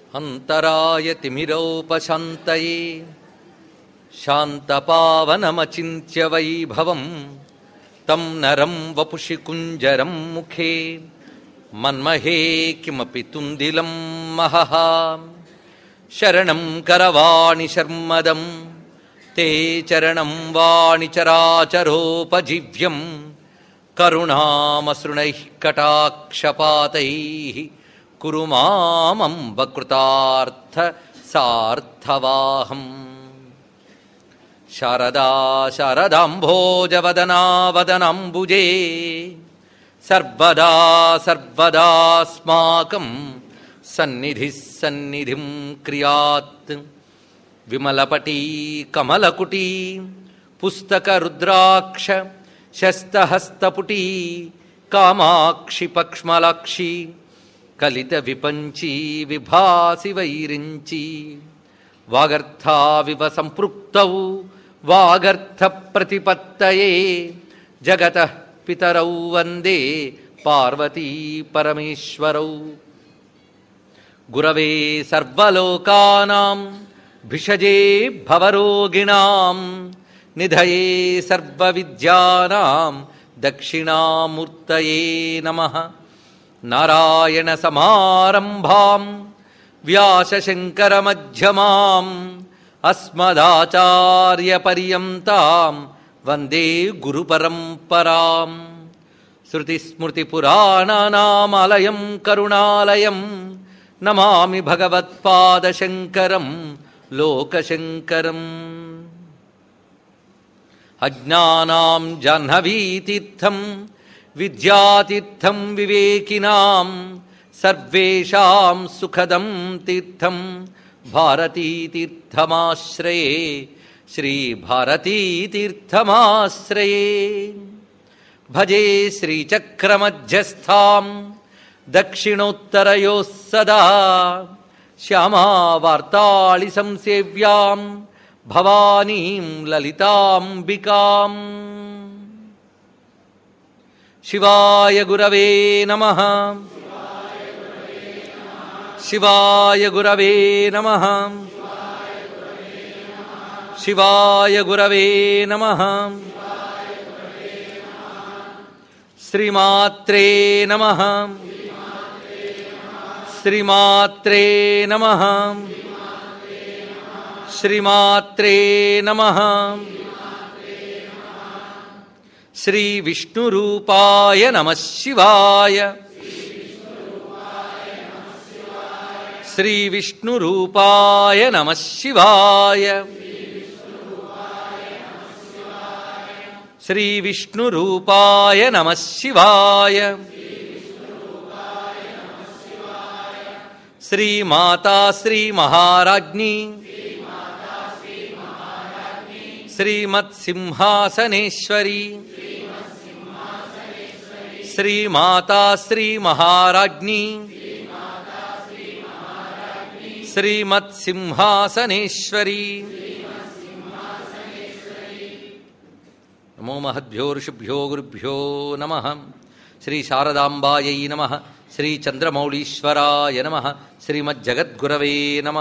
అంతరాయ తిమిరౌపశాంతయే శాంతపావనమచింత్య వైభవం తం నరం వపుషి కుంజరం ముఖే మన్మహే కిమపి తుందిలం మహః శరణం కరవాణి శర్మదం తే చరణం వాణి చరాచరోపజీవ్యం కరుణామసృణైः కటాక్షపాతైः కురు మామంబకృతార్థ సార్థవాహం శారదా శారదాంభోజవదనావదనాంబుజే సర్వదా సర్వదాస్మాకం సన్నిధిः సన్నిధిం క్రియాత్ విమలపటీ కమలకుటీ పుస్తకరుద్రాక్ష శస్తహస్తపుటీ కామాక్షి పక్ష్మలాక్షి కలిత విపంచీ విభాసి వైరించి వాగర్థావివ సంపృక్తౌ వాగర్థ ప్రతిపత్తయే జగత పితరౌ వందే పార్వతీ పరమేశ్వరౌ గురవే సర్వలోకానాం భిషజే భవరోగిణాం నిధయే సర్వవిద్యానాం దక్షిణామూర్తయే నమః నారాయణ సమారంభాం వ్యాసశంకరమధ్యమాం అస్మదాచార్యపర్యంతాం వందే గురుపరంపరాం శృతిస్మృతిపురాణానామాలయం కరుణాలయం నమామి భగవత్పాదశంకరం లోకశంకరం అజ్ఞానాం జాహ్నవీతీర్థం విద్యాతీర్థం వివేకినాం సర్వేషాం సుఖదం తీర్థం భారతీతీర్థమాశ్రయే శ్రీభారతీతీర్థమాశ్రయే భజే శ్రీచక్రమధ్యస్థాం దక్షిణోత్తరయోः సదా శ్యామావార్తాళి సంసేవ్యాం భవానీం లలితాంబికాం శివాయ గురవే నమ శివాయ గురవే నమ శివాయ గురవే నమ శ్రీమాత్రే నమ శ్రీమాత్రే నమ శ్రీమాత్రే నమ శ్రీ విష్ణురూపాయ నమ శివాయ శ్రీ విష్ణురూపాయ నమ శివాయ శ్రీ విష్ణురూపాయ నమ శివాయ శ్రీమాతా శ్రీ మహారాజ్ఞి శ్రీమత్సింహాసనేశ్వరి శ్రీమాతా శ్రీ మహారాజ్ఞి శ్రీమత్సింహాసనేశ్వరి నమో మహద్భ్యో ఋషిభ్యో గురుభ్యో నమ శ్రీ శారదాంబాయై నమ శ్రీ చంద్రమౌళీశ్వరాయ నమ శ్రీమజ్జగద్గురవే నమ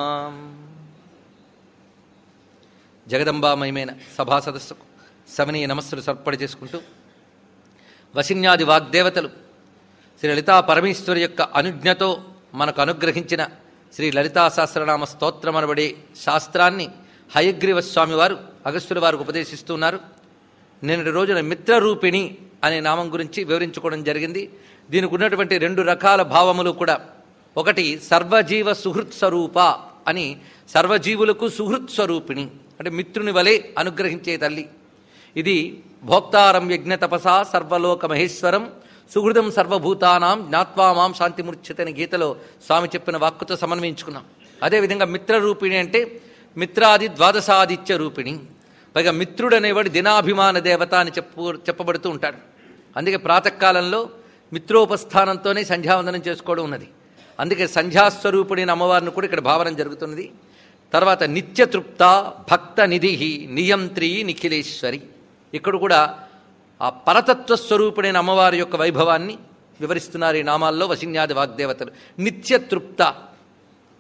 జగదంబామయమైన సభా సదస్సుకు సమనీయ నమస్సులు సర్పణ చేసుకుంటూ వసిన్యాది వాగ్దేవతలు శ్రీ లలితా పరమేశ్వరి యొక్క అనుజ్ఞతో మనకు అనుగ్రహించిన శ్రీ లలితా సహస్రనామ స్తోత్రమనబడే శాస్త్రాన్ని హయగ్రీవ స్వామి వారు అగస్త్యుల వారికి ఉపదేశిస్తున్నారు నిన్నటి రోజున మిత్రరూపిణి అనే నామం గురించి వివరించుకోవడం జరిగింది దీనికి ఉన్నటువంటి రెండు రకాల భావములు కూడా ఒకటి సర్వజీవ సుహృత్ స్వరూప అని సర్వజీవులకు సుహృత్ స్వరూపిణి అంటే మిత్రుని వలె అనుగ్రహించే తల్లి ఇది భోక్తారం యజ్ఞ తపసా సర్వలోక మహేశ్వరం సుహృదం సర్వభూతానాం జ్ఞాత్వా మాం శాంతిమూర్ఛిత అని గీతలో స్వామి చెప్పిన వాక్కుతో సమన్వయించుకున్నాం అదేవిధంగా మిత్రరూపిణి అంటే మిత్రాది ద్వాదశాదిత్య రూపిణి పైగా మిత్రుడు అనేవాడు దినాభిమాన దేవత అని చెప్పు చెప్పబడుతూ ఉంటాడు అందుకే ప్రాతకాలంలో మిత్రోపస్థానంతోనే సంధ్యావందనం చేసుకోవడం ఉన్నది అందుకే సంధ్యాస్వరూపుడి అమ్మవారిని కూడా ఇక్కడ భావన జరుగుతున్నది తర్వాత నిత్యతృప్త భక్త నిధి నియంత్రి నిఖిలేశ్వరి ఇక్కడ కూడా ఆ పరతత్వ స్వరూపుడైన అమ్మవారి యొక్క వైభవాన్ని వివరిస్తున్నారు ఈ నామాల్లో వసిన్యాది వాగ్దేవతలు నిత్యతృప్త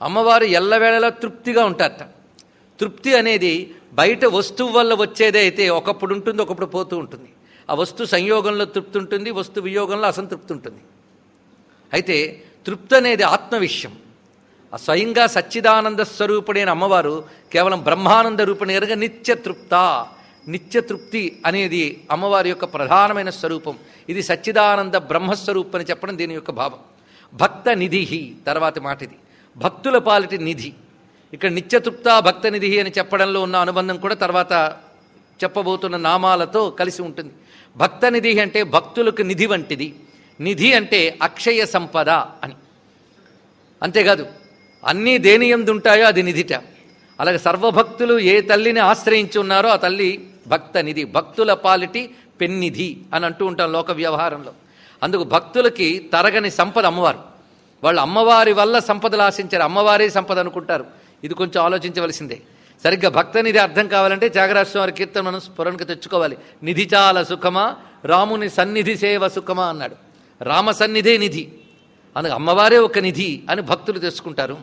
అమ్మవారు ఎల్లవేళలా తృప్తిగా ఉంటారట తృప్తి అనేది బయట వస్తువు వల్ల వచ్చేదే అయితే ఒకప్పుడు ఉంటుంది ఒకప్పుడు పోతూ ఉంటుంది ఆ వస్తు సంయోగంలో తృప్తి ఉంటుంది వస్తు వియోగంలో అసంతృప్తి ఉంటుంది అయితే తృప్తి అనేది ఆత్మ విషయం ఆ స్వయంగా సచ్చిదానంద స్వరూపుడైన అమ్మవారు కేవలం బ్రహ్మానంద రూపిణిగా నిత్య తృప్త నిత్య తృప్తి అనేది అమ్మవారి యొక్క ప్రధానమైన స్వరూపం ఇది సచ్చిదానంద బ్రహ్మస్వరూపం అని చెప్పడం దీని యొక్క భావం భక్త నిధి తర్వాతి మాట ఇది భక్తుల పాలిటి నిధి ఇక్కడ నిత్యతృప్త భక్త నిధి అని చెప్పడంలో ఉన్న అనుబంధం కూడా తర్వాత చెప్పబోతున్న నామాలతో కలిసి ఉంటుంది భక్త నిధి అంటే భక్తులకు నిధి వంటిది నిధి అంటే అక్షయ సంపద అని అంతేకాదు అన్నీ దేని ఎందు ఉంటాయో అది నిధిట అలాగే సర్వభక్తులు ఏ తల్లిని ఆశ్రయించి ఉన్నారో ఆ తల్లి భక్త నిధి భక్తుల పాలిటి పెన్నిధి అని అంటూ ఉంటాం లోక వ్యవహారంలో అందుకు భక్తులకి తరగని సంపద అమ్మవారు వాళ్ళు అమ్మవారి వల్ల సంపదలు ఆశించారు అమ్మవారే సంపద అనుకుంటారు ఇది కొంచెం ఆలోచించవలసిందే సరిగ్గా భక్త నిధి అర్థం కావాలంటే త్యాగరాజస్వామి వారి కీర్తన మనం స్ఫురణకు తెచ్చుకోవాలి నిధి చాలా సుఖమా రాముని సన్నిధి సేవ సుఖమా అన్నాడు రామ సన్నిధే నిధి అందుకు అమ్మవారే ఒక నిధి అని భక్తులు తెచ్చుకుంటారు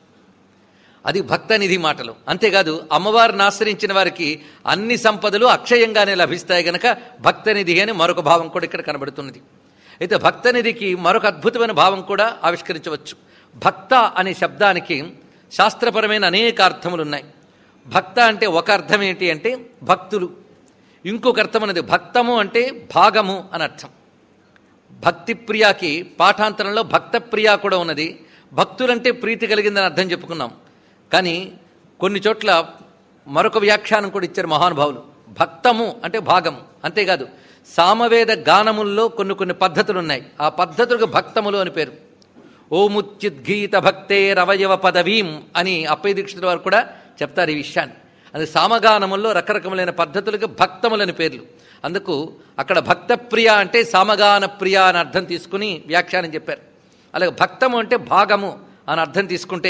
అది భక్త నిధి మాటలు అంతేకాదు అమ్మవారిని ఆశ్రయించిన వారికి అన్ని సంపదలు అక్షయంగానే లభిస్తాయి గనక భక్త నిధి అని మరొక భావం కూడా ఇక్కడ కనబడుతున్నది అయితే భక్త నిధికి మరొక అద్భుతమైన భావం కూడా ఆవిష్కరించవచ్చు భక్త అనే శబ్దానికి శాస్త్రపరమైన అనేక అర్థములు ఉన్నాయి భక్త అంటే ఒక అర్థం ఏంటి అంటే భక్తులు ఇంకొక అర్థం అనేది భక్తము అంటే భాగము అని అర్థం భక్తి ప్రియాకి పాఠాంతరంలో భక్త ప్రియా కూడా ఉన్నది భక్తులంటే ప్రీతి కలిగిందని అర్థం చెప్పుకున్నాం కానీ కొన్ని చోట్ల మరొక వ్యాఖ్యానం కూడా ఇచ్చారు మహానుభావులు భక్తము అంటే భాగము అంతేకాదు సామవేద గానముల్లో కొన్ని కొన్ని పద్ధతులు ఉన్నాయి ఆ పద్ధతులకు భక్తములు అని పేరు ఓముచ్యుద్గీత భక్తే రవయవ పదవీం అని అప్పయ్య దీక్షితుల వారు కూడా చెప్తారు ఈ విషయాన్ని అది సామగానముల్లో రకరకములైన పద్ధతులకు భక్తములని పేర్లు అందుకు అక్కడ భక్త ప్రియ అంటే సామగాన ప్రియ అని అర్థం తీసుకుని వ్యాఖ్యానం చెప్పారు అలాగే భక్తము అంటే భాగము అని అర్థం తీసుకుంటే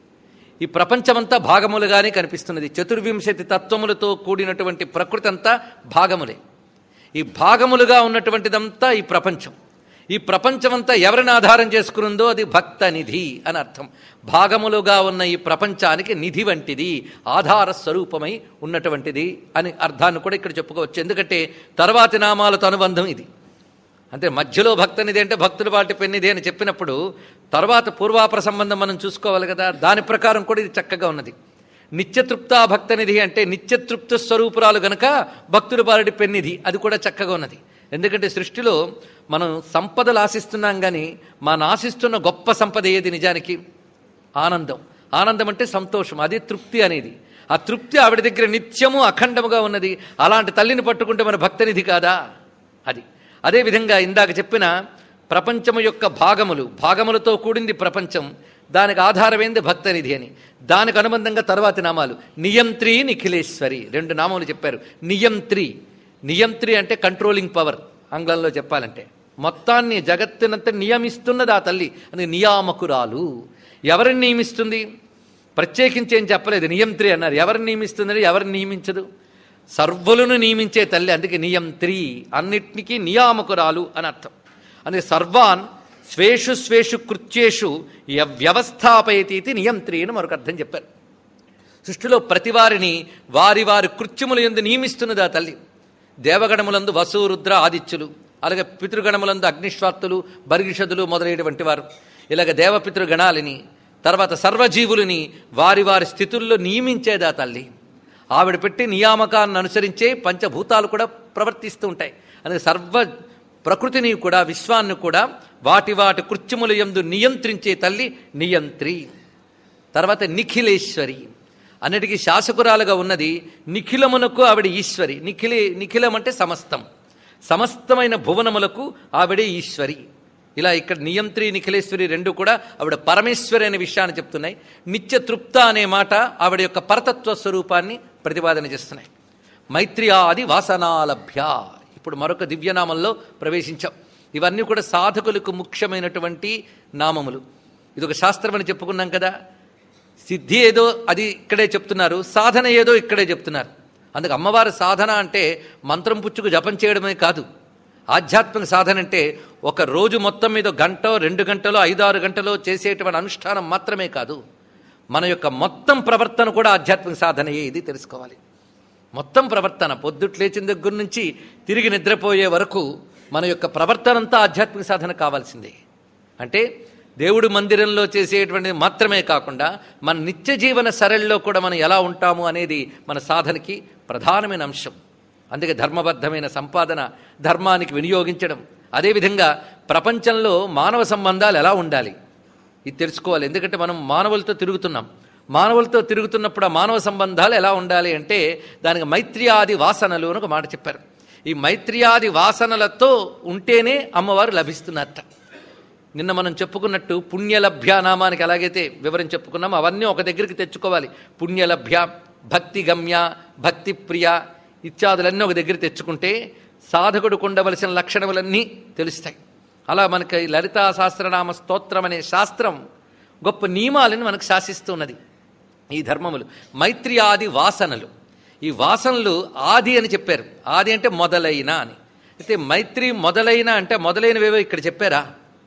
ఈ ప్రపంచమంతా భాగములుగానే కనిపిస్తున్నది చతుర్వింశతి తత్వములతో కూడినటువంటి ప్రకృతి అంతా భాగములే ఈ భాగములుగా ఉన్నటువంటిదంతా ఈ ప్రపంచం ఈ ప్రపంచమంతా ఎవరిని ఆధారం చేసుకునుందో అది భక్త నిధి అని అర్థం భాగములుగా ఉన్న ఈ ప్రపంచానికి నిధి వంటిది ఆధార స్వరూపమై ఉన్నటువంటిది అని అర్థాన్ని కూడా ఇక్కడ చెప్పుకోవచ్చు ఎందుకంటే తర్వాతి నామాలతో అనుబంధం ఇది అంటే మధ్యలో భక్తనిధి అంటే భక్తుల వాటి పెన్నిధి అని చెప్పినప్పుడు తర్వాత పూర్వాపర సంబంధం మనం చూసుకోవాలి కదా దాని ప్రకారం కూడా ఇది చక్కగా ఉన్నది నిత్యతృప్త భక్తనిధి అంటే నిత్యతృప్త స్వరూపురాలు గనక భక్తుల బారుడి పెన్నిధి అది కూడా చక్కగా ఉన్నది ఎందుకంటే సృష్టిలో మనం సంపదలు ఆశిస్తున్నాం కానీ మన ఆశిస్తున్న గొప్ప సంపద ఏది నిజానికి ఆనందం ఆనందం అంటే సంతోషం అది తృప్తి అనేది ఆ తృప్తి ఆవిడ దగ్గర నిత్యము అఖండముగా ఉన్నది అలాంటి తల్లిని పట్టుకుంటే మన భక్తనిధి కాదా అది అదేవిధంగా ఇందాక చెప్పిన ప్రపంచము యొక్క భాగములు భాగములతో కూడింది ప్రపంచం దానికి ఆధారమైంది భక్తనిధి అని దానికి అనుబంధంగా తర్వాతి నామాలు నియంత్రి నిఖిలేశ్వరి రెండు నామములు చెప్పారు నియంత్రి నియంత్రి అంటే కంట్రోలింగ్ పవర్ ఆంగ్లంలో చెప్పాలంటే మొత్తాన్ని జగత్తునంతా నియమిస్తున్నది ఆ తల్లి అని నియామకురాలు ఎవరిని నియమిస్తుంది ప్రత్యేకించి ఏం చెప్పలేదు నియంత్రి అన్నారు ఎవరిని నియమిస్తుందని ఎవరిని నియమించదు సర్వులను నియమించే తల్లి అందుకే నియంత్రి అన్నిటికీ నియామకురాలు అని అర్థం అందుకే సర్వాన్ స్వేషు స్వేషు కృత్యేషు వ్యవస్థాపయతి ఇది నియంత్రి అని మరొక అర్థం చెప్పారు సృష్టిలో ప్రతివారిని వారి వారి కృత్యముల ఎందు నియమిస్తున్నది ఆ తల్లి దేవగణములందు వసు రుద్ర ఆదిత్యులు అలాగే పితృగణములందు అగ్నిశ్వాత్తులు బర్గిషదులు మొదలైనటువంటి వారు ఇలాగ దేవపితృగణాలని తర్వాత సర్వజీవులని వారి వారి స్థితుల్లో నియమించేదా తల్లి ఆవిడ పెట్టి నియామకాన్ని అనుసరించే పంచభూతాలు కూడా ప్రవర్తిస్తూ ఉంటాయి అందుకే సర్వ ప్రకృతిని కూడా విశ్వాన్ని కూడా వాటి వాటి కృత్యముల యందు నియంత్రించే తల్లి నియంత్రి తర్వాత నిఖిలేశ్వరి అన్నిటికీ శాసకురాలుగా ఉన్నది నిఖిలమునకు ఆవిడ ఈశ్వరి నిఖిలే నిఖిలం అంటే సమస్తం సమస్తమైన భువనములకు ఆవిడే ఈశ్వరి ఇలా ఇక్కడ నియంత్రి నిఖిలేశ్వరి రెండు కూడా ఆవిడ పరమేశ్వరి అనే విషయాన్ని చెప్తున్నాయి నిత్య తృప్త అనే మాట ఆవిడ యొక్క పరతత్వ స్వరూపాన్ని ప్రతిపాదన చేస్తున్నాయి మైత్రి ఆది వాసనాలభ్య ఇప్పుడు మరొక దివ్యనామంలో ప్రవేశించాం ఇవన్నీ కూడా సాధకులకు ముఖ్యమైనటువంటి నామములు ఇది ఒక శాస్త్రం అని చెప్పుకున్నాం కదా సిద్ధి ఏదో అది ఇక్కడే చెప్తున్నారు సాధన ఏదో ఇక్కడే చెప్తున్నారు అందుకు అమ్మవారి సాధన అంటే మంత్రం పుచ్చుకు జపం చేయడమే కాదు ఆధ్యాత్మిక సాధన అంటే ఒక రోజు మొత్తం మీద గంట రెండు గంటలో ఐదారు గంటలో చేసేటువంటి అనుష్ఠానం మాత్రమే కాదు మన యొక్క మొత్తం ప్రవర్తన కూడా ఆధ్యాత్మిక సాధనయే ఇది తెలుసుకోవాలి మొత్తం ప్రవర్తన పొద్దుట్ లేచిన దగ్గర నుంచి తిరిగి నిద్రపోయే వరకు మన యొక్క ప్రవర్తన అంతా ఆధ్యాత్మిక సాధన కావాల్సిందే అంటే దేవుడు మందిరంలో చేసేటువంటిది మాత్రమే కాకుండా మన నిత్య జీవన సరళిలో కూడా మనం ఎలా ఉంటాము అనేది మన సాధనకి ప్రధానమైన అంశం అందుకే ధర్మబద్ధమైన సంపాదన ధర్మానికి వినియోగించడం అదేవిధంగా ప్రపంచంలో మానవ సంబంధాలు ఎలా ఉండాలి ఇది తెలుసుకోవాలి ఎందుకంటే మనం మానవులతో తిరుగుతున్నాం మానవులతో తిరుగుతున్నప్పుడు ఆ మానవ సంబంధాలు ఎలా ఉండాలి అంటే దానికి మైత్రియాది వాసనలు అని ఒక మాట చెప్పారు ఈ మైత్రియాది వాసనలతో ఉంటేనే అమ్మవారు లభిస్తున్నట్ట నిన్న మనం చెప్పుకున్నట్టు పుణ్యలభ్య నామానికి ఎలాగైతే వివరం చెప్పుకున్నాం అవన్నీ ఒక దగ్గరికి తెచ్చుకోవాలి పుణ్యలభ్య భక్తి గమ్య భక్తి ప్రియ ఇత్యాదులన్నీ ఒక దగ్గర తెచ్చుకుంటే సాధకుడికి ఉండవలసిన లక్షణములన్నీ తెలుస్తాయి అలా మనకి లలితా సహస్రనామ స్తోత్రం అనే శాస్త్రం గొప్ప నియమాలను మనకు శాసిస్తున్నది ఈ ధర్మములు మైత్రి ఆది వాసనలు ఈ వాసనలు ఆది అని చెప్పారు ఆది అంటే మొదలైన అని అయితే మైత్రి మొదలైన అంటే మొదలైనవేవో ఇక్కడ చెప్పారా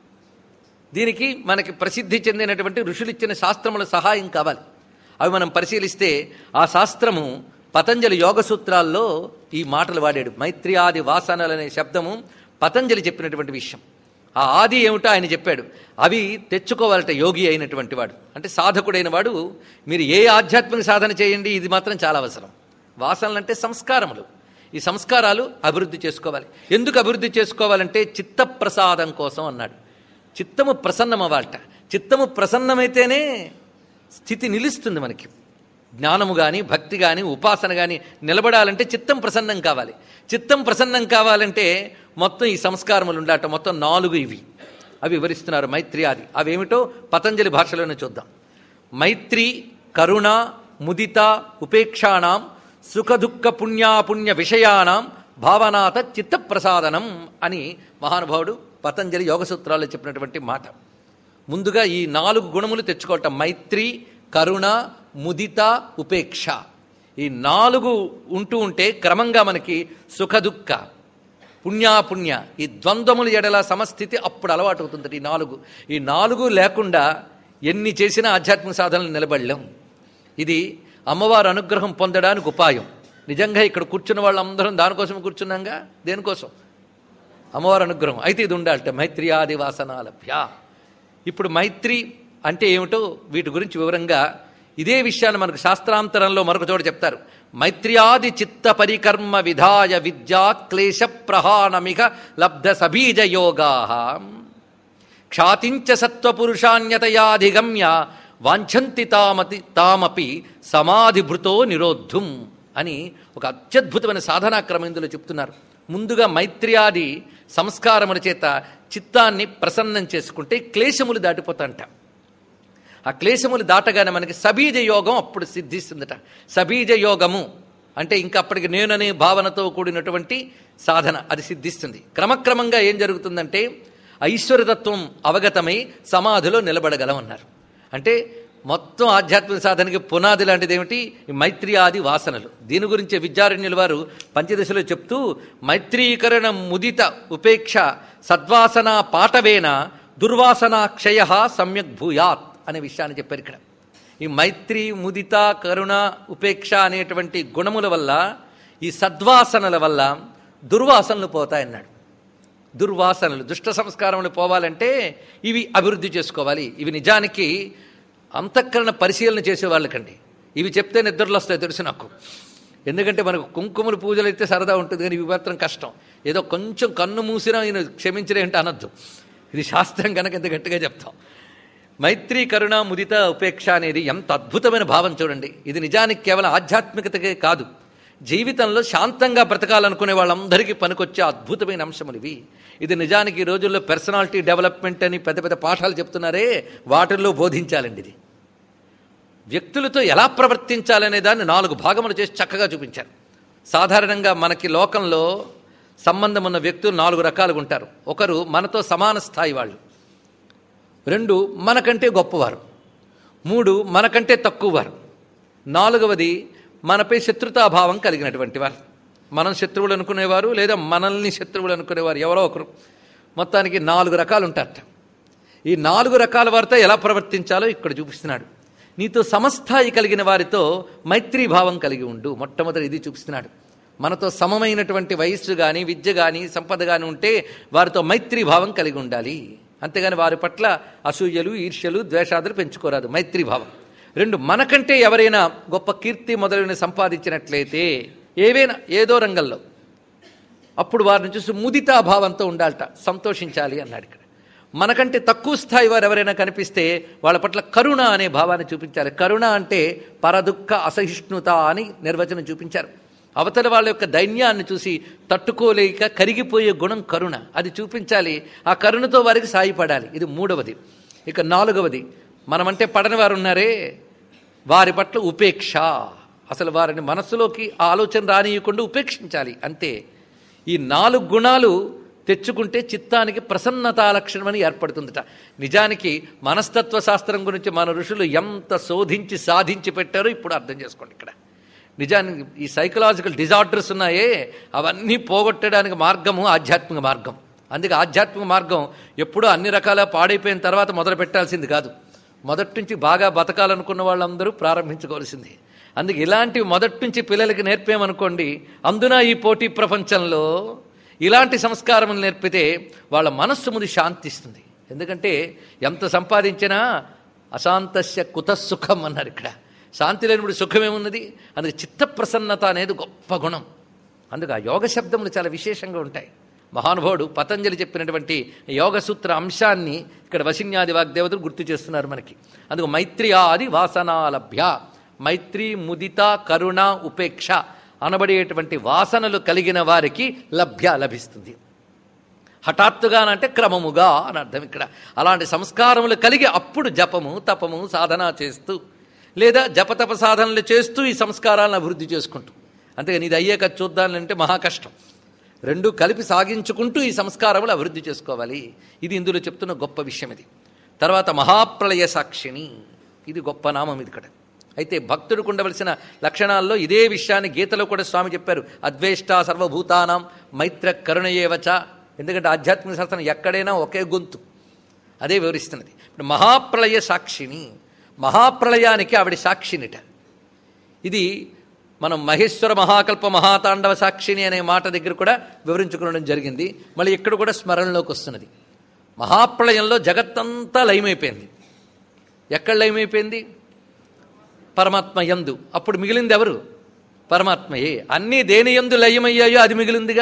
దీనికి మనకి ప్రసిద్ధి చెందినటువంటి ఋషులు ఇచ్చిన శాస్త్రముల సహాయం కావాలి అవి మనం పరిశీలిస్తే ఆ శాస్త్రము పతంజలి యోగ సూత్రాల్లో ఈ మాటలు వాడాడు మైత్రి ఆది వాసనలు అనే శబ్దము పతంజలి చెప్పినటువంటి విషయం ఆ ఆది ఏమిటో ఆయన చెప్పాడు అవి తెచ్చుకోవాలట యోగి అయినటువంటి వాడు అంటే సాధకుడైన వాడు మీరు ఏ ఆధ్యాత్మిక సాధన చేయండి ఇది మాత్రం చాలా అవసరం వాసనలు అంటే సంస్కారములు ఈ సంస్కారాలు అభివృద్ధి చేసుకోవాలి ఎందుకు అభివృద్ధి చేసుకోవాలంటే చిత్త ప్రసాదం కోసం అన్నాడు చిత్తము ప్రసన్నమవాలట చిత్తము ప్రసన్నమైతేనే స్థితి నిలుస్తుంది మనకి జ్ఞానము కానీ భక్తి కానీ ఉపాసన కానీ నిలబడాలంటే చిత్తం ప్రసన్నం కావాలి చిత్తం ప్రసన్నం కావాలంటే మొత్తం ఈ సంస్కారములు ఉండాట మొత్తం నాలుగు ఇవి అవి వివరిస్తున్నారు మైత్రి ఆది అవేమిటో పతంజలి భాషలోనే చూద్దాం మైత్రి కరుణ ముదిత ఉపేక్షాణం సుఖదుఃఖ పుణ్యాపుణ్య విషయాణం భావనాత చిత్తప్రసాదనం అని మహానుభావుడు పతంజలి యోగ సూత్రాల్లో చెప్పినటువంటి మాట ముందుగా ఈ నాలుగు గుణములు తెచ్చుకోవటం మైత్రి కరుణ ముదిత ఉపేక్ష ఈ నాలుగు ఉంటూ ఉంటే క్రమంగా మనకి సుఖదుఃఖ పుణ్యాపుణ్య ఈ ద్వంద్వముల ఎడల సమస్థితి అప్పుడు అలవాటు అవుతుంది ఈ నాలుగు ఈ నాలుగు లేకుండా ఎన్ని చేసినా ఆధ్యాత్మిక సాధనలు నిలబడలేం ఇది అమ్మవారు అనుగ్రహం పొందడానికి ఉపాయం నిజంగా ఇక్కడ కూర్చున్న వాళ్ళందరం దానికోసం కూర్చున్నాంగా దేనికోసం అమ్మవారి అనుగ్రహం అయితే ఇది ఉండాలట మైత్రి ఆది వాసనాలభ్య ఇప్పుడు మైత్రి అంటే ఏమిటో వీటి గురించి వివరంగా ఇదే విషయాన్ని మనకు శాస్త్రాంతరంలో మరొక చోట చెప్తారు మైత్ర్యాది చిత్త పరికర్మ విధాయ విద్యా క్లేశ ప్రహాణమిక లబ్ధ సబీజ యోగా క్షాతించ సత్వపురుషాన్యతయాధిగమ్య వాంఛంతి తామతి తామపి సమాధిభృతో నిరోద్ధుం అని ఒక అత్యద్భుతమైన సాధనాక్రమం ఇందులో చెప్తున్నారు ముందుగా మైత్ర్యాది సంస్కారముల చేత చిత్తాన్ని ప్రసన్నం చేసుకుంటే క్లేశములు దాటిపోతాంట ఆ క్లేశములు దాటగానే మనకి సబీజ యోగం అప్పుడు సిద్ధిస్తుందట సబీజ యోగము అంటే ఇంకా అప్పటికి నేననే భావనతో కూడినటువంటి సాధన అది సిద్ధిస్తుంది క్రమక్రమంగా ఏం జరుగుతుందంటే ఐశ్వర్యతత్వం అవగతమై సమాధిలో నిలబడగలం అన్నారు అంటే మొత్తం ఆధ్యాత్మిక సాధనకి పునాది లాంటిది ఏమిటి ఈ మైత్రి ఆది వాసనలు దీని గురించే విద్యారణ్యుల వారు పంచదశలో చెప్తూ మైత్రీకరణ ముదిత ఉపేక్ష సద్వాసన పాటవేన దుర్వాసన క్షయ సమ్యక్ భూయాత్ అనే విషయాన్ని చెప్పారు ఇక్కడ ఈ మైత్రి ముదిత కరుణ ఉపేక్ష అనేటువంటి గుణముల వల్ల ఈ సద్వాసనల వల్ల దుర్వాసనలు పోతాయన్నాడు దుర్వాసనలు దుష్ట సంస్కారములు పోవాలంటే ఇవి అభివృద్ధి చేసుకోవాలి ఇవి నిజానికి అంతఃకరణ పరిశీలన చేసేవాళ్ళకండి ఇవి చెప్తే నిద్రలు వస్తాయి తెలుసు నాకు ఎందుకంటే మనకు కుంకుమలు పూజలు అయితే సరదా ఉంటుంది కానీ ఇవి మాత్రం కష్టం ఏదో కొంచెం కన్ను మూసినా ఈయన క్షమించలేంటే అనొద్దు ఇది శాస్త్రం కనుక ఎంత గట్టిగా చెప్తాం మైత్రి కరుణ ముదిత ఉపేక్ష అనేది ఎంత అద్భుతమైన భావం చూడండి ఇది నిజానికి కేవలం ఆధ్యాత్మికతకే కాదు జీవితంలో శాంతంగా బ్రతకాలనుకునే వాళ్ళందరికీ పనికొచ్చే అద్భుతమైన అంశములు ఇవి ఇది నిజానికి ఈ రోజుల్లో పర్సనాలిటీ డెవలప్మెంట్ అని పెద్ద పెద్ద పాఠాలు చెప్తున్నారే వాటిల్లో బోధించాలండి ఇది వ్యక్తులతో ఎలా ప్రవర్తించాలనే దాన్ని నాలుగు భాగములు చేసి చక్కగా చూపించారు సాధారణంగా మనకి లోకంలో సంబంధం ఉన్న వ్యక్తులు నాలుగు రకాలుగా ఉంటారు ఒకరు మనతో సమాన స్థాయి వాళ్ళు రెండు మనకంటే గొప్పవారు మూడు మనకంటే తక్కువవారు నాలుగవది మనపై శత్రుతాభావం కలిగినటువంటి వారు మనం శత్రువులు అనుకునేవారు లేదా మనల్ని శత్రువులు అనుకునేవారు ఎవరో ఒకరు మొత్తానికి నాలుగు రకాలు ఉంటారట ఈ నాలుగు రకాల వారితో ఎలా ప్రవర్తించాలో ఇక్కడ చూపిస్తున్నాడు నీతో సమస్థాయి కలిగిన వారితో మైత్రీ భావం కలిగి ఉండు మొట్టమొదటి ఇది చూపిస్తున్నాడు మనతో సమమైనటువంటి వయస్సు కానీ విద్య కానీ సంపద కానీ ఉంటే వారితో మైత్రీ భావం కలిగి ఉండాలి అంతేగాని వారి పట్ల అసూయలు ఈర్ష్యలు ద్వేషాదులు పెంచుకోరాదు మైత్రీ భావం రెండు మనకంటే ఎవరైనా గొప్ప కీర్తి మొదలైన సంపాదించినట్లయితే ఏవైనా ఏదో రంగంలో అప్పుడు వారిని చూసి ముదితా భావంతో ఉండాలట సంతోషించాలి అన్నాడు ఇక్కడ మనకంటే తక్కువ స్థాయి వారు ఎవరైనా కనిపిస్తే వాళ్ళ పట్ల కరుణ అనే భావాన్ని చూపించాలి కరుణ అంటే పరదుఃఖ అసహిష్ణుత అని నిర్వచనం చూపించారు అవతల వాళ్ళ యొక్క దైన్యాన్ని చూసి తట్టుకోలేక కరిగిపోయే గుణం కరుణ అది చూపించాలి ఆ కరుణతో వారికి సాయపడాలి ఇది మూడవది ఇక నాలుగవది మనమంటే పడని వారు ఉన్నారే వారి పట్ల ఉపేక్ష అసలు వారిని మనస్సులోకి ఆ ఆలోచన రానియకుండా ఉపేక్షించాలి అంతే ఈ నాలుగు గుణాలు తెచ్చుకుంటే చిత్తానికి ప్రసన్నతా లక్షణమని ఏర్పడుతుందట నిజానికి మనస్తత్వ శాస్త్రం గురించి మన ఋషులు ఎంత శోధించి సాధించి పెట్టారో ఇప్పుడు అర్థం చేసుకోండి ఇక్కడ నిజానికి ఈ సైకలాజికల్ డిజార్డర్స్ ఉన్నాయే అవన్నీ పోగొట్టడానికి మార్గము ఆధ్యాత్మిక మార్గం అందుకే ఆధ్యాత్మిక మార్గం ఎప్పుడూ అన్ని రకాల పాడైపోయిన తర్వాత మొదలు పెట్టాల్సింది కాదు మొదటి నుంచి బాగా బతకాలనుకున్న వాళ్ళందరూ ప్రారంభించుకోవాల్సింది అందుకే ఇలాంటివి మొదటి నుంచి పిల్లలకి నేర్పేమనుకోండి అందున ఈ పోటీ ప్రపంచంలో ఇలాంటి సంస్కారం నేర్పితే వాళ్ళ మనస్సు ముందు శాంతిస్తుంది ఎందుకంటే ఎంత సంపాదించినా అశాంతస్య కుతసుఖం అన్నారు ఇక్కడ శాంతి లేనిప్పుడు సుఖమేమున్నది అందుకే చిత్త ప్రసన్నత అనేది గొప్ప గుణం అందుకు ఆ యోగ శబ్దములు చాలా విశేషంగా ఉంటాయి మహానుభావుడు పతంజలి చెప్పినటువంటి యోగ సూత్ర అంశాన్ని ఇక్కడ వశిన్యాది వాగ్దేవతలు గుర్తు చేస్తున్నారు మనకి అందుకు మైత్రి ఆది వాసనాలభ్య మైత్రి ముదిత కరుణ ఉపేక్ష అనబడేటువంటి వాసనలు కలిగిన వారికి లభ్య లభిస్తుంది హఠాత్తుగానంటే క్రమముగా అని అర్థం ఇక్కడ అలాంటి సంస్కారములు కలిగి అప్పుడు జపము తపము సాధన చేస్తూ లేదా జపతప సాధనలు చేస్తూ ఈ సంస్కారాలను అభివృద్ధి చేసుకుంటూ అంతేగాని ఇది అయ్యాక చూద్దానంటే మహా కష్టం రెండు కలిపి సాగించుకుంటూ ఈ సంస్కారములు అభివృద్ధి చేసుకోవాలి ఇది ఇందులో చెప్తున్న గొప్ప విషయం ఇది తర్వాత మహాప్రళయ సాక్షిణి ఇది గొప్ప నామం ఇది ఇక్కడ అయితే భక్తుడికి ఉండవలసిన లక్షణాల్లో ఇదే విషయాన్ని గీతలో కూడా స్వామి చెప్పారు అద్వేష్ట సర్వభూతానాం మైత్ర కరుణయేవచ ఎందుకంటే ఆధ్యాత్మిక శాస్త్రం ఎక్కడైనా ఒకే గొంతు అదే వివరిస్తున్నది ఇప్పుడు మహాప్రళయ సాక్షిని మహాప్రళయానికి ఆవిడ సాక్షినిట ఇది మనం మహేశ్వర మహాకల్ప మహాతాండవ సాక్షిని అనే మాట దగ్గర కూడా వివరించుకోవడం జరిగింది మళ్ళీ ఇక్కడ కూడా స్మరణలోకి వస్తున్నది మహాప్రళయంలో జగత్తంతా లయమైపోయింది ఎక్కడ లయమైపోయింది పరమాత్మ యందు అప్పుడు మిగిలింది ఎవరు పరమాత్మయే అన్నీ దేని యందు లయమయ్యాయో అది మిగిలిందిగా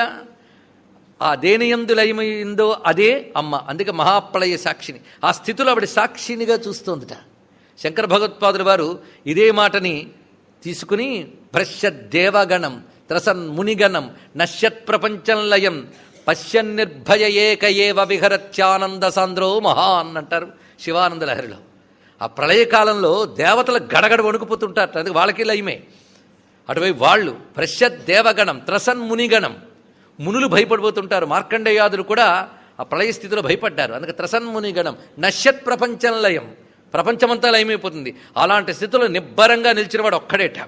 ఆ దేని యందు లయమైందో అదే అమ్మ అందుకే మహాప్రళయ సాక్షిని ఆ స్థితిలో ఆవిడ సాక్షినిగా చూస్తోందిట శంకర భగవత్పాదుల వారు ఇదే మాటని తీసుకుని భ్రశ్యత్ దేవగణం త్రసన్ మునిగణం నశ్యత్ ప్రపంచం లయం పశ్యన్ నిర్భయ ఏక ఏవ విహరత్యానంద సాంద్రో మహాన్ అంటారు శివానంద లహరిలో ఆ ప్రళయకాలంలో దేవతలు గడగడ వణుకుపోతుంటారు అది వాళ్ళకి లయమే అటువైపు వాళ్ళు ప్రశ్యత్ దేవగణం త్రసన్ మునిగణం మునులు భయపడిపోతుంటారు మార్కండేయాదులు కూడా ఆ ప్రళయ స్థితిలో భయపడ్డారు అందుకే త్రసన్ మునిగణం నశ్యత్ ప్రపంచం లయం ప్రపంచమంతా లయమైపోతుంది అలాంటి స్థితిలో నిబ్బరంగా నిలిచినవాడు ఒక్కడేట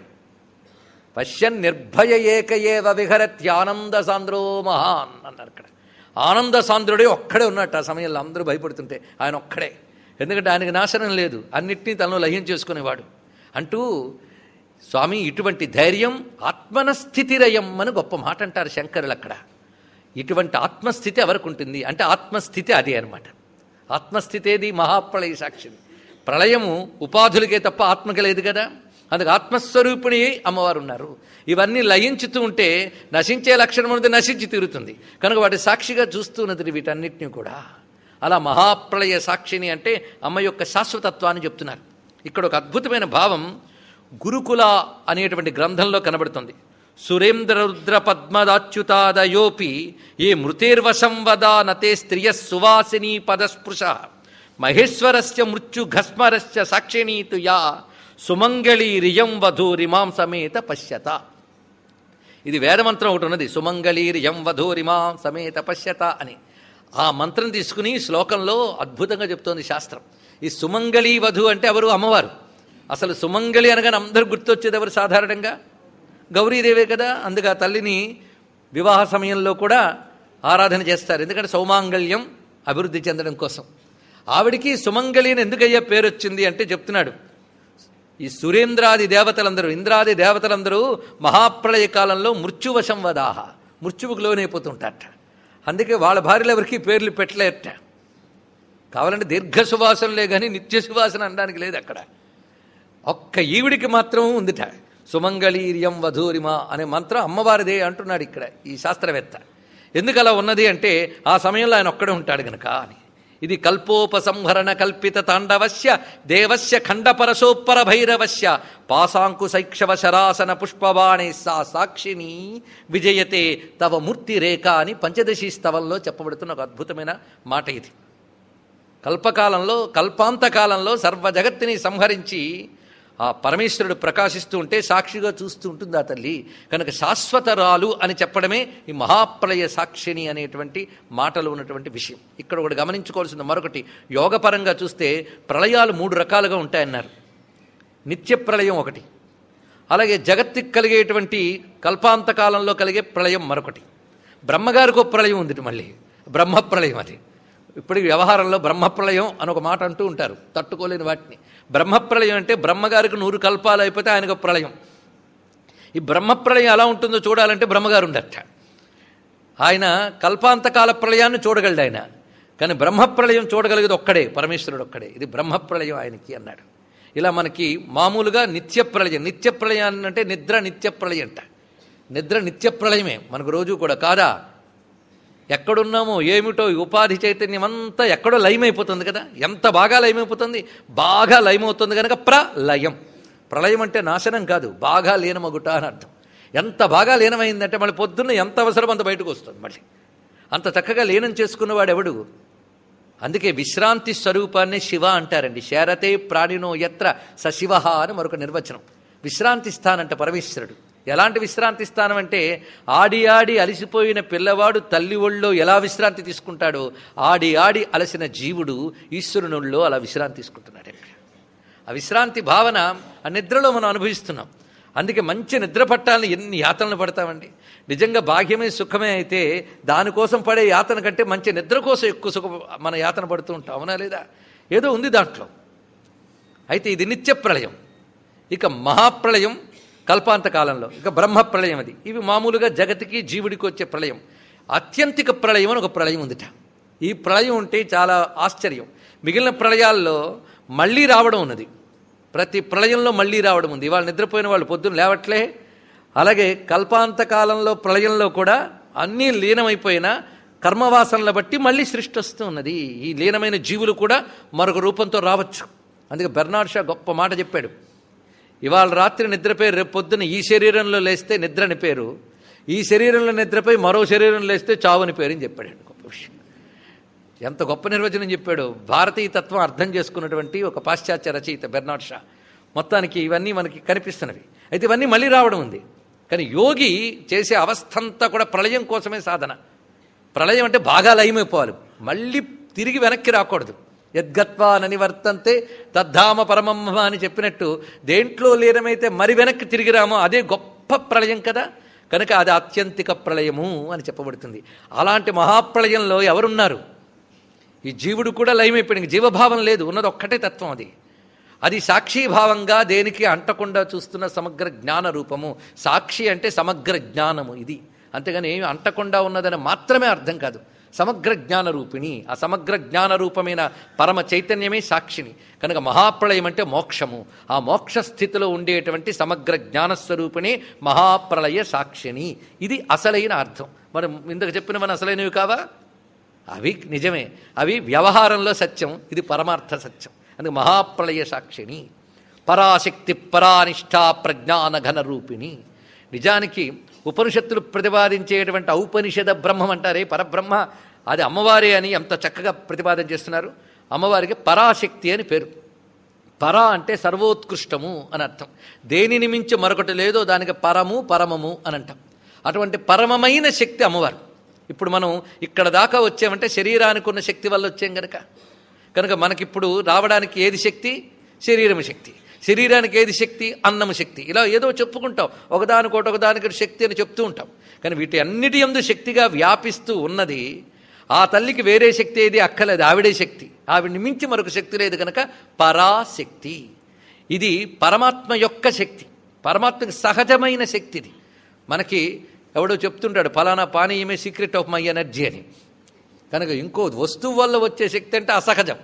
పశ్యన్ నిర్భయ ఏక ఏవ విహరత్యానంద సాంద్రో మహాన్ అన్నారు ఇక్కడ ఆనంద సాంద్రుడే ఒక్కడే ఉన్నట్టు ఆ సమయంలో అందరూ భయపడుతుంటే ఆయన ఒక్కడే ఎందుకంటే ఆయనకి నాశనం లేదు అన్నిటినీ తనలో లయం చేసుకునేవాడు అంటూ స్వామి ఇటువంటి ధైర్యం ఆత్మనస్థితిరయం అని గొప్ప మాట అంటారు శంకరులు అక్కడ ఇటువంటి ఆత్మస్థితి ఎవరికి ఉంటుంది అంటే ఆత్మస్థితి అదే అనమాట ఆత్మస్థితి ఏది మహాప్రళయ సాక్షి ప్రళయము ఉపాధులకే తప్ప ఆత్మకి లేదు కదా అందుకు ఆత్మస్వరూపిణి అమ్మవారు ఉన్నారు ఇవన్నీ లయించుతూ ఉంటే నశించే లక్షణం ఉన్నది నశించి తీరుతుంది కనుక వాటి సాక్షిగా చూస్తున్నది వీటన్నిటిని కూడా అలా మహాప్రళయ సాక్షిని అంటే అమ్మ యొక్క శాశ్వతత్వాన్ని చెప్తున్నారు ఇక్కడ ఒక అద్భుతమైన భావం గురుకుల అనేటువంటి గ్రంథంలో కనబడుతుంది సురేంద్ర రుద్ర పద్మదాచ్యుతాదయోపి ఏ మృతేర్వశం వదా నతే స్త్రియ సువాసిని పదస్పృశ మహేశ్వరస్య మృత్యు ఘస్మరస్య సాక్షిణీతు యా సుమంగళీ రియం వధూరిమాం సమేత పశ్యత ఇది వేదమంత్రం ఒకటి ఉన్నది సుమంగళీర్యం వధూరిమాం సమేత పశ్యత అని ఆ మంత్రం తీసుకుని శ్లోకంలో అద్భుతంగా చెప్తోంది శాస్త్రం ఈ సుమంగళీ వధు అంటే ఎవరు అమ్మవారు అసలు సుమంగళి అనగానే అందరూ గుర్తొచ్చేది ఎవరు సాధారణంగా గౌరీదేవే కదా అందుకే ఆ తల్లిని వివాహ సమయంలో కూడా ఆరాధన చేస్తారు ఎందుకంటే సౌమాంగళ్యం అభివృద్ధి చెందడం కోసం ఆవిడికి సుమంగళి అని ఎందుకయ్యా పేరు వచ్చింది అంటే చెప్తున్నాడు ఈ సురేంద్రాది దేవతలందరూ ఇంద్రాది దేవతలందరూ మహాప్రళయ కాలంలో మృత్యువశం వదాహ మృత్యువుకు లోనైపోతుంటారట అందుకే వాళ్ళ భార్యలు ఎవరికి పేర్లు పెట్టలేరట కావాలంటే దీర్ఘ సువాసనలే కానీ నిత్య సువాసన అనడానికి లేదు అక్కడ ఒక్క ఈవిడికి మాత్రం ఉందిట సుమంగళీర్యం వధూరిమ అనే మంత్రం అమ్మవారిదే అంటున్నాడు ఇక్కడ ఈ శాస్త్రవేత్త ఎందుకు అలా ఉన్నది అంటే ఆ సమయంలో ఆయన ఒక్కడే ఉంటాడు గనక అని ఇది కల్పోపసంహరణ కల్పిత తాండవస్య దేవస్య ఖండపరసోప్పర భైరవస్య పాసాంకు శైక్షవ శరాసన పుష్పబాణే సా సాక్షిని విజయతే తవ మూర్తి రేఖ అని పంచదశి స్తవంలో చెప్పబడుతున్న ఒక అద్భుతమైన మాట ఇది కల్పకాలంలో కల్పాంతకాలంలో సర్వ జగత్తుని సంహరించి ఆ పరమేశ్వరుడు ప్రకాశిస్తూ ఉంటే సాక్షిగా చూస్తూ ఉంటుంది ఆ తల్లి కనుక శాశ్వతరాలు అని చెప్పడమే ఈ మహాప్రళయ సాక్షిని అనేటువంటి మాటలు ఉన్నటువంటి విషయం ఇక్కడ ఒకటి గమనించుకోవాల్సింది మరొకటి యోగపరంగా చూస్తే ప్రళయాలు మూడు రకాలుగా ఉంటాయన్నారు నిత్య ప్రళయం ఒకటి అలాగే జగత్తుకి కలిగేటువంటి కల్పాంతకాలంలో కలిగే ప్రళయం మరొకటి బ్రహ్మగారికి ఒక ప్రళయం ఉంది మళ్ళీ బ్రహ్మ ప్రళయం అది ఇప్పుడు వ్యవహారంలో బ్రహ్మప్రళయం అని ఒక మాట అంటూ ఉంటారు తట్టుకోలేని వాటిని బ్రహ్మప్రళయం అంటే బ్రహ్మగారికి నూరు కల్పాలు అయిపోతే ఆయనకు ప్రళయం ఈ బ్రహ్మప్రళయం ఎలా ఉంటుందో చూడాలంటే బ్రహ్మగారు ఉండట ఆయన కల్పాంతకాల ప్రళయాన్ని చూడగలడు ఆయన కానీ బ్రహ్మప్రళయం చూడగలిగేది ఒక్కడే పరమేశ్వరుడు ఒక్కడే ఇది బ్రహ్మప్రళయం ఆయనకి అన్నాడు ఇలా మనకి మామూలుగా నిత్య ప్రళయం నిత్య ప్రళయాన్ని అంటే నిద్ర నిత్య ప్రళయం అంట నిద్ర నిత్య ప్రళయమే మనకు రోజు కూడా కాదా ఎక్కడున్నామో ఏమిటో ఈ ఉపాధి చైతన్యం అంతా ఎక్కడో లయమైపోతుంది కదా ఎంత బాగా లయమైపోతుంది బాగా లయమవుతుంది కనుక ప్రలయం ప్రళయం అంటే నాశనం కాదు బాగా లీనమగుట అని అర్థం ఎంత బాగా లీనమైందంటే మళ్ళీ పొద్దున్న ఎంత అవసరం అంత బయటకు వస్తుంది మళ్ళీ అంత చక్కగా లీనం చేసుకున్నవాడు ఎవడు అందుకే విశ్రాంతి స్వరూపాన్ని శివ అంటారండి శరతే ప్రాణినో యత్ర సశివ అని మరొక నిర్వచనం విశ్రాంతి స్థానంట పరమేశ్వరుడు ఎలాంటి విశ్రాంతి స్థానం అంటే ఆడి ఆడి అలసిపోయిన పిల్లవాడు తల్లి ఒళ్ళో ఎలా విశ్రాంతి తీసుకుంటాడో ఆడి ఆడి అలసిన జీవుడు ఈశ్వరునుల్లో అలా విశ్రాంతి తీసుకుంటున్నాడు ఇక్కడ ఆ విశ్రాంతి భావన ఆ నిద్రలో మనం అనుభవిస్తున్నాం అందుకే మంచి నిద్ర పట్టాలని ఎన్ని యాతనలు పడతామండి నిజంగా భాగ్యమే సుఖమే అయితే దానికోసం పడే యాతన కంటే మంచి నిద్ర కోసం ఎక్కువ సుఖ మన యాతన పడుతూ ఉంటాం అవునా లేదా ఏదో ఉంది దాంట్లో అయితే ఇది నిత్య ప్రళయం ఇక మహాప్రళయం కల్పాంత కాలంలో ఇక బ్రహ్మ ప్రళయం అది ఇవి మామూలుగా జగతికి జీవుడికి వచ్చే ప్రళయం అత్యంతిక ప్రళయం అని ఒక ప్రళయం ఉందిట ఈ ప్రళయం ఉంటే చాలా ఆశ్చర్యం మిగిలిన ప్రళయాల్లో మళ్ళీ రావడం ఉన్నది ప్రతి ప్రళయంలో మళ్ళీ రావడం ఉంది ఇవాళ నిద్రపోయిన వాళ్ళు పొద్దున్న లేవట్లే అలాగే కల్పాంత కాలంలో ప్రళయంలో కూడా అన్నీ లీనమైపోయినా కర్మవాసనల బట్టి మళ్ళీ సృష్టి వస్తూ ఉన్నది ఈ లీనమైన జీవులు కూడా మరొక రూపంతో రావచ్చు అందుకే బెర్నాడ్ షా గొప్ప మాట చెప్పాడు ఇవాళ రాత్రి నిద్రపోయి రేపు పొద్దున ఈ శరీరంలో లేస్తే నిద్ర అని పేరు ఈ శరీరంలో నిద్రపోయి మరో శరీరం లేస్తే చావని పేరు అని చెప్పాడు గొప్ప విషయం ఎంత గొప్ప నిర్వచనం చెప్పాడు భారతీయ తత్వం అర్థం చేసుకున్నటువంటి ఒక పాశ్చాత్య రచయిత బెర్నాడ్ షా మొత్తానికి ఇవన్నీ మనకి కనిపిస్తున్నవి అయితే ఇవన్నీ మళ్ళీ రావడం ఉంది కానీ యోగి చేసే అవస్థంతా కూడా ప్రళయం కోసమే సాధన ప్రళయం అంటే బాగా లయమైపోవాలి మళ్ళీ తిరిగి వెనక్కి రాకూడదు యద్గత్వా ననివర్తంతే తద్ధామ పరమమ్మ అని చెప్పినట్టు దేంట్లో లీనమైతే మరి వెనక్కి తిరిగి రామో అదే గొప్ప ప్రళయం కదా కనుక అది ఆత్యంతిక ప్రళయము అని చెప్పబడుతుంది అలాంటి మహాప్రళయంలో ఎవరున్నారు ఈ జీవుడు కూడా లయమైపోయింది జీవభావం లేదు ఉన్నది ఒక్కటే తత్వం అది అది సాక్షిభావంగా దేనికి అంటకుండా చూస్తున్న సమగ్ర జ్ఞాన రూపము సాక్షి అంటే సమగ్ర జ్ఞానము ఇది అంతేగాని ఏమి అంటకుండా ఉన్నదని మాత్రమే అర్థం కాదు సమగ్ర జ్ఞాన రూపిణి ఆ సమగ్ర జ్ఞాన రూపమైన పరమ చైతన్యమే సాక్షిని కనుక మహాప్రళయం అంటే మోక్షము ఆ మోక్ష స్థితిలో ఉండేటువంటి సమగ్ర జ్ఞానస్వరూపిణి మహాప్రళయ సాక్షిని ఇది అసలైన అర్థం మరి ఇందుకు చెప్పినవని అసలైనవి కావా అవి నిజమే అవి వ్యవహారంలో సత్యం ఇది పరమార్థ సత్యం అందుకే మహాప్రళయ సాక్షిని పరాశక్తి పరానిష్టా ప్రజ్ఞాన ఘన రూపిణి నిజానికి ఉపనిషత్తులు ప్రతిపాదించేటువంటి ఔపనిషద బ్రహ్మం అంటారే పరబ్రహ్మ అది అమ్మవారే అని ఎంత చక్కగా ప్రతిపాదన చేస్తున్నారు అమ్మవారికి పరాశక్తి అని పేరు పరా అంటే సర్వోత్కృష్టము అని అర్థం దేనిని మించి మరొకటి లేదో దానికి పరము పరమము అని అంటాం అటువంటి పరమమైన శక్తి అమ్మవారు ఇప్పుడు మనం ఇక్కడ దాకా వచ్చామంటే శరీరానికి ఉన్న శక్తి వల్ల వచ్చాం గనక కనుక మనకిప్పుడు రావడానికి ఏది శక్తి శరీరం శక్తి శరీరానికి ఏది శక్తి అన్నము శక్తి ఇలా ఏదో చెప్పుకుంటాం ఒకదానికోటి ఒకదానికి శక్తి అని చెప్తూ ఉంటాం కానీ వీటి అన్నిటి ఎందు శక్తిగా వ్యాపిస్తూ ఉన్నది ఆ తల్లికి వేరే శక్తి ఏది అక్కలేదు ఆవిడే శక్తి ఆవిడ్ని మించి మరొక శక్తి లేదు కనుక పరాశక్తి ఇది పరమాత్మ యొక్క శక్తి పరమాత్మకి సహజమైన శక్తి ఇది మనకి ఎవడో చెప్తుంటాడు ఫలానా పానీయమే సీక్రెట్ ఆఫ్ మై ఎనర్జీ అని కనుక ఇంకో వస్తువు వల్ల వచ్చే శక్తి అంటే అసహజం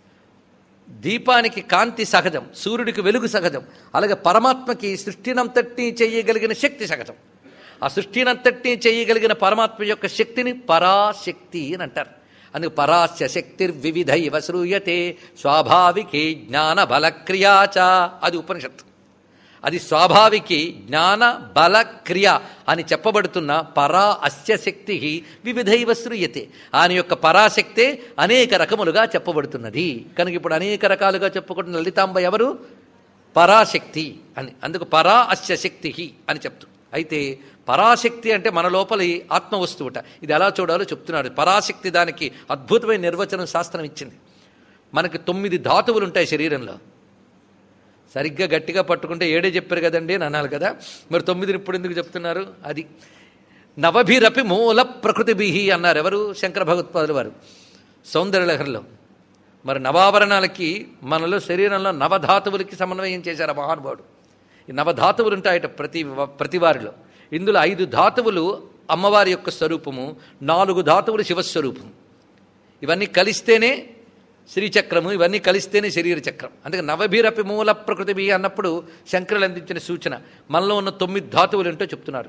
దీపానికి కాంతి సహజం సూర్యుడికి వెలుగు సహజం అలాగే పరమాత్మకి సృష్టినంతటినీ చేయగలిగిన శక్తి సహజం ఆ సృష్టినంతటినీ చేయగలిగిన పరమాత్మ యొక్క శక్తిని పరాశక్తి అని అంటారు అందుకు పరాస్య శక్తిర్వివిధైవ శ్రూయతే స్వాభావికే జ్ఞాన బలక్రియాచ అది ఉపనిషత్తు అది స్వాభావికి జ్ఞాన బల క్రియ అని చెప్పబడుతున్న పరా అస్య శక్తి వివిధైవ శ్రూయతే ఆయన యొక్క పరాశక్తే అనేక రకములుగా చెప్పబడుతున్నది కనుక ఇప్పుడు అనేక రకాలుగా చెప్పుకుంటున్న లలితాంబ ఎవరు పరాశక్తి అని అందుకు పరా అస్య శక్తి అని చెప్తూ అయితే పరాశక్తి అంటే మన లోపలి ఆత్మ వస్తువుట ఇది ఎలా చూడాలో చెప్తున్నాడు పరాశక్తి దానికి అద్భుతమైన నిర్వచనం శాస్త్రం ఇచ్చింది మనకి తొమ్మిది ధాతువులు ఉంటాయి శరీరంలో సరిగ్గా గట్టిగా పట్టుకుంటే ఏడే చెప్పారు కదండి అని అనాలి కదా మరి తొమ్మిదిని ఇప్పుడు ఎందుకు చెప్తున్నారు అది నవభిరపి మూల ప్రకృతిభిహి అన్నారు ఎవరు శంకర భగవత్పాదులు వారు సౌందర్యలహరిలో మరి నవాభరణాలకి మనలో శరీరంలో నవధాతువులకి సమన్వయం చేశారు ఆ మహానుభావుడు ఈ నవధాతువులు ఉంటాయట ప్రతి ప్రతి వారిలో ఇందులో ఐదు ధాతువులు అమ్మవారి యొక్క స్వరూపము నాలుగు ధాతువులు శివస్వరూపము ఇవన్నీ కలిస్తేనే శ్రీచక్రము ఇవన్నీ కలిస్తేనే శరీర చక్రం అందుకే నవభీరపి మూల ప్రకృతిభి అన్నప్పుడు శంకరులు అందించిన సూచన మనలో ఉన్న తొమ్మిది ధాతువులు ఏంటో చెప్తున్నారు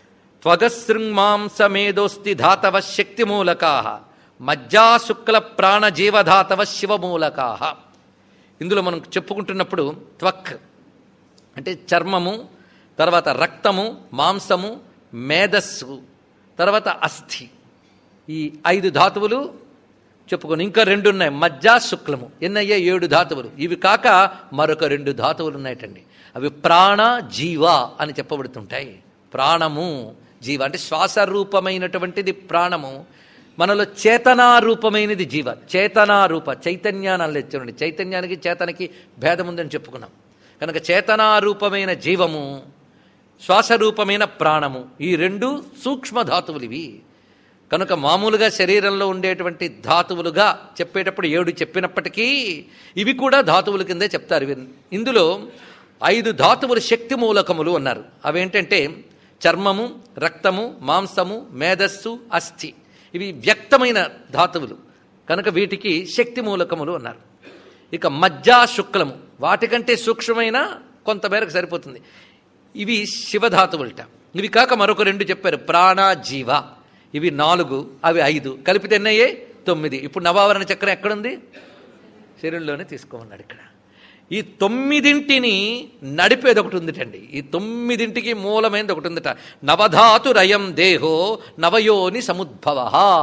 త్వగశృంమాంసమేదోస్తి ధాతవ శక్తి మూలకా మజ్జా శుక్ల ప్రాణ జీవధాతవ శివమూలకా ఇందులో మనం చెప్పుకుంటున్నప్పుడు త్వక్ అంటే చర్మము తర్వాత రక్తము మాంసము మేధస్సు తర్వాత అస్థి ఈ ఐదు ధాతువులు చెప్పుకొని ఇంకా రెండు ఉన్నాయి మజ్జ శుక్లము ఎన్నయ్యా ఏడు ధాతువులు ఇవి కాక మరొక రెండు ధాతువులు ఉన్నాయటండి అవి ప్రాణ జీవ అని చెప్పబడుతుంటాయి ప్రాణము జీవ అంటే శ్వాస రూపమైనటువంటిది ప్రాణము మనలో చేతనారూపమైనది జీవ చేతనారూప చైతన్యాన్ని అనలేదు చూడండి చైతన్యానికి చేతనకి భేదం ఉందని చెప్పుకున్నాం కనుక చేతనారూపమైన జీవము శ్వాసరూపమైన ప్రాణము ఈ రెండు సూక్ష్మ ధాతువులు ఇవి కనుక మామూలుగా శరీరంలో ఉండేటువంటి ధాతువులుగా చెప్పేటప్పుడు ఏడు చెప్పినప్పటికీ ఇవి కూడా ధాతువుల కిందే చెప్తారు ఇవి ఇందులో ఐదు ధాతువులు శక్తి మూలకములు అన్నారు అవేంటంటే చర్మము రక్తము మాంసము మేధస్సు అస్థి ఇవి వ్యక్తమైన ధాతువులు కనుక వీటికి శక్తి మూలకములు అన్నారు ఇక మజ్జా శుక్లము వాటికంటే సూక్ష్మమైన కొంతమేరకు సరిపోతుంది ఇవి శివధాతువులట ఇవి కాక మరొక రెండు చెప్పారు ప్రాణ జీవ ఇవి నాలుగు అవి ఐదు కలిపితే ఎన్నయ్యే తొమ్మిది ఇప్పుడు నవావరణ చక్రం ఎక్కడుంది శరీరంలోనే తీసుకోమన్నాడు ఇక్కడ ఈ తొమ్మిదింటిని నడిపేది ఒకటి ఉందిటండి ఈ తొమ్మిదింటికి మూలమైనది ఒకటి ఉందిట నవధాతురయం దేహో నవయోని సముద్భవ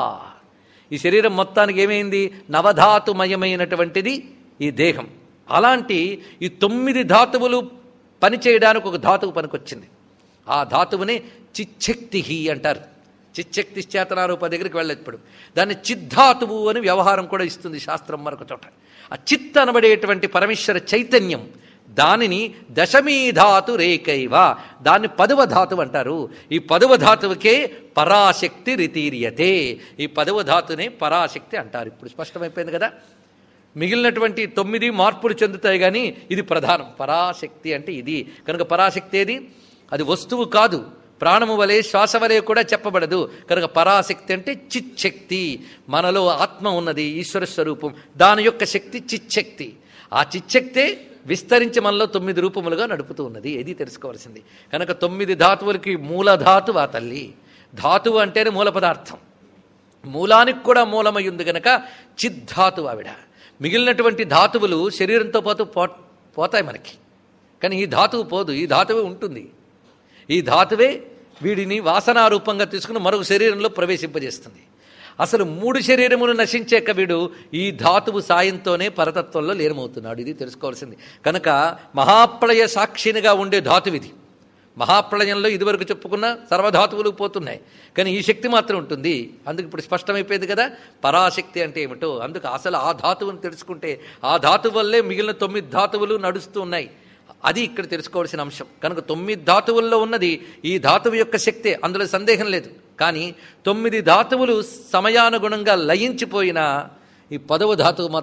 ఈ శరీరం మొత్తానికి ఏమైంది నవధాతుమయమైనటువంటిది ఈ దేహం అలాంటి ఈ తొమ్మిది ధాతువులు పనిచేయడానికి ఒక ధాతువు పనికొచ్చింది ఆ ధాతువుని చిచ్చక్తి అంటారు చిచ్చక్తి చేతనారూప దగ్గరికి వెళ్ళదు ఇప్పుడు దాన్ని చిద్ధాతువు అని వ్యవహారం కూడా ఇస్తుంది శాస్త్రం మరొక చోట ఆ చిత్ అనబడేటువంటి పరమేశ్వర చైతన్యం దానిని దశమీధాతు రేకైవ దాన్ని పదవ ధాతువు అంటారు ఈ పదవ ధాతువుకే పరాశక్తి రితీర్యతే ఈ పదవ ధాతునే పరాశక్తి అంటారు ఇప్పుడు స్పష్టమైపోయింది కదా మిగిలినటువంటి తొమ్మిది మార్పులు చెందుతాయి కానీ ఇది ప్రధానం పరాశక్తి అంటే ఇది కనుక పరాశక్తి ఏది అది వస్తువు కాదు ప్రాణము వలె శ్వాస వలె కూడా చెప్పబడదు కనుక పరాశక్తి అంటే చిచ్చక్తి మనలో ఆత్మ ఉన్నది ఈశ్వర స్వరూపం దాని యొక్క శక్తి చిచ్చక్తి ఆ చిచ్చక్తే విస్తరించి మనలో తొమ్మిది రూపములుగా నడుపుతూ ఉన్నది ఇది తెలుసుకోవాల్సింది కనుక తొమ్మిది ధాతువులకి మూలధాతువు ఆ తల్లి ధాతువు అంటేనే మూల పదార్థం మూలానికి కూడా మూలమై ఉంది గనక చిద్ధాతువు ఆవిడ మిగిలినటువంటి ధాతువులు శరీరంతో పాటు పో పోతాయి మనకి కానీ ఈ ధాతువు పోదు ఈ ధాతువే ఉంటుంది ఈ ధాతువే వీడిని వాసనారూపంగా తీసుకుని మరొక శరీరంలో ప్రవేశింపజేస్తుంది అసలు మూడు శరీరములు నశించాక వీడు ఈ ధాతువు సాయంతోనే పరతత్వంలో లీనమవుతున్నాడు ఇది తెలుసుకోవాల్సింది కనుక మహాప్రళయ సాక్షినిగా ఉండే ధాతువు ఇది మహాప్రళయంలో ఇదివరకు చెప్పుకున్న సర్వధాతువులు పోతున్నాయి కానీ ఈ శక్తి మాత్రం ఉంటుంది అందుకు ఇప్పుడు స్పష్టమైపోయింది కదా పరాశక్తి అంటే ఏమిటో అందుకు అసలు ఆ ధాతువుని తెలుసుకుంటే ఆ ధాతువు వల్లే మిగిలిన తొమ్మిది ధాతువులు నడుస్తూ ఉన్నాయి అది ఇక్కడ తెలుసుకోవాల్సిన అంశం కనుక తొమ్మిది ధాతువుల్లో ఉన్నది ఈ ధాతువు యొక్క శక్తే అందులో సందేహం లేదు కానీ తొమ్మిది ధాతువులు సమయానుగుణంగా లయించిపోయిన ఈ పదవ ధాతువు మాత్రం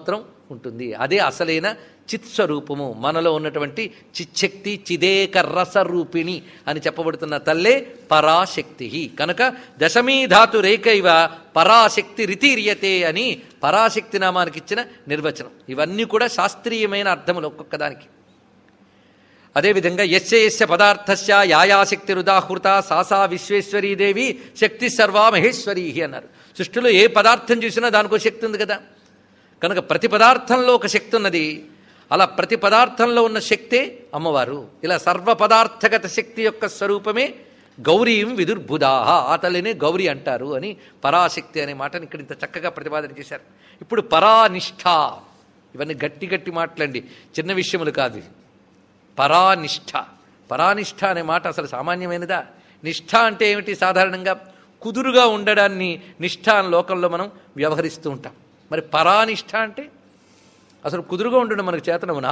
ఉంటుంది అదే అసలైన చిత్స్వరూపము మనలో ఉన్నటువంటి చిచ్చక్తి చిదేక రసరూపిణి అని చెప్పబడుతున్న తల్లే పరాశక్తి కనుక దశమీ ధాతు రేకైవ పరాశక్తి రితీర్యతే అని పరాశక్తి నామానికి ఇచ్చిన నిర్వచనం ఇవన్నీ కూడా శాస్త్రీయమైన అర్థములు ఒక్కొక్క దానికి అదేవిధంగా యస్య యస్య పదార్థస్య యాయాశక్తి రుదాహృత సాసా విశ్వేశ్వరీదేవి శక్తి సర్వా మహేశ్వరీ అన్నారు సృష్టిలో ఏ పదార్థం చూసినా దానికో శక్తి ఉంది కదా కనుక ప్రతి పదార్థంలో ఒక శక్తి ఉన్నది అలా ప్రతి పదార్థంలో ఉన్న శక్తే అమ్మవారు ఇలా సర్వ పదార్థగత శక్తి యొక్క స్వరూపమే గౌరీం విదుర్బుధాహ ఆ తల్లినే గౌరీ అంటారు అని పరాశక్తి అనే మాటని ఇక్కడ ఇంత చక్కగా ప్రతిపాదన చేశారు ఇప్పుడు పరానిష్ఠ ఇవన్నీ గట్టి గట్టి మాటలండి చిన్న విషయములు కాదు ఇవి. పరానిష్ఠ పరానిష్ఠ అనే మాట అసలు సామాన్యమైనదా నిష్ఠ అంటే ఏమిటి సాధారణంగా కుదురుగా ఉండడాన్ని నిష్ఠ అని లోకంలో మనం వ్యవహరిస్తూ ఉంటాం మరి పరానిష్ఠ అంటే అసలు కుదురుగా ఉండడం మనకు చేతనమునా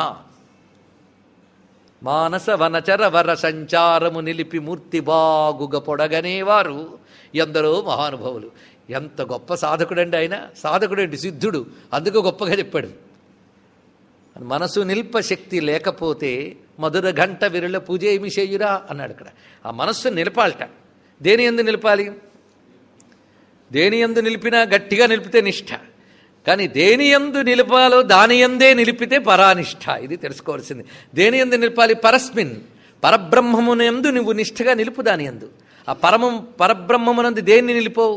మానస వనచర వర సంచారము నిలిపి మూర్తి బాగుగ పొడగనేవారు ఎందరో మహానుభవులు ఎంత గొప్ప సాధకుడండి ఆయన సాధకుడండి సిద్ధుడు అందుకు గొప్పగా చెప్పాడు మనసు నిల్ప శక్తి లేకపోతే మధుర గంట విరుల పూజ ఏమి చేయురా అన్నాడు ఇక్కడ ఆ మనస్సు నిలపాలట దేని ఎందు నిలపాలి దేని ఎందు నిలిపినా గట్టిగా నిలిపితే నిష్ఠ కానీ దేని ఎందు నిలపాలో దాని ఎందే నిలిపితే పరానిష్ఠ ఇది తెలుసుకోవాల్సింది దేని ఎందు నిలపాలి పరస్మిన్ పరబ్రహ్మమునందు నువ్వు నిష్ఠగా నిలుపు దాని ఎందు ఆ పరమం పరబ్రహ్మమునందు దేన్ని నిలిపోవు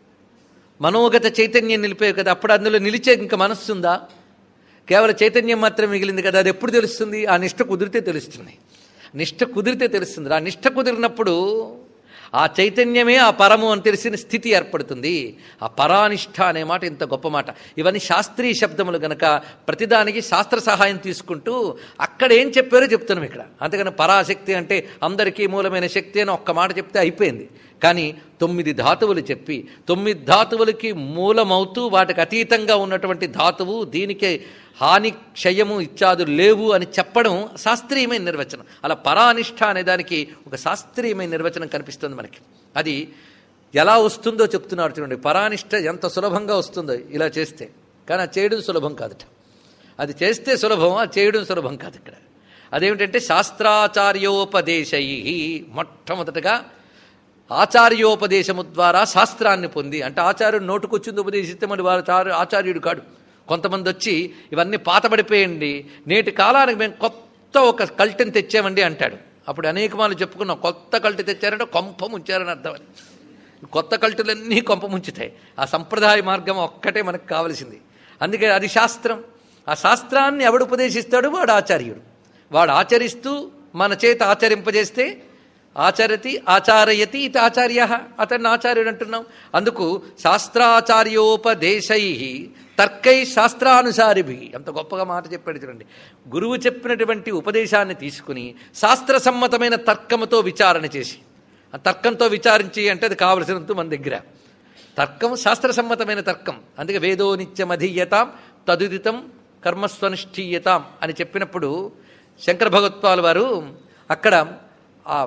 మనోగత చైతన్యం నిలిపేవి కదా అప్పుడు అందులో నిలిచే ఇంకా మనస్సు ఉందా కేవలం చైతన్యం మాత్రమే మిగిలింది కదా అది ఎప్పుడు తెలుస్తుంది ఆ నిష్ఠ కుదిరితే తెలుస్తుంది నిష్ఠ కుదిరితే తెలుస్తుంది ఆ నిష్ఠ కుదిరినప్పుడు ఆ చైతన్యమే ఆ పరము అని తెలిసిన స్థితి ఏర్పడుతుంది ఆ పరానిష్ఠ అనే మాట ఇంత గొప్ప మాట ఇవన్నీ శాస్త్రీయ శబ్దములు గనక ప్రతిదానికి శాస్త్ర సహాయం తీసుకుంటూ అక్కడ ఏం చెప్పారో చెప్తున్నాం ఇక్కడ అంతేగాని పరాశక్తి అంటే అందరికీ మూలమైన శక్తి అని ఒక్క మాట చెప్తే అయిపోయింది కానీ తొమ్మిది ధాతువులు చెప్పి తొమ్మిది ధాతువులకి మూలమవుతూ వాటికి అతీతంగా ఉన్నటువంటి ధాతువు దీనికి హాని క్షయము ఇత్యాదులు లేవు అని చెప్పడం శాస్త్రీయమైన నిర్వచనం అలా పరానిష్ఠ అనే దానికి ఒక శాస్త్రీయమైన నిర్వచనం కనిపిస్తుంది మనకి అది ఎలా వస్తుందో చెప్తున్నాడు చూడండి పరానిష్ట ఎంత సులభంగా వస్తుందో ఇలా చేస్తే కానీ అది చేయడం సులభం కాదట అది చేస్తే సులభం అది చేయడం సులభం కాదు ఇక్కడ అదేమిటంటే శాస్త్రాచార్యోపదేశై మొట్టమొదటగా ఆచార్యోపదేశము ద్వారా శాస్త్రాన్ని పొంది అంటే ఆచార్యుడు నోటుకొచ్చింది ఉపదేశిస్తే మరి వారు చారు- ఆచార్యుడు కాడు కొంతమంది వచ్చి ఇవన్నీ పాతబడిపోయండి నేటి కాలానికి మేము కొత్త ఒక కల్టిని తెచ్చామండి అంటాడు అప్పుడు అనేక మంది చెప్పుకున్నాం కొత్త కల్టి తెచ్చారంటే కొంప ముంచారని అర్థం అని కొత్త కల్టులన్నీ కొంప ముంచుతాయి ఆ సంప్రదాయ మార్గం ఒక్కటే మనకు కావలసింది అందుకే అది శాస్త్రం ఆ శాస్త్రాన్ని ఎవడు ఉపదేశిస్తాడు వాడు ఆచార్యుడు వాడు ఆచరిస్తూ మన చేత ఆచరింపజేస్తే ఆచరతి ఆచారయతి ఇది ఆచార్య అతన్ని ఆచార్యుడు అంటున్నాం అందుకు శాస్త్రాచార్యోపదేశై తర్కై శాస్త్రానుసారిభి ఎంత గొప్పగా మాట చెప్పాడు చూడండి గురువు చెప్పినటువంటి ఉపదేశాన్ని తీసుకుని శాస్త్రసమ్మతమైన తర్కముతో విచారణ చేసి ఆ తర్కంతో విచారించి అంటే అది కావలసినంత మన దగ్గర తర్కం శాస్త్రసమ్మతమైన తర్కం అందుకే వేదో నిత్యమధీయతాం తదుదితం కర్మస్వనుష్ఠీయతాం అని చెప్పినప్పుడు శంకర భగవత్పాల్ వారు అక్కడ ఆ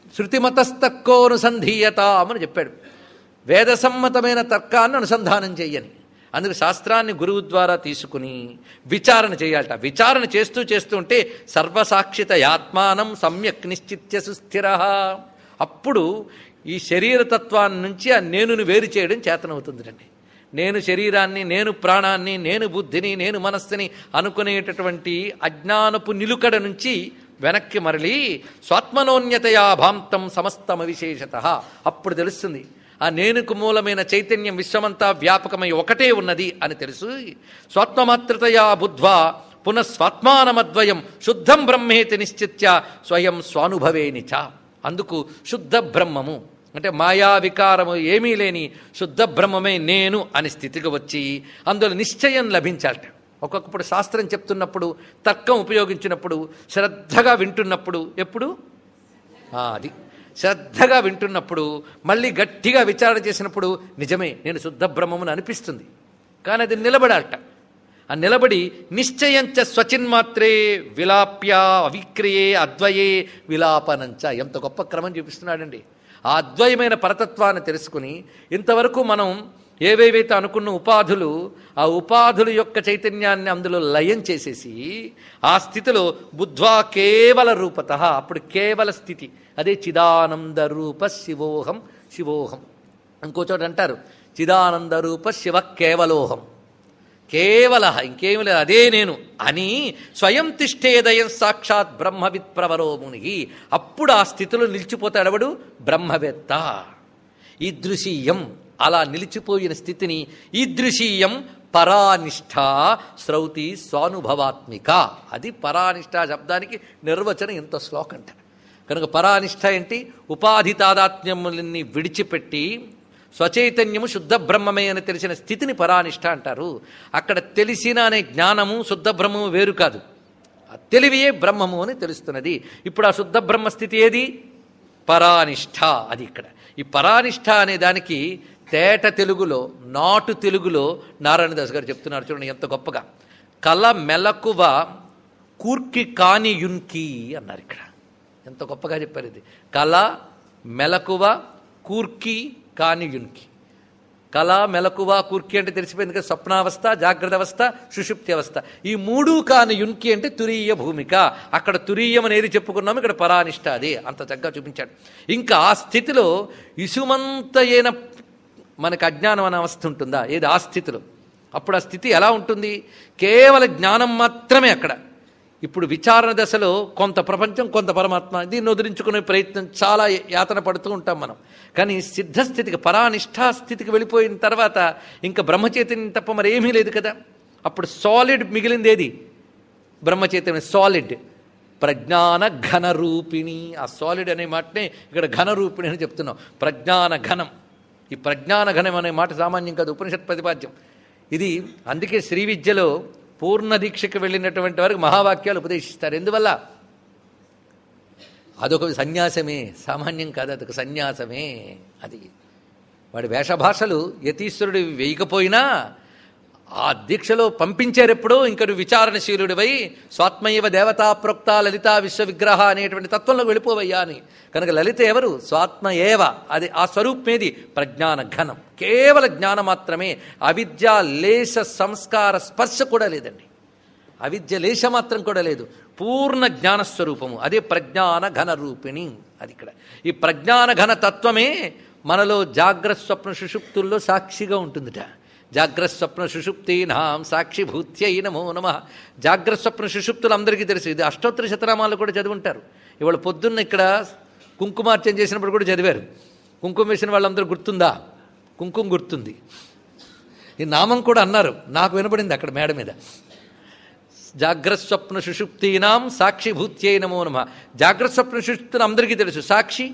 శృతిమతస్తర్కోనుసంధీయతాం అని చెప్పాడు వేదసమ్మతమైన తర్కాన్ని అనుసంధానం చెయ్యని అందుకు శాస్త్రాన్ని గురువు ద్వారా తీసుకుని విచారణ చేయాలట విచారణ చేస్తూ చేస్తూ ఉంటే సర్వసాక్షిత యాత్మానం సమ్యక్ నిశ్చిత్య సుస్థిర అప్పుడు ఈ శరీరతత్వాన్ని నుంచి ఆ నేనును వేరు చేయడం చేతనవుతుందండి నేను శరీరాన్ని నేను ప్రాణాన్ని నేను బుద్ధిని నేను మనస్సుని అనుకునేటటువంటి అజ్ఞానపు నిలుకడ నుంచి వెనక్కి మరలి స్వాత్మనోన్యతయా భాంతం సమస్తమ విశేషత అప్పుడు తెలుస్తుంది ఆ నేనుకు మూలమైన చైతన్యం విశ్వమంతా వ్యాపకమై ఒకటే ఉన్నది అని తెలుసు స్వాత్మమాతృతయా బుద్ధ్వా పునఃస్వాత్మానమద్వయం శుద్ధం బ్రహ్మేతి నిశ్చిత్య స్వయం స్వానుభవేనిచ అందుకు శుద్ధ బ్రహ్మము అంటే మాయా వికారము ఏమీ లేని శుద్ధ బ్రహ్మమే నేను అని స్థితికి వచ్చి అందులో నిశ్చయం లభించాలట ఒక్కొక్కప్పుడు శాస్త్రం చెప్తున్నప్పుడు తర్కం ఉపయోగించినప్పుడు శ్రద్ధగా వింటున్నప్పుడు ఎప్పుడు ఆ, అది శ్రద్ధగా వింటున్నప్పుడు మళ్ళీ గట్టిగా విచారణ చేసినప్పుడు నిజమే నేను శుద్ధ బ్రహ్మమును అనిపిస్తుంది కానీ అది నిలబడాలట ఆ నిలబడి నిశ్చయంచ స్వచిన్మాత్రే విలాప్య అవిక్రియే అద్వయే విలాపనంచ ఎంత గొప్ప క్రమం చూపిస్తున్నాడండి ఆ అద్వయమైన పరతత్వాన్ని తెలుసుకుని ఇంతవరకు మనం ఏవేవైతే అనుకున్న ఉపాధులు ఆ ఉపాధుల యొక్క చైతన్యాన్ని అందులో లయం చేసేసి ఆ స్థితిలో బుద్ధ్వా కేవల రూపత అప్పుడు కేవల స్థితి అదే చిదానంద రూప శివోహం శివోహం ఇంకో చోట అంటారు చిదానంద రూప శివ కేవలోహం కేవల ఇంకేమి లేదు అదే నేను అని స్వయం తిష్టేదయం సాక్షాత్ బ్రహ్మవిత్ ప్రవరో ముని అప్పుడు ఆ స్థితిలో నిలిచిపోతాడవడు బ్రహ్మవేత్త ఈదృశీయం అలా నిలిచిపోయిన స్థితిని ఈదృశీయం పరానిష్ట శ్రౌతి స్వానుభవాత్మిక అది పరానిష్ట శబ్దానికి నిర్వచనం ఇంత శ్లోకంట కనుక పరానిష్ట ఏంటి ఉపాధి తాదాత్మ్యములన్నీ విడిచిపెట్టి స్వచైతన్యము శుద్ధ బ్రహ్మమే అని తెలిసిన స్థితిని పరానిష్ట అంటారు అక్కడ తెలిసిన అనే జ్ఞానము శుద్ధ బ్రహ్మము వేరు కాదు ఆ తెలివియే బ్రహ్మము అని తెలుస్తున్నది ఇప్పుడు ఆ శుద్ధ బ్రహ్మ స్థితి ఏది పరానిష్ట అది ఇక్కడ ఈ పరానిష్ట అనే దానికి తేట తెలుగులో నాటు తెలుగులో నారాయణదాస్ గారు చెప్తున్నారు చూడండి ఎంత గొప్పగా కల మెలకువ కూర్కి కాని యున్కి అన్నారు ఇక్కడ ఎంత గొప్పగా చెప్పారు ఇది కళ మెలకువ కూర్కి కాని యున్కి కళ మెలకువ కూర్కి అంటే తెలిసిపోయింది కదా స్వప్నావస్థ జాగ్రత్త అవస్థ సుషుప్తి అవస్థ ఈ మూడు కాని యున్కి అంటే తురీయ భూమిక అక్కడ తురీయం అనేది చెప్పుకున్నాము ఇక్కడ పరానిష్ట అదే అంత చక్కగా చూపించాడు ఇంకా ఆ స్థితిలో ఇసుమంత అయిన మనకు అజ్ఞానం అనే అవస్థ ఉంటుందా ఏది ఆ స్థితిలో అప్పుడు ఆ స్థితి ఎలా ఉంటుంది కేవల జ్ఞానం మాత్రమే అక్కడ ఇప్పుడు విచారణ దశలో కొంత ప్రపంచం కొంత పరమాత్మ దీన్ని వదిలించుకునే ప్రయత్నం చాలా యాతన పడుతూ ఉంటాం మనం కానీ సిద్ధస్థితికి పరానిష్టా స్థితికి వెళ్ళిపోయిన తర్వాత ఇంకా బ్రహ్మచైతన్యం తప్ప మరి ఏమీ లేదు కదా అప్పుడు సాలిడ్ మిగిలింది ఏది బ్రహ్మచైతన్యం సాలిడ్ ప్రజ్ఞాన ఘన రూపిణి ఆ సాలిడ్ అనే మాటనే ఇక్కడ ఘన రూపిణి అని చెప్తున్నాం ప్రజ్ఞాన ఘనం ఈ ప్రజ్ఞాన ఘనం అనే మాట సామాన్యం కాదు ఉపనిషత్ ప్రతిపాద్యం ఇది అందుకే శ్రీ విద్యలో పూర్ణ దీక్షకు వెళ్ళినటువంటి వారికి మహావాక్యాలు ఉపదేశిస్తారు ఎందువల్ల అదొక సన్యాసమే సామాన్యం కాదు అదొక సన్యాసమే అది వాడి వేషభాషలు యతీశ్వరుడు వేయకపోయినా ఆ దీక్షలో పంపించారెప్పుడో ఇంక నువ్వు విచారణశీలుడివై స్వాత్మయవ దేవతా ప్రోక్త లలిత విశ్వవిగ్రహ అనేటువంటి తత్వంలో వెళ్ళిపోవయ్యా అని కనుక లలిత ఎవరు స్వాత్మ ఏవ అది ఆ స్వరూపమేది ప్రజ్ఞాన ఘనం కేవల జ్ఞానం మాత్రమే అవిద్య లేశ సంస్కార స్పర్శ కూడా లేదండి అవిద్య లేశ మాత్రం కూడా లేదు పూర్ణ జ్ఞానస్వరూపము అదే ప్రజ్ఞాన ఘన రూపిణి అది ఇక్కడ ఈ ప్రజ్ఞాన ఘన తత్వమే మనలో జాగ్రత్త స్వప్న సుషుప్తుల్లో సాక్షిగా ఉంటుందిట జాగ్రత్త స్వప్న సుషుప్తీనాం సాక్షిభూత్యై నమో నమ జాగ్రత్త స్వప్న సుషుప్తులు అందరికీ తెలుసు ఇది అష్టోత్తర శతనామాలు కూడా చదువుంటారు ఇవాళ పొద్దున్న ఇక్కడ కుంకుమార్చన చేసినప్పుడు కూడా చదివారు కుంకుమ వేసిన వాళ్ళందరూ గుర్తుందా కుంకుమ గుర్తుంది ఈ నామం కూడా అన్నారు నాకు వినపడింది అక్కడ మేడ మీద జాగ్రత్త స్వప్న సుషుప్తీనాం సాక్షిభూత్యై నమో నమ జాగ్రత్త స్వప్న సుషుప్తులు అందరికీ తెలుసు సాక్షి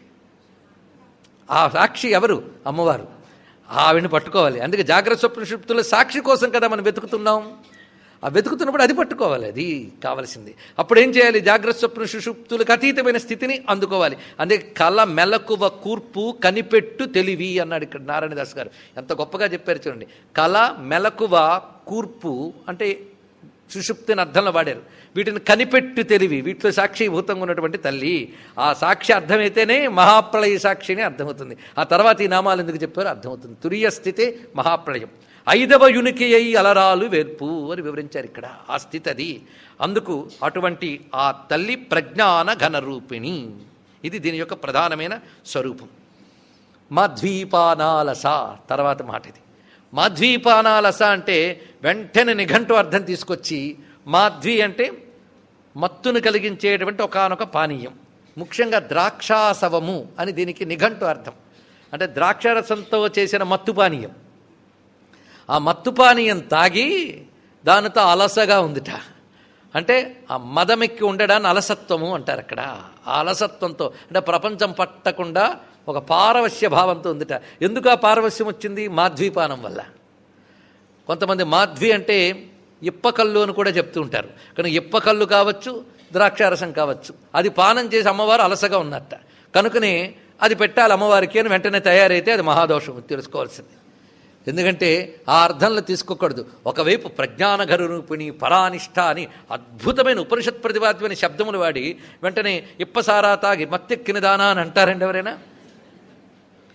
ఆ సాక్షి ఎవరు అమ్మవారు ఆవిడని పట్టుకోవాలి అందుకే జాగ్రత్త స్వప్న సుషుప్తుల సాక్షి కోసం కదా మనం వెతుకుతున్నాం ఆ వెతుకుతున్నప్పుడు అది పట్టుకోవాలి అది కావలసింది అప్పుడు ఏం చేయాలి జాగ్రత్త స్వప్న సుషుప్తులకు అతీతమైన స్థితిని అందుకోవాలి అందుకే కళ మెలకువ కూర్పు కనిపెట్టు తెలివి అన్నాడు ఇక్కడ నారాయణదాస్ గారు ఎంత గొప్పగా చెప్పారు చూడండి కళ మెలకువ కూర్పు అంటే సుషుప్తిని అర్థంలో వాడారు వీటిని కనిపెట్టు తెలివి వీటిలో సాక్షిభూతంగా ఉన్నటువంటి తల్లి ఆ సాక్షి అర్థమైతేనే మహాప్రళయ సాక్షిని అర్థమవుతుంది ఆ తర్వాత ఈ నామాలు ఎందుకు చెప్పారో అర్థమవుతుంది తురియ స్థితే మహాప్రళయం ఐదవ యునికి అయి అలరాలు వేర్పు అని వివరించారు ఇక్కడ ఆ స్థితి అది అందుకు అటువంటి ఆ తల్లి ప్రజ్ఞాన ఘనరూపిణి ఇది దీని యొక్క ప్రధానమైన స్వరూపం మాధ్వీపానాలస తర్వాత మాట ఇది మాధ్వీపానాలస అంటే వెంటనే నిఘంటు అర్థం తీసుకొచ్చి మాధ్వి అంటే మత్తును కలిగించేటువంటి ఒకానొక పానీయం ముఖ్యంగా ద్రాక్షాసవము అని దీనికి నిఘంటు అర్థం అంటే ద్రాక్షరసంతో చేసిన మత్తు పానీయం ఆ మత్తు పానీయం తాగి దానితో అలసగా ఉందిట అంటే ఆ మదమెక్కి ఉండడాన్ని అలసత్వము అంటారు అక్కడ ఆ అలసత్వంతో అంటే ప్రపంచం పట్టకుండా ఒక పారవశ్య భావంతో ఉందిట ఎందుకు ఆ పారవశ్యం వచ్చింది మాధ్వీపానం వల్ల కొంతమంది మాధ్వి అంటే ఇప్పకల్లు అని కూడా చెప్తూ ఉంటారు కానీ ఇప్పకల్లు కావచ్చు ద్రాక్షారసం కావచ్చు అది పానం చేసి అమ్మవారు అలసగా ఉన్నట్ట కనుకనే అది పెట్టాలి అమ్మవారికి అని వెంటనే తయారైతే అది మహాదోషం తెలుసుకోవాల్సింది ఎందుకంటే ఆ అర్థంలో తీసుకోకూడదు ఒకవైపు ప్రజ్ఞానఘరు రూపిణి పరానిష్ట అని అద్భుతమైన ఉపనిషత్ ప్రతిపాద్యమైన శబ్దములు వాడి వెంటనే ఇప్పసారా తాగి మత్తెక్కిన దానా అని అంటారండి ఎవరైనా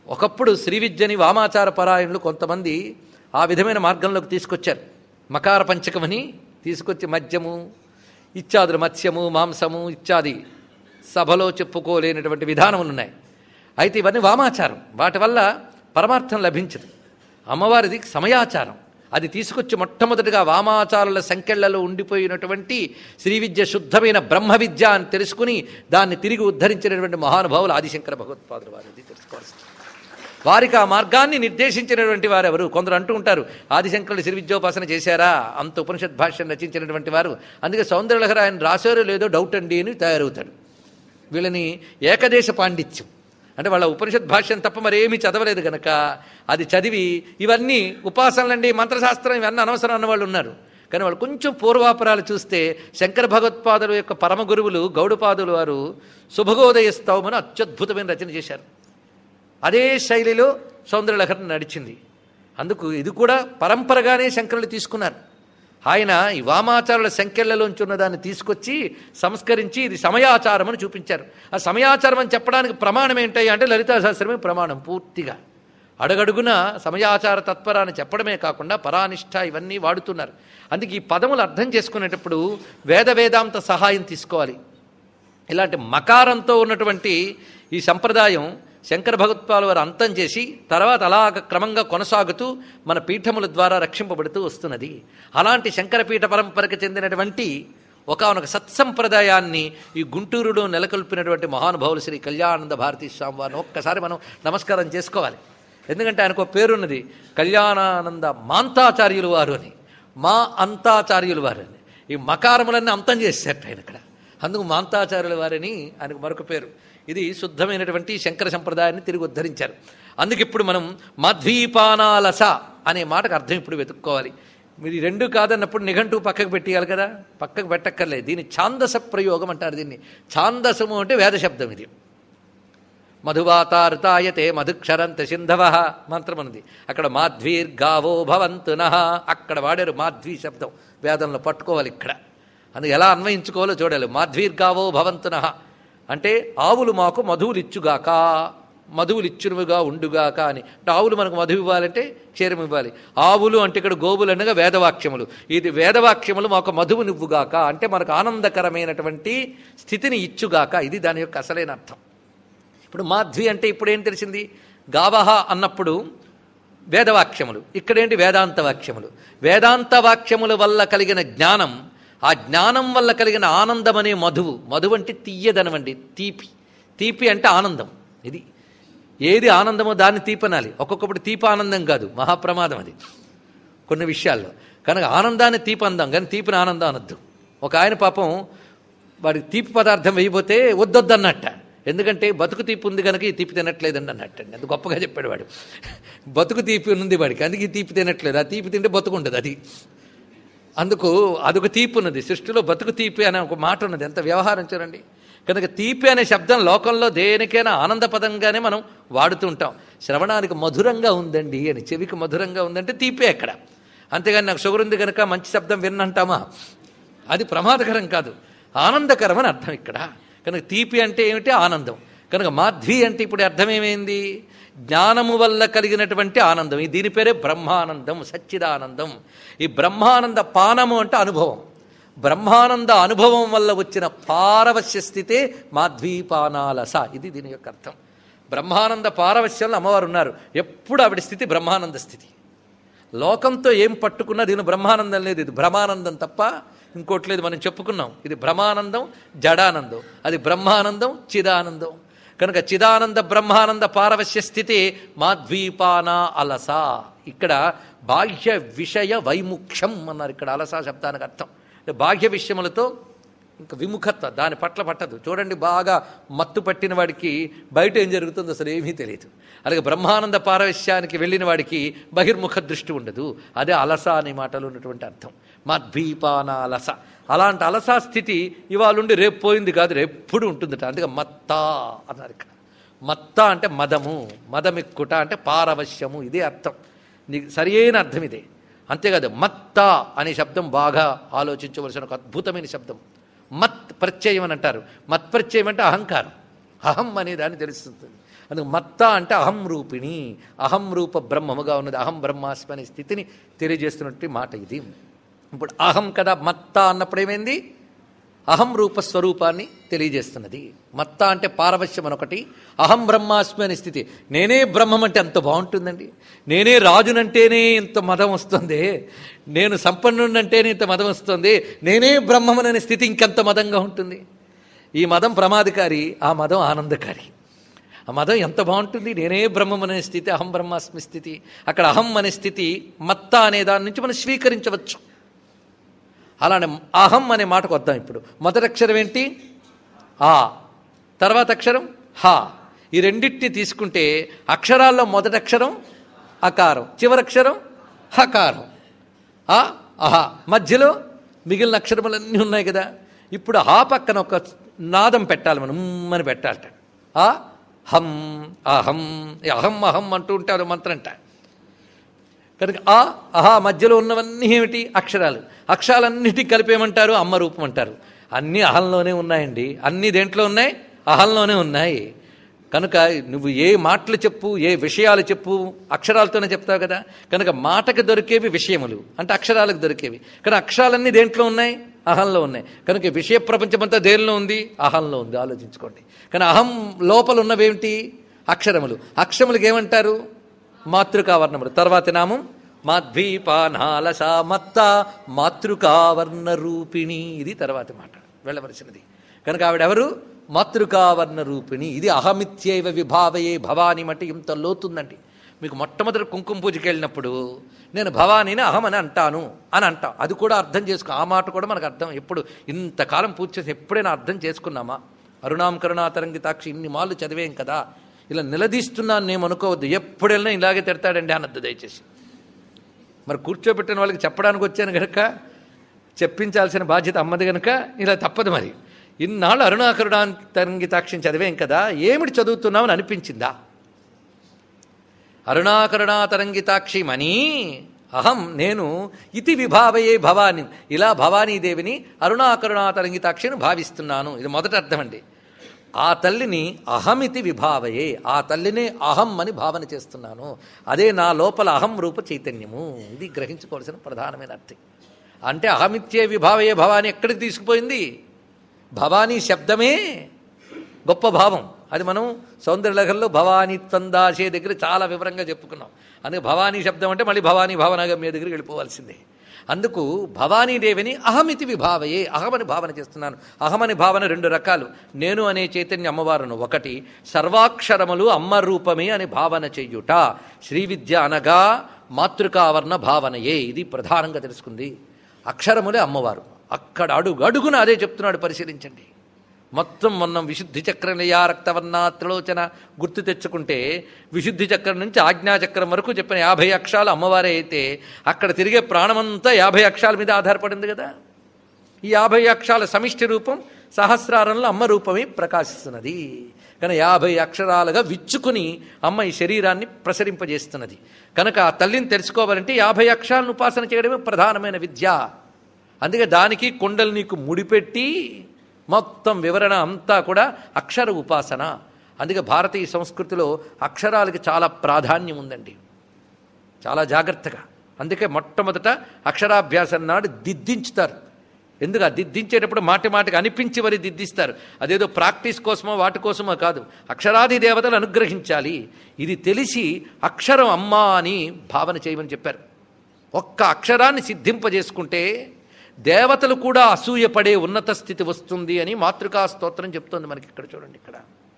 ఒకప్పుడు శ్రీ విద్యని వామాచార పరాయణులు కొంతమంది ఆ విధమైన మార్గంలోకి తీసుకొచ్చారు మకార పంచకమని తీసుకొచ్చి మద్యము ఇత్యాదులు మత్స్యము మాంసము ఇత్యాది సభలో చెప్పుకోలేనటువంటి విధానములు ఉన్నాయి అయితే ఇవన్నీ వామాచారం వాటి వల్ల పరమార్థం లభించదు అమ్మవారిది సమయాచారం అది తీసుకొచ్చి మొట్టమొదటిగా వామాచారుల సంఖ్యలలో ఉండిపోయినటువంటి శ్రీ విద్య శుద్ధమైన బ్రహ్మ విద్య అని తెలుసుకుని దాన్ని తిరిగి ఉద్ధరించినటువంటి మహానుభావులు ఆదిశంకర భగవత్పాదులు వారిది తెలుసుకోవాల్సింది వారికి ఆ మార్గాన్ని నిర్దేశించినటువంటి వారు ఎవరు కొందరు అంటూ ఉంటారు ఆదిశంకరుడు శ్రీ విద్యోపాసన చేశారా అంత ఉపనిషత్ భాష్యం రచించినటువంటి వారు అందుకే సౌందర్యలహరి ఆయన రాశారో లేదో డౌట్ అండి అని తయారవుతాడు వీళ్ళని ఏకదేశ పాండిత్యం అంటే వాళ్ళ ఉపనిషత్ భాష్యం తప్ప మరేమీ చదవలేదు గనక అది చదివి ఇవన్నీ ఉపాసనలండి మంత్రశాస్త్రం ఇవన్నీ అనవసరం అన్న వాళ్ళు ఉన్నారు కానీ వాళ్ళు కొంచెం పూర్వాపరాలు చూస్తే శంకర భగవత్పాదుల యొక్క పరమ గురువులు గౌడపాదులు వారు శుభగోదయ స్తవమని అత్యద్భుతమైన రచన చేశారు అదే శైలిలో సౌందర్యలహరి నడిచింది అందుకు ఇది కూడా పరంపరగానే శంకరులు తీసుకున్నారు ఆయన ఈ వామాచారుల సంఖ్యలలోంచి ఉన్నదాన్ని తీసుకొచ్చి సంస్కరించి ఇది సమయాచారం అని చూపించారు ఆ సమయాచారం అని చెప్పడానికి ప్రమాణం ఏంటి అంటే లలితా శాస్త్రమే ప్రమాణం పూర్తిగా అడగడుగున సమయాచార తత్పరాన్ని చెప్పడమే కాకుండా పరానిష్ట ఇవన్నీ వాడుతున్నారు అందుకే ఈ పదములు అర్థం చేసుకునేటప్పుడు వేద వేదాంత సహాయం తీసుకోవాలి ఇలాంటి మకారంతో ఉన్నటువంటి ఈ సంప్రదాయం శంకర భగవత్పాల వారు అంతం చేసి తర్వాత అలాగ క్రమంగా కొనసాగుతూ మన పీఠముల ద్వారా రక్షింపబడుతూ వస్తున్నది అలాంటి శంకరపీఠ పరంపరకు చెందినటువంటి ఒకనొక సత్సంప్రదాయాన్ని ఈ గుంటూరులో నెలకొల్పినటువంటి మహానుభావులు శ్రీ కళ్యాణానంద భారతీ స్వామి వారిని ఒక్కసారి మనం నమస్కారం చేసుకోవాలి ఎందుకంటే ఆయనకు ఒక పేరున్నది కళ్యాణానంద మాంతాచార్యులు వారు అని మా అంతాచార్యులు వారు అని ఈ మకారములన్నీ అంతం చేశారట ఆయన ఇక్కడ అందుకు మాంతాచార్యుల వారిని ఆయనకు మరొక పేరు ఇది శుద్ధమైనటువంటి శంకర సంప్రదాయాన్ని తిరిగి ఉద్ధరించారు అందుకు ఇప్పుడు మనం మధ్వీపానాలస అనే మాటకు అర్థం ఇప్పుడు వెతుక్కోవాలి మీరు ఈ రెండు కాదన్నప్పుడు నిఘంటు పక్కకు పెట్టేయాలి కదా పక్కకు పెట్టక్కర్లేదు దీన్ని ఛాందస ప్రయోగం అంటారు దీన్ని ఛాందసము అంటే వేద శబ్దం ఇది మధువాతారుతాయతే మధుక్షరంత సింధవ మంత్రం ఉన్నది అక్కడ మాధ్వీర్గావో భవంతు నః అక్కడ వాడారు మాధ్వీ శబ్దం వేదంలో పట్టుకోవాలి ఇక్కడ అందుకు ఎలా అన్వయించుకోవాలో చూడాలి మాధ్వీర్గావో భవంతు నః అంటే ఆవులు మాకు మధువులిచ్చుగాక మధువులిచ్చునుగా ఉండుగాక అని అంటే ఆవులు మనకు మధువు ఇవ్వాలంటే క్షీరం ఇవ్వాలి ఆవులు అంటే ఇక్కడ గోవులు అనగా వేదవాక్యములు ఇది వేదవాక్యములు మాకు మధువునివ్వుగాక అంటే మనకు ఆనందకరమైనటువంటి స్థితిని ఇచ్చుగాక ఇది దాని యొక్క అసలైన అర్థం ఇప్పుడు మాధ్వి అంటే ఇప్పుడు ఏం తెలిసింది గావహ అన్నప్పుడు వేదవాక్యములు ఇక్కడేంటి వేదాంత వాక్యములు వేదాంత వాక్యముల వల్ల కలిగిన జ్ఞానం ఆ జ్ఞానం వల్ల కలిగిన ఆనందం అనే మధువు మధువు అంటే తీయదనమండి తీపి తీపి అంటే ఆనందం ఇది ఏది ఆనందమో దాన్ని తీపనాలి ఒక్కొక్కప్పుడు తీపి ఆనందం కాదు మహాప్రమాదం అది కొన్ని విషయాల్లో కనుక ఆనందాన్ని తీపి అందాం కానీ తీపిని ఆనందం అనొద్దు ఒక ఆయన పాపం వాడికి తీపి పదార్థం వేయబోతే వద్దొద్దు అన్నట్ట ఎందుకంటే బతుకు తీపి ఉంది కనుక ఈ తీపి తినట్లేదండి అన్నట్టండి అది గొప్పగా చెప్పాడు వాడు బతుకు తీపి ఉంది వాడికి అందుకే ఈ తీపి తినట్లేదు ఆ తీపి తింటే బతుకు ఉండదు అది అందుకు అదొక తీపి ఉన్నది సృష్టిలో బతుకు తీపి అనే ఒక మాట ఉన్నది ఎంత వ్యవహారం చూడండి కనుక తీపి అనే శబ్దం లోకంలో దేనికైనా ఆనందపదంగానే మనం వాడుతుంటాం శ్రవణానికి మధురంగా ఉందండి అని చెవికి మధురంగా ఉందంటే తీపే అక్కడ అంతేగాని నాకు షుగర్ ఉంది కనుక మంచి శబ్దం విన్నంటామా అది ప్రమాదకరం కాదు ఆనందకరం అని అర్థం ఇక్కడ కనుక తీపి అంటే ఏమిటి ఆనందం కనుక మాధ్వి అంటే ఇప్పుడు అర్థం ఏమైంది జ్ఞానము వల్ల కలిగినటువంటి ఆనందం ఈ దీని పేరే బ్రహ్మానందం సచ్చిదానందం ఈ బ్రహ్మానంద పానము అంటే అనుభవం బ్రహ్మానంద అనుభవం వల్ల వచ్చిన పారవశ్య స్థితే మాధ్వీపానాలస ఇది దీని యొక్క అర్థం బ్రహ్మానంద పారవశ్యంలో అమ్మవారు ఉన్నారు ఎప్పుడు ఆవిడ స్థితి బ్రహ్మానంద స్థితి లోకంతో ఏం పట్టుకున్నా దీని బ్రహ్మానందం లేదు ఇది బ్రహ్మానందం తప్ప ఇంకోటి లేదు మనం చెప్పుకున్నాం ఇది బ్రహ్మానందం జడానందం అది బ్రహ్మానందం చిదానందం కనుక చిదానంద బ్రహ్మానంద పారవశ్య స్థితి మాధ్వీపాన అలస ఇక్కడ బాహ్య విషయ వైముఖ్యం అన్నారు ఇక్కడ అలస శబ్దానికి అర్థం అంటే బాహ్య విషయములతో ఇంకా విముఖత్వ దాని పట్ల పట్టదు చూడండి బాగా మత్తు పట్టిన వాడికి బయట ఏం జరుగుతుందో అసలు ఏమీ తెలియదు అలాగే బ్రహ్మానంద పారవశ్యానికి వెళ్ళిన వాడికి బహిర్ముఖ దృష్టి ఉండదు అదే అలస అనే మాటలో ఉన్నటువంటి అర్థం మద్భీపాన అలస అలాంటి అలసా స్థితి ఇవాళుండి రేపు పోయింది కాదు రేపు ఎప్పుడు ఉంటుందట అందుకే మత్తా అన్నారు ఇక్కడ మత్త అంటే మదము మదమిక్కుట అంటే పారవశ్యము ఇదే అర్థం నీకు సరి అయిన అర్థం ఇదే అంతేకాదు మత్త అనే శబ్దం బాగా ఆలోచించవలసిన ఒక అద్భుతమైన శబ్దం మత్ ప్రత్యయం అని అంటారు మత్ ప్రత్యయం అంటే అహంకారం అహం అనే దాన్ని తెలుస్తుంది అందుకు మత్త అంటే అహం రూపిణి అహం రూప బ్రహ్మముగా ఉన్నది అహం బ్రహ్మాస్మి అనే స్థితిని తెలియజేస్తున్నట్టు మాట ఇది ఇప్పుడు అహం కదా మత్త అన్నప్పుడు ఏమైంది అహం రూప స్వరూపాన్ని తెలియజేస్తున్నది మత్త అంటే పారవశ్యం అనొకటి అహం బ్రహ్మాస్మి అనే స్థితి నేనే బ్రహ్మం అంటే అంత బాగుంటుందండి నేనే రాజునంటేనే ఇంత మదం వస్తుంది నేను సంపన్నుడంటేనే ఇంత మదం వస్తుంది నేనే బ్రహ్మం అనే స్థితి ఇంకెంత మదంగా ఉంటుంది ఈ మదం ప్రమాదకారి ఆ మదం ఆనందకారి ఆ మదం ఎంత బాగుంటుంది నేనే బ్రహ్మం అనే స్థితి అహం బ్రహ్మాస్మి స్థితి అక్కడ అహం అనే స్థితి మత్త అనే దాని నుంచి మనం స్వీకరించవచ్చు అలానే అహం అనే మాటకు వద్దాం ఇప్పుడు మొదటి అక్షరం ఏంటి ఆ తర్వాత అక్షరం హా ఈ రెండింటిని తీసుకుంటే అక్షరాల్లో మొదటి అక్షరం అకారం చివరి అక్షరం హకారం ఆ అహా మధ్యలో మిగిలిన అక్షరములన్నీ ఉన్నాయి కదా ఇప్పుడు హా పక్కన ఒక నాదం పెట్టాలి మనం ఉమ్ అని పెట్టాలట ఆ హం అహం ఈ అహం అహం అంటూ ఉంటే అది మంత్రం అంట కనుక ఆ అహా మధ్యలో ఉన్నవన్నీ ఏమిటి అక్షరాలు అక్షరాలన్నిటి కలిపేమంటారు అమ్మ రూపం అంటారు అన్నీ అహంలోనే ఉన్నాయండి అన్నీ దేంట్లో ఉన్నాయి అహంలోనే ఉన్నాయి కనుక నువ్వు ఏ మాటలు చెప్పు ఏ విషయాలు చెప్పు అక్షరాలతోనే చెప్తావు కదా కనుక మాటకు దొరికేవి విషయములు అంటే అక్షరాలకు దొరికేవి కానీ అక్షరాలన్నీ దేంట్లో ఉన్నాయి అహంలో ఉన్నాయి కనుక విషయ ప్రపంచమంతా దేనిలో ఉంది అహంలో ఉంది ఆలోచించుకోండి కానీ అహం లోపల ఉన్నవేమిటి అక్షరములు అక్షరములకు ఏమంటారు మాతృకావర్ణములు తర్వాతి నామం మాధ్వీపానాలసా మత్త మాతృకావర్ణ రూపిణి ఇది తర్వాతి మాట వెళ్ళవలసినది కనుక ఆవిడెవరు మాతృకావర్ణ రూపిణి ఇది అహమిత్యైవ విభావయే భవాని మటి ఇంత లోతుందండి మీకు మొట్టమొదటి కుంకుమ పూజకి వెళ్ళినప్పుడు నేను భవానీని అహమని అంటాను అని అంటాం అది కూడా అర్థం చేసుకో ఆ మాట కూడా మనకు అర్థం ఎప్పుడు ఇంతకాలం పూజ చేసి ఎప్పుడైనా అర్థం చేసుకున్నామా అరుణాం కరుణాతరంగితాక్షి ఇన్ని మాళ్ళు చదివేం కదా ఇలా నిలదీస్తున్నాను నేను అనుకోవద్దు ఎప్పుడెళ్ళినా ఇలాగే తిడతాడండి అనద్దు దయచేసి మరి కూర్చోబెట్టిన వాళ్ళకి చెప్పడానికి వచ్చాను కనుక చెప్పించాల్సిన బాధ్యత అమ్మది కనుక ఇలా తప్పదు మరి ఇన్నాళ్ళు అరుణాకరుణాంతరంగితాక్షిని చదివేం కదా ఏమిటి చదువుతున్నామని అనిపించిందా అరుణాకరుణాతరంగితాక్షి మనీ అహం నేను ఇతి విభావయే భవాని ఇలా భవానీదేవిని అరుణాకరుణాతరంగితాక్షిని భావిస్తున్నాను ఇది మొదటి అర్థం అండి ఆ తల్లిని అహమితి విభావయే ఆ తల్లినే అహం అని భావన చేస్తున్నాను అదే నా లోపల అహం రూప చైతన్యము ఇది గ్రహించుకోవాల్సిన ప్రధానమైన అర్థం అంటే అహమిత్యే విభావయే భవాని ఎక్కడికి తీసుకుపోయింది భవానీ శబ్దమే గొప్ప భావం అది మనం సౌందర్యలహల్లో భవానీ తందాసే దగ్గర చాలా వివరంగా చెప్పుకున్నాం అందుకే భవానీ శబ్దం అంటే మళ్ళీ భవానీ భావనగమ్య దగ్గరికి వెళ్ళిపోవాల్సిందే అందుకు భవానీదేవిని అహమితి విభావయే అహమని భావన చేస్తున్నాను అహమని భావన రెండు రకాలు నేను అనే చైతన్య అమ్మవారును ఒకటి సర్వాక్షరములు అమ్మ రూపమే అని భావన చెయ్యుట శ్రీ విద్య అనగా మాతృకావర్ణ భావనయే ఇది ప్రధానంగా తెలుసుకుంది అక్షరములే అమ్మవారు అక్కడ అడుగు అడుగున అదే చెప్తున్నాడు పరిశీలించండి మొత్తం మొన్న విశుద్ధి చక్రం యా రక్తవర్ణ త్రిలోచన గుర్తు తెచ్చుకుంటే విశుద్ధి చక్రం నుంచి ఆజ్ఞాచక్రం వరకు చెప్పిన యాభై అక్షరాలు అమ్మవారే అయితే అక్కడ తిరిగే ప్రాణమంతా యాభై అక్షరాల మీద ఆధారపడింది కదా ఈ యాభై అక్షరాల సమిష్టి రూపం సహస్రారంలో అమ్మ రూపమే ప్రకాశిస్తున్నది కనుక యాభై అక్షరాలుగా విచ్చుకుని అమ్మ ఈ శరీరాన్ని ప్రసరింపజేస్తున్నది కనుక ఆ తల్లిని తెలుసుకోవాలంటే యాభై అక్షరాలను ఉపాసన చేయడమే ప్రధానమైన విద్య అందుకే దానికి కుండలు నీకు ముడిపెట్టి మొత్తం వివరణ అంతా కూడా అక్షర ఉపాసన అందుకే భారతీయ సంస్కృతిలో అక్షరాలకి చాలా ప్రాధాన్యం ఉందండి చాలా జాగ్రత్తగా అందుకే మొట్టమొదట అక్షరాభ్యాసం నాడు దిద్దించుతారు ఎందుకు ఆ దిద్దించేటప్పుడు మాటి మాటికి అనిపించి మరి దిద్దిస్తారు అదేదో ప్రాక్టీస్ కోసమో వాటి కోసమో కాదు అక్షరాది దేవతలు అనుగ్రహించాలి ఇది తెలిసి అక్షరం అమ్మా అని భావన చేయమని చెప్పారు ఒక్క అక్షరాన్ని సిద్ధింపజేసుకుంటే దేవతలు కూడా అసూయపడే ఉన్నత స్థితి వస్తుంది అని మాతృకా స్తోత్రం చెప్తోంది మనకి ఇక్కడ చూడండి ఇక్కడ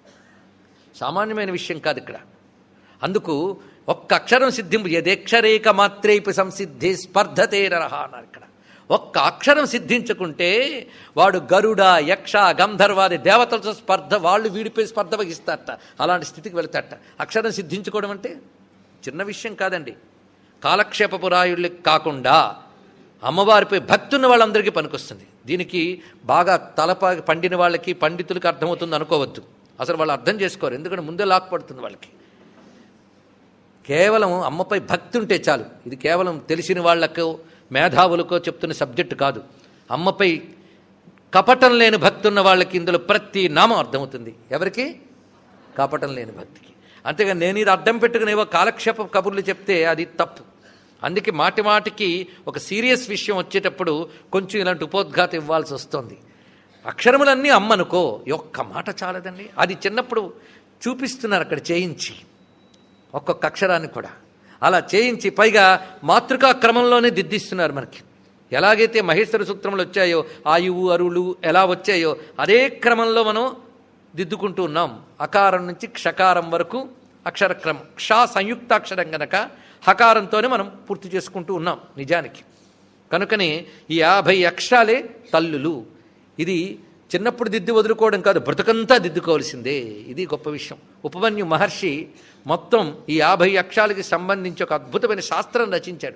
సామాన్యమైన విషయం కాదు ఇక్కడ అందుకు ఒక్క అక్షరం సిద్ధింపు యదేక్షరేక మాత్రేపు సంసిద్ధి స్పర్ధతే నరహ అన్నారు ఇక్కడ ఒక్క అక్షరం సిద్ధించుకుంటే వాడు గరుడ యక్ష గంధర్వాది దేవతలతో స్పర్ధ వాళ్ళు వీడిపోయి స్పర్ధ వహిస్తారట అలాంటి స్థితికి వెళతారట అక్షరం సిద్ధించుకోవడం అంటే చిన్న విషయం కాదండి కాలక్షేపపురాయుళ్ళకి కాకుండా అమ్మవారిపై భక్తి ఉన్న వాళ్ళందరికీ పనికొస్తుంది దీనికి బాగా తలప పండిన వాళ్ళకి పండితులకి అర్థమవుతుంది అనుకోవద్దు అసలు వాళ్ళు అర్థం చేసుకోరు ఎందుకంటే ముందే లాక్పడుతుంది వాళ్ళకి కేవలం అమ్మపై భక్తి ఉంటే చాలు ఇది కేవలం తెలిసిన వాళ్లకో మేధావులకో చెప్తున్న సబ్జెక్టు కాదు అమ్మపై కపటం లేని భక్తి ఉన్న వాళ్ళకి ఇందులో ప్రతి నామం అర్థమవుతుంది ఎవరికి కపటం లేని భక్తికి అంతేగా నేను ఇది అడ్డం పెట్టుకుని ఏవో కాలక్షేప కబుర్లు చెప్తే అది తప్పు అందుకే మాటి మాటికి ఒక సీరియస్ విషయం వచ్చేటప్పుడు కొంచెం ఇలాంటి ఉపోద్ఘాతం ఇవ్వాల్సి వస్తుంది అక్షరములన్నీ అమ్మనుకో ఈ ఒక్క మాట చాలదండి అది చిన్నప్పుడు చూపిస్తున్నారు అక్కడ చేయించి ఒక్కొక్క అక్షరాన్ని కూడా అలా చేయించి పైగా మాతృకా క్రమంలోనే దిద్దిస్తున్నారు మనకి ఎలాగైతే మహేశ్వర సూత్రములు వచ్చాయో ఆయువు అరువులు ఎలా వచ్చాయో అదే క్రమంలో మనం దిద్దుకుంటూ ఉన్నాం అకారం నుంచి క్షకారం వరకు అక్షరక్రమం క్ష సంయుక్తాక్షరం గనక హకారంతోనే మనం పూర్తి చేసుకుంటూ ఉన్నాం నిజానికి కనుకనే ఈ యాభై అక్షరాలే తల్లులు ఇది చిన్నప్పుడు దిద్ది వదులుకోవడం కాదు బ్రతకంతా దిద్దుకోవాల్సిందే ఇది గొప్ప విషయం ఉపమన్యు మహర్షి మొత్తం ఈ యాభై అక్షరాలకి సంబంధించి ఒక అద్భుతమైన శాస్త్రం రచించాడు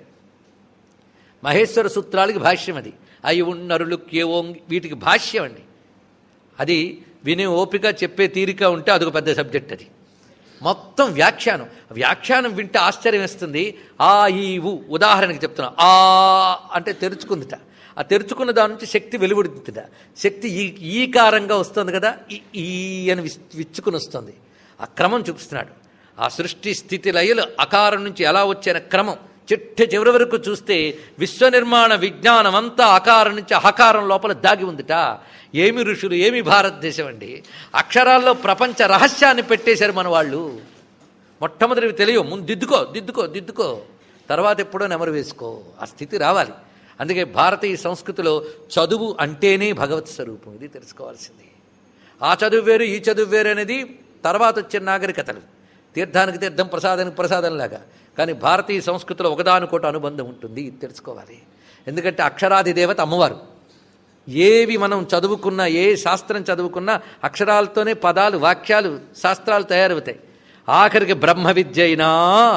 మహేశ్వర సూత్రాలకి భాష్యం అది అయి ఉన్నరులు కేవో వీటికి భాష్యం అండి అది వినే ఓపిక చెప్పే తీరిక ఉంటే అదొక పెద్ద సబ్జెక్ట్ అది మొత్తం వ్యాఖ్యానం వ్యాఖ్యానం వింటే ఆశ్చర్యం వేస్తుంది ఆ ఈ ఉ ఉదాహరణకి చెప్తున్నా ఆ అంటే తెరుచుకుందిట ఆ తెరుచుకున్న దాని నుంచి శక్తి వెలువడుతుందిట శక్తి ఈ ఈకారంగా వస్తుంది కదా ఈ ఈ అని విస్ విచ్చుకుని వస్తుంది ఆ క్రమం చూపిస్తున్నాడు ఆ సృష్టి స్థితి లయలు అకారం నుంచి ఎలా వచ్చిన క్రమం చిట్ట చివరి వరకు చూస్తే విశ్వ నిర్మాణ విజ్ఞానం అంతా అకారం నుంచి అహకారం లోపల దాగి ఉందిట ఏమి ఋషులు ఏమి భారతదేశం అండి అక్షరాల్లో ప్రపంచ రహస్యాన్ని పెట్టేశారు మన వాళ్ళు మొట్టమొదటివి తెలియవు ముందు దిద్దుకో దిద్దుకో దిద్దుకో తర్వాత ఎప్పుడో నెమరు వేసుకో ఆ స్థితి రావాలి అందుకే భారతీయ సంస్కృతిలో చదువు అంటేనే భగవత్ స్వరూపం ఇది తెలుసుకోవాల్సింది ఆ చదువు వేరు ఈ చదువు వేరు అనేది తర్వాత వచ్చిన నాగరికతలు తీర్థానికి తీర్థం ప్రసాదానికి ప్రసాదం లాగా కానీ భారతీయ సంస్కృతిలో ఒకదానికోటి అనుబంధం ఉంటుంది ఇది తెలుసుకోవాలి ఎందుకంటే అక్షరాది దేవత అమ్మవారు ఏవి మనం చదువుకున్నా ఏ శాస్త్రం చదువుకున్నా అక్షరాలతోనే పదాలు వాక్యాలు శాస్త్రాలు తయారవుతాయి ఆఖరికి బ్రహ్మ విద్య అయినా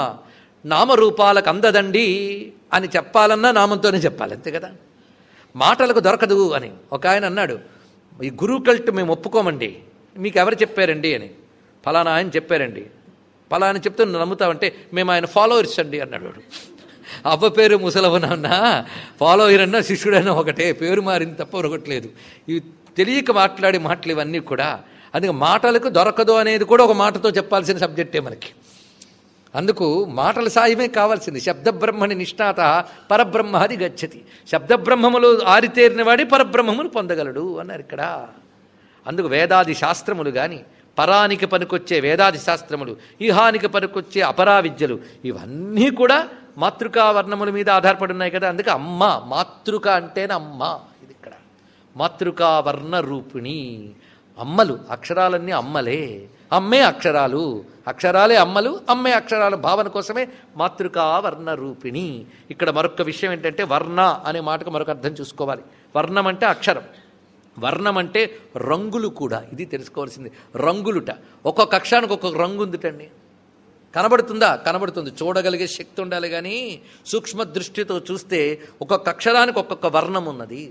నామరూపాలకు అందదండి అని చెప్పాలన్నా నామంతోనే చెప్పాలి అంతే కదా మాటలకు దొరకదు అని ఒక ఆయన అన్నాడు ఈ గురువు కల్ట్ మేము ఒప్పుకోమండి మీకు ఎవరు చెప్పారండి అని ఫలానా ఆయన చెప్పారండి ఫలానా చెప్తే నువ్వు నమ్ముతావంటే మేము ఆయన ఫాలోవర్స్ అండి అన్నాడు వాడు అవ్వ పేరు ముసలవనన్నా ఫాలోయర్ అన్నా శిష్యుడైనా ఒకటే పేరు మారింది తప్ప ఒకట్లేదు ఇవి తెలియక మాట్లాడే మాటలు ఇవన్నీ కూడా అందుకే మాటలకు దొరకదు అనేది కూడా ఒక మాటతో చెప్పాల్సిన సబ్జెక్టే మనకి అందుకు మాటల సాయమే కావాల్సింది శబ్దబ్రహ్మని నిష్ణాత పరబ్రహ్మ అది గచ్చతి శబ్దబ్రహ్మములు ఆరితేరిన వాడి పరబ్రహ్మమును పొందగలడు అన్నారు ఇక్కడ అందుకు వేదాది శాస్త్రములు కానీ పరానికి పనికొచ్చే వేదాది శాస్త్రములు ఈహానికి పనికొచ్చే అపరా విద్యలు ఇవన్నీ కూడా మాతృకా వర్ణముల మీద ఆధారపడి ఉన్నాయి కదా అందుకే అమ్మ మాతృక అంటేనే అమ్మ ఇది ఇక్కడ మాతృకా వర్ణ రూపిణి అమ్మలు అక్షరాలన్నీ అమ్మలే అమ్మే అక్షరాలు అక్షరాలే అమ్మలు అమ్మే అక్షరాల భావన కోసమే మాతృకా వర్ణ రూపిణి ఇక్కడ మరొక విషయం ఏంటంటే వర్ణ అనే మాటకు మరొక అర్థం చూసుకోవాలి వర్ణం అంటే అక్షరం వర్ణం అంటే రంగులు కూడా ఇది తెలుసుకోవాల్సింది రంగులుట ఒక్కొక్క అక్షరానికి ఒక్కొక్క రంగు ఉందిటండి కనబడుతుందా కనబడుతుంది చూడగలిగే శక్తి ఉండాలి కానీ సూక్ష్మ దృష్టితో చూస్తే ఒక్కొక్క అక్షరానికి ఒక్కొక్క వర్ణం ఉన్నది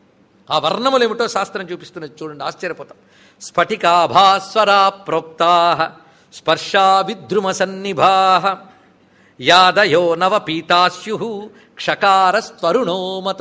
ఆ వర్ణములు ఏమిటో శాస్త్రం చూపిస్తున్నది చూడండి ఆశ్చర్యపోతాం స్ఫటికాభాస్వరా ప్రోక్తా స్పర్శా విద్రుమ సన్నిభా యాదయో నవ పీతాస్యు క్షకారస్వరుణో మత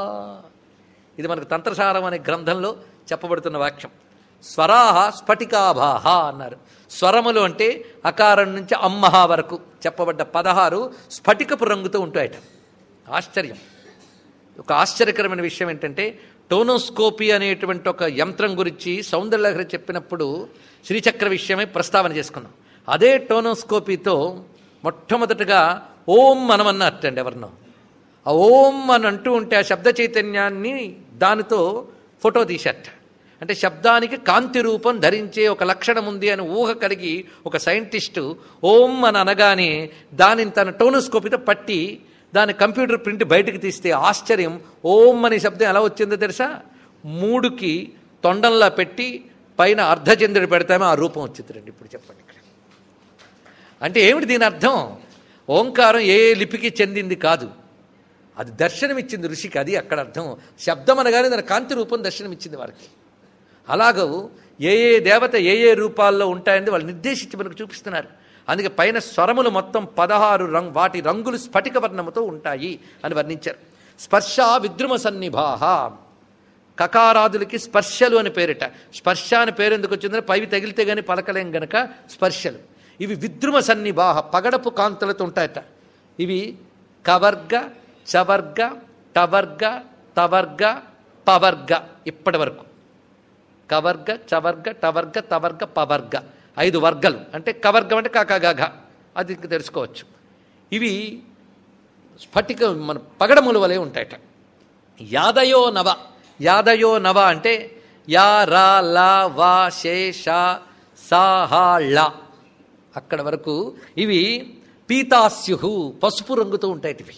ఇది మనకు తంత్రసారం అనే గ్రంథంలో చెప్పబడుతున్న వాక్యం స్వరాహ స్ఫటికాభాహ అన్నారు స్వరములు అంటే అకారం నుంచి అమ్మహ వరకు చెప్పబడ్డ పదహారు స్ఫటికపు రంగుతో ఉంటాయట ఆశ్చర్యం ఒక ఆశ్చర్యకరమైన విషయం ఏంటంటే టోనోస్కోపీ అనేటువంటి ఒక యంత్రం గురించి సౌందర్యలహరి చెప్పినప్పుడు శ్రీచక్ర విషయమై ప్రస్తావన చేసుకున్నాం అదే టోనోస్కోపీతో మొట్టమొదటగా ఓం మనమన్నట్టండి ఎవరినో ఆ ఓం అని అంటూ ఉంటే ఆ శబ్ద చైతన్యాన్ని దానితో ఫోటో తీసేట అంటే శబ్దానికి కాంతి రూపం ధరించే ఒక లక్షణం ఉంది అని ఊహ కలిగి ఒక సైంటిస్టు ఓం అని అనగానే దానిని తన టోనోస్కోపీతో పట్టి దాని కంప్యూటర్ ప్రింట్ బయటకు తీస్తే ఆశ్చర్యం ఓం అనే శబ్దం ఎలా వచ్చిందో తెలుసా మూడుకి తొండంలా పెట్టి పైన అర్ధచంద్రుడు పెడతామే ఆ రూపం వచ్చింది రండి ఇప్పుడు చెప్పండి ఇక్కడ అంటే ఏమిటి దీని అర్థం ఓంకారం ఏ లిపికి చెందింది కాదు అది దర్శనమిచ్చింది ఋషికి అది అక్కడ అర్థం శబ్దం అనగానే దాని కాంతి రూపం దర్శనమిచ్చింది వారికి అలాగూ ఏ ఏ దేవత ఏ ఏ రూపాల్లో ఉంటాయని వాళ్ళు నిర్దేశించి మనకు చూపిస్తున్నారు అందుకే పైన స్వరములు మొత్తం పదహారు రంగు వాటి రంగులు స్ఫటిక వర్ణముతో ఉంటాయి అని వర్ణించారు స్పర్శ విద్రుమ సన్నిభాహ కకారాదులకి స్పర్శలు అని పేరిట స్పర్శ అని పేరు ఎందుకు వచ్చిందంటే పైవి తగిలితే గాని పలకలేం గనక స్పర్శలు ఇవి విద్రుమ సన్నిబాహ పగడపు కాంతులతో ఉంటాయట ఇవి కవర్గ చవర్గ టవర్గ తవర్గ పవర్గ ఇప్పటి వరకు కవర్గ చవర్గ టవర్గ తవర్గ పవర్గ ఐదు వర్గాలు అంటే కవర్గం అంటే కాకాగాఘ అది ఇంక తెలుసుకోవచ్చు ఇవి స్ఫటిక మన పగడముల వలె ఉంటాయట యాదయో నవ యాదయో నవ అంటే యా రా లా వా శే షా సా హా ళ అక్కడ వరకు ఇవి పీతాస్యు పసుపు రంగుతో ఉంటాయి ఇవి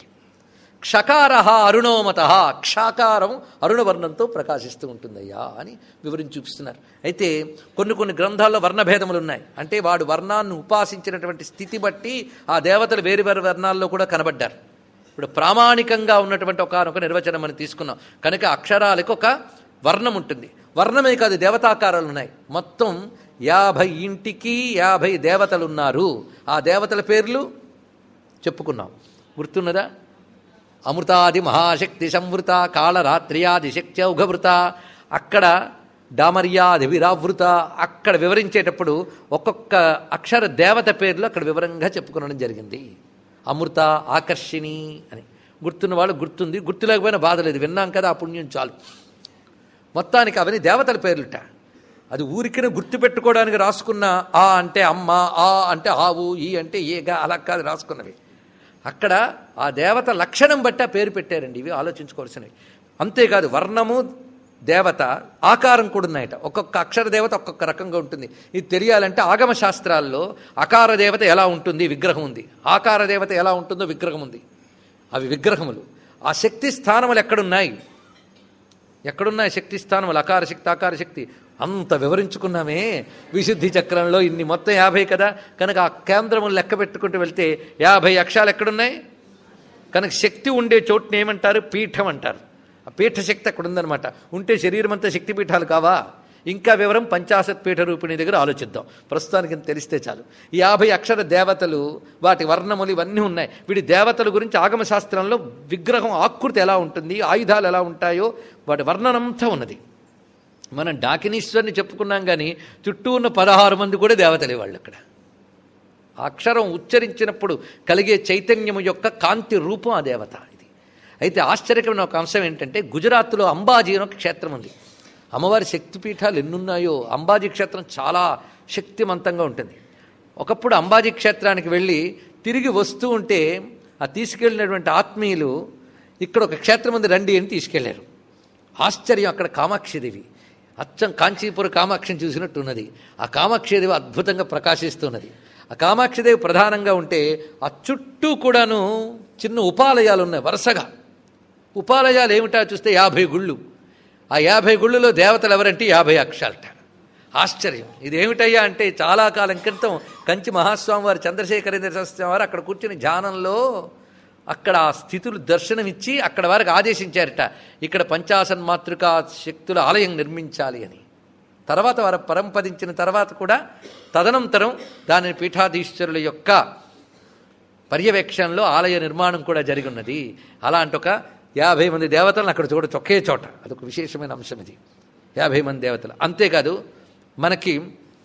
క్షకార అరుణోమత క్షాకారం అరుణవర్ణంతో ప్రకాశిస్తూ ఉంటుందయ్యా అని వివరించి చూపిస్తున్నారు అయితే కొన్ని కొన్ని గ్రంథాల్లో వర్ణభేదములు ఉన్నాయి అంటే వాడు వర్ణాన్ని ఉపాసించినటువంటి స్థితి బట్టి ఆ దేవతలు వేరు వేరు వర్ణాల్లో కూడా కనబడ్డారు ఇప్పుడు ప్రామాణికంగా ఉన్నటువంటి ఒక నిర్వచనం మనం తీసుకున్నాం కనుక అక్షరాలకు ఒక వర్ణం ఉంటుంది వర్ణమే కాదు దేవతాకారాలు ఉన్నాయి మొత్తం యాభై ఇంటికి యాభై దేవతలు ఉన్నారు ఆ దేవతల పేర్లు చెప్పుకున్నాం గుర్తున్నదా అమృతాది మహాశక్తి సంవృత కాళరాత్రియాది శక్తి ఔఘవృత అక్కడ డామర్యాది విరావృత అక్కడ వివరించేటప్పుడు ఒక్కొక్క అక్షర దేవత పేర్లు అక్కడ వివరంగా చెప్పుకునడం జరిగింది అమృత ఆకర్షిణి అని గుర్తున్న వాళ్ళు గుర్తుంది గుర్తు లేకపోయినా బాధ లేదు విన్నాం కదా ఆ పుణ్యం చాలు మొత్తానికి అవన్నీ దేవతల పేర్లుట అది ఊరికిన గుర్తుపెట్టుకోవడానికి రాసుకున్న ఆ అంటే అమ్మ ఆ అంటే ఆవు ఈ అంటే ఏగా అలా కాదు రాసుకున్నవి అక్కడ ఆ దేవత లక్షణం బట్టి ఆ పేరు పెట్టారండి ఇవి ఆలోచించుకోవాల్సినవి అంతేకాదు వర్ణము దేవత ఆకారం కూడా ఉన్నాయట ఒక్కొక్క అక్షర దేవత ఒక్కొక్క రకంగా ఉంటుంది ఇది తెలియాలంటే ఆగమ శాస్త్రాల్లో అకార దేవత ఎలా ఉంటుంది విగ్రహం ఉంది ఆకార దేవత ఎలా ఉంటుందో విగ్రహం ఉంది అవి విగ్రహములు ఆ శక్తి స్థానములు ఎక్కడున్నాయి ఎక్కడున్నాయి శక్తి స్థానములు అకార శక్తి ఆకార శక్తి అంత వివరించుకున్నామే విశుద్ధి చక్రంలో ఇన్ని మొత్తం యాభై కదా కనుక ఆ కేంద్రములు లెక్క పెట్టుకుంటూ వెళ్తే యాభై అక్షాలు ఎక్కడున్నాయి కనుక శక్తి ఉండే చోటుని ఏమంటారు పీఠం అంటారు ఆ పీఠ శక్తి అక్కడ ఉందన్నమాట ఉంటే శరీరం అంతా శక్తి పీఠాలు కావా ఇంకా వివరం పంచాశత్ పీఠ రూపిణి దగ్గర ఆలోచిద్దాం ప్రస్తుతానికి ఇంత తెలిస్తే చాలు ఈ యాభై అక్షర దేవతలు వాటి వర్ణములు ఇవన్నీ ఉన్నాయి వీడి దేవతల గురించి ఆగమ శాస్త్రంలో విగ్రహం ఆకృతి ఎలా ఉంటుంది ఆయుధాలు ఎలా ఉంటాయో వాటి వర్ణనంతా ఉన్నది మనం డాకినీశ్వరిని చెప్పుకున్నాం కానీ చుట్టూ ఉన్న పదహారు మంది కూడా దేవతలే వాళ్ళు అక్కడ అక్షరం ఉచ్చరించినప్పుడు కలిగే చైతన్యము యొక్క కాంతి రూపం ఆ దేవత ఇది అయితే ఆశ్చర్యకరమైన ఒక అంశం ఏంటంటే గుజరాత్లో అంబాజీ అని ఒక క్షేత్రం ఉంది అమ్మవారి శక్తిపీఠాలు ఎన్నున్నాయో అంబాజీ క్షేత్రం చాలా శక్తివంతంగా ఉంటుంది ఒకప్పుడు అంబాజీ క్షేత్రానికి వెళ్ళి తిరిగి వస్తూ ఉంటే ఆ తీసుకెళ్ళినటువంటి ఆత్మీయులు ఇక్కడ ఒక క్షేత్రం ఉంది రండి అని తీసుకెళ్లారు ఆశ్చర్యం అక్కడ కామాక్షిదేవి అచ్చం కాంచీపుర కామాక్షిని చూసినట్టు ఉన్నది ఆ కామాక్షిదేవి అద్భుతంగా ప్రకాశిస్తున్నది ఆ కామాక్షిదేవి ప్రధానంగా ఉంటే ఆ చుట్టూ కూడాను చిన్న ఉపాలయాలు ఉన్నాయి వరుసగా ఉపాలయాలు ఏమిటా చూస్తే యాభై గుళ్ళు ఆ యాభై గుళ్ళులో దేవతలు ఎవరంటే యాభై అక్షాలట ఆశ్చర్యం ఇదేమిటయ్యా అంటే చాలా కాలం క్రితం కంచి మహాస్వామి వారు చంద్రశేఖరేంద్ర శాస్త్రి వారు అక్కడ కూర్చుని ధ్యానంలో అక్కడ ఆ స్థితులు దర్శనమిచ్చి అక్కడ వారికి ఆదేశించారట ఇక్కడ పంచాసన్ మాతృకా శక్తుల ఆలయం నిర్మించాలి అని తర్వాత వారు పరంపదించిన తర్వాత కూడా తదనంతరం దానిని పీఠాధీశ్వరుల యొక్క పర్యవేక్షణలో ఆలయ నిర్మాణం కూడా జరిగి ఉన్నది అలాంటి ఒక యాభై మంది దేవతలను అక్కడ చూడొచ్చు ఒకే చోట అదొక విశేషమైన అంశం ఇది యాభై మంది దేవతలు అంతేకాదు మనకి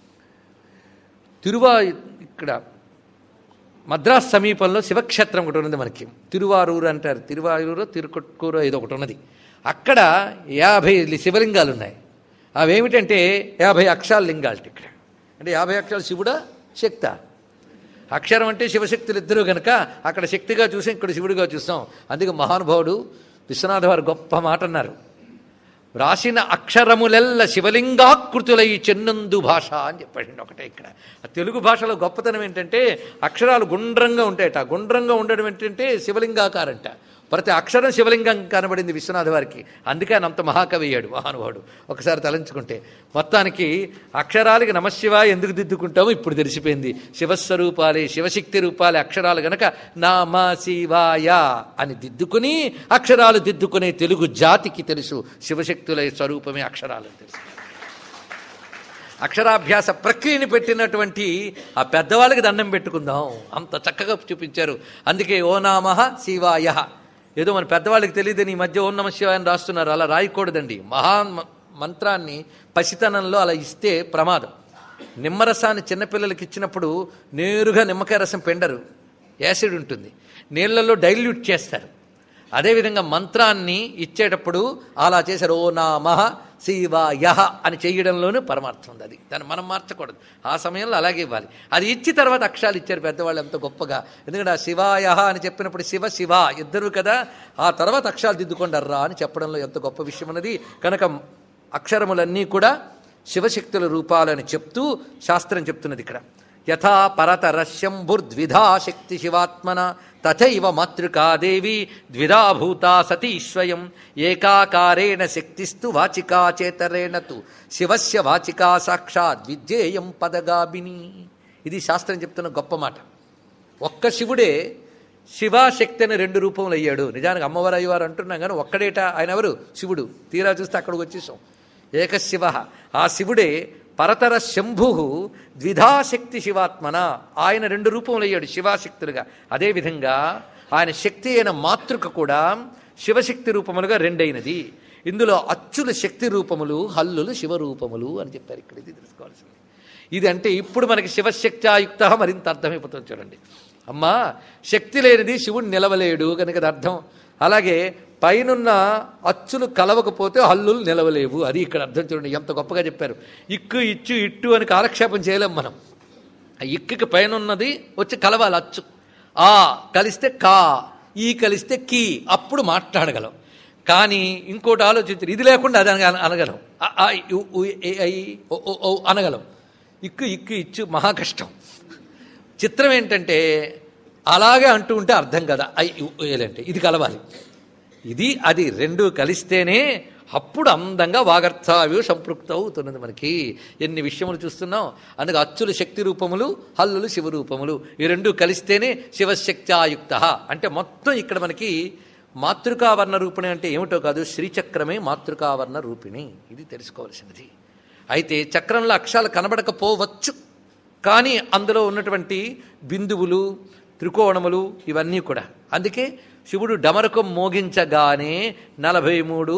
తిరువా ఇక్కడ మద్రాస్ సమీపంలో శివక్షేత్రం ఒకటి ఉన్నది మనకి తిరువారూరు అంటారు తిరువారూరు తిరుకొట్కూరు ఏదో ఒకటి ఉన్నది అక్కడ యాభై శివలింగాలు ఉన్నాయి అవేమిటంటే యాభై అక్షాల లింగాలు ఇక్కడ అంటే యాభై అక్షరాలు శివుడా శక్త అక్షరం అంటే శివశక్తులు ఇద్దరు కనుక అక్కడ శక్తిగా చూసాం ఇక్కడ శివుడిగా చూసాం అందుకే మహానుభావుడు విశ్వనాథ వారు గొప్ప మాట అన్నారు రాసిన అక్షరములెల్ల శివలింగాకృతులై చెన్నందు భాష అని చెప్పాడు ఒకటే ఇక్కడ ఆ తెలుగు భాషలో గొప్పతనం ఏంటంటే అక్షరాలు గుండ్రంగా ఉంటాయట గుండ్రంగా ఉండడం ఏంటంటే శివలింగాకారంట ప్రతి అక్షరం శివలింగం కనబడింది విశ్వనాథ వారికి అందుకే ఆయన అంత మహాకవి అయ్యాడు మహానుభావుడు ఒకసారి తలంచుకుంటే మొత్తానికి అక్షరాలకి నమశివ ఎందుకు దిద్దుకుంటామో ఇప్పుడు తెలిసిపోయింది శివస్వరూపాలే శివశక్తి రూపాలే అక్షరాలు గనక నామ శివాయ అని దిద్దుకుని అక్షరాలు దిద్దుకునే తెలుగు జాతికి తెలుసు శివశక్తుల స్వరూపమే అక్షరాలు తెలుసు అక్షరాభ్యాస ప్రక్రియని పెట్టినటువంటి ఆ పెద్దవాళ్ళకి దండం పెట్టుకుందాం అంత చక్కగా చూపించారు అందుకే ఓ నామ శివాయ ఏదో మన పెద్దవాళ్ళకి తెలియదని ఈ మధ్య ఓం నమ శివాయ అని రాస్తున్నారు అలా రాయకూడదండి మహా మంత్రాన్ని పసితనంలో అలా ఇస్తే ప్రమాదం నిమ్మరసాన్ని చిన్నపిల్లలకి ఇచ్చినప్పుడు నేరుగా నిమ్మకాయ రసం పెండరు యాసిడ్ ఉంటుంది నీళ్లలో డైల్యూట్ చేస్తారు అదేవిధంగా మంత్రాన్ని ఇచ్చేటప్పుడు అలా చేశారు ఓ నామః శివ యహ అని చేయడంలోనూ పరమార్థం ఉంది అది దాన్ని మనం మార్చకూడదు ఆ సమయంలో అలాగే ఇవ్వాలి అది ఇచ్చి తర్వాత అక్షరాలు ఇచ్చారు పెద్దవాళ్ళు ఎంతో గొప్పగా ఎందుకంటే ఆ శివాయహ అని చెప్పినప్పుడు శివ శివ ఇద్దరు కదా ఆ తర్వాత అక్షరాలు దిద్దుకొండర్రా అని చెప్పడంలో ఎంత గొప్ప విషయం ఉన్నది కనుక అక్షరములన్నీ కూడా శివశక్తుల రూపాలని చెప్తూ శాస్త్రం చెప్తున్నది ఇక్కడ యథా పరతర శంభుర్ద్విధా శక్తి శివాత్మన తథైవ మాతృకాదేవి ద్విధా భూతా సతీ స్వయం ఏకాకారేణ శక్తిస్తు వాచికా చేతరేణ తు శివస్య వాచికా సాక్షాత్ విద్యేయం పదగాభిని ఇది శాస్త్రం చెప్తున్న గొప్ప మాట ఒక్క శివుడే శివాశక్తి అని రెండు రూపములు అయ్యాడు నిజానికి అమ్మవారు అయ్యవారు అంటున్నాం కానీ ఒక్కడేట ఆయన ఎవరు శివుడు తీరా చూస్తే అక్కడికి వచ్చేసాం ఏకశివ ఆ శివుడే పరతర శంభు ద్విధాశక్తి శివాత్మన ఆయన రెండు రూపములు అయ్యాడు శివాశక్తులుగా అదేవిధంగా ఆయన శక్తి అయిన మాతృక కూడా శివశక్తి రూపములుగా రెండైనది ఇందులో అచ్చుల శక్తి రూపములు హల్లులు శివరూపములు అని చెప్పారు ఇక్కడ ఇది తెలుసుకోవాల్సింది ఇది అంటే ఇప్పుడు మనకి శివశక్త్యాయుక్త మరింత అర్థమైపోతుంది చూడండి అమ్మా శక్తి లేనిది శివుడు నిలవలేడు కనుక అది అర్థం అలాగే పైనున్న అచ్చులు కలవకపోతే హల్లులు నిలవలేవు అది ఇక్కడ అర్థం చూడండి ఎంత గొప్పగా చెప్పారు ఇక్కు ఇచ్చు ఇట్టు అని కాలక్షేపం చేయలేం మనం ఆ ఇక్కుకి పైన ఉన్నది వచ్చి కలవాలి అచ్చు ఆ కలిస్తే కా ఈ కలిస్తే కీ అప్పుడు మాట్లాడగలం కానీ ఇంకోటి ఆలోచించారు ఇది లేకుండా అది అనగ అనగలం అ, ఆ, ఇ, ఉ, ఏ, ఐ, ఓ, ఓ, ఓ అనగలం ఇక్కు ఇక్కు ఇచ్చు మహా కష్టం చిత్రం ఏంటంటే అలాగే అంటూ ఉంటే అర్థం కదా ఐ ఉ, ఏలంటే ఇది కలవాలి ఇది అది రెండు కలిస్తేనే అప్పుడు అందంగా వాగర్థావ్యూ సంపృక్త అవుతున్నది మనకి ఎన్ని విషయములు చూస్తున్నాం అందుకే అచ్చులు శక్తి రూపములు హల్లులు శివరూపములు ఈ రెండు కలిస్తేనే శివశక్త్యాయుక్త అంటే మొత్తం ఇక్కడ మనకి మాతృకావర్ణ రూపిణి అంటే ఏమిటో కాదు శ్రీచక్రమే మాతృకావర్ణ రూపిణి ఇది తెలుసుకోవాల్సినది అయితే చక్రంలో అక్షరాలు కనబడకపోవచ్చు కానీ అందులో ఉన్నటువంటి బిందువులు త్రికోణములు ఇవన్నీ కూడా అందుకే శివుడు డమరకం మోగించగానే నలభై మూడు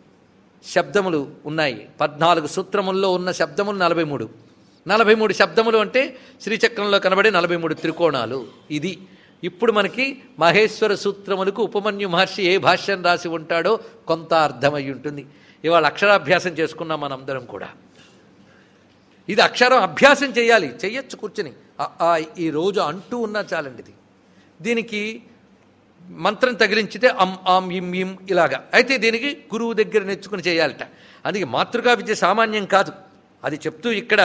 శబ్దములు ఉన్నాయి పద్నాలుగు సూత్రముల్లో ఉన్న శబ్దములు నలభై మూడు నలభై మూడు శబ్దములు అంటే శ్రీచక్రంలో కనబడే నలభై మూడు త్రికోణాలు ఇది ఇప్పుడు మనకి మహేశ్వర సూత్రములకు ఉపమన్యు మహర్షి ఏ భాష్యం రాసి ఉంటాడో కొంత అర్థమై ఉంటుంది ఇవాళ అక్షరాభ్యాసం చేసుకున్నాం మనందరం కూడా ఇది అక్షరం అభ్యాసం చేయాలి చెయ్యొచ్చు కూర్చుని ఆ, ఆ, ఈ రోజు అంటూ ఉన్నా చాలండి ఇది దీనికి మంత్రం తగిలించితే అం ఆం ఇం ఇం ఇలాగా అయితే దీనికి గురువు దగ్గర నేర్చుకుని చేయాలట అందుకే మాతృకా విద్య సామాన్యం కాదు అది చెప్తూ ఇక్కడ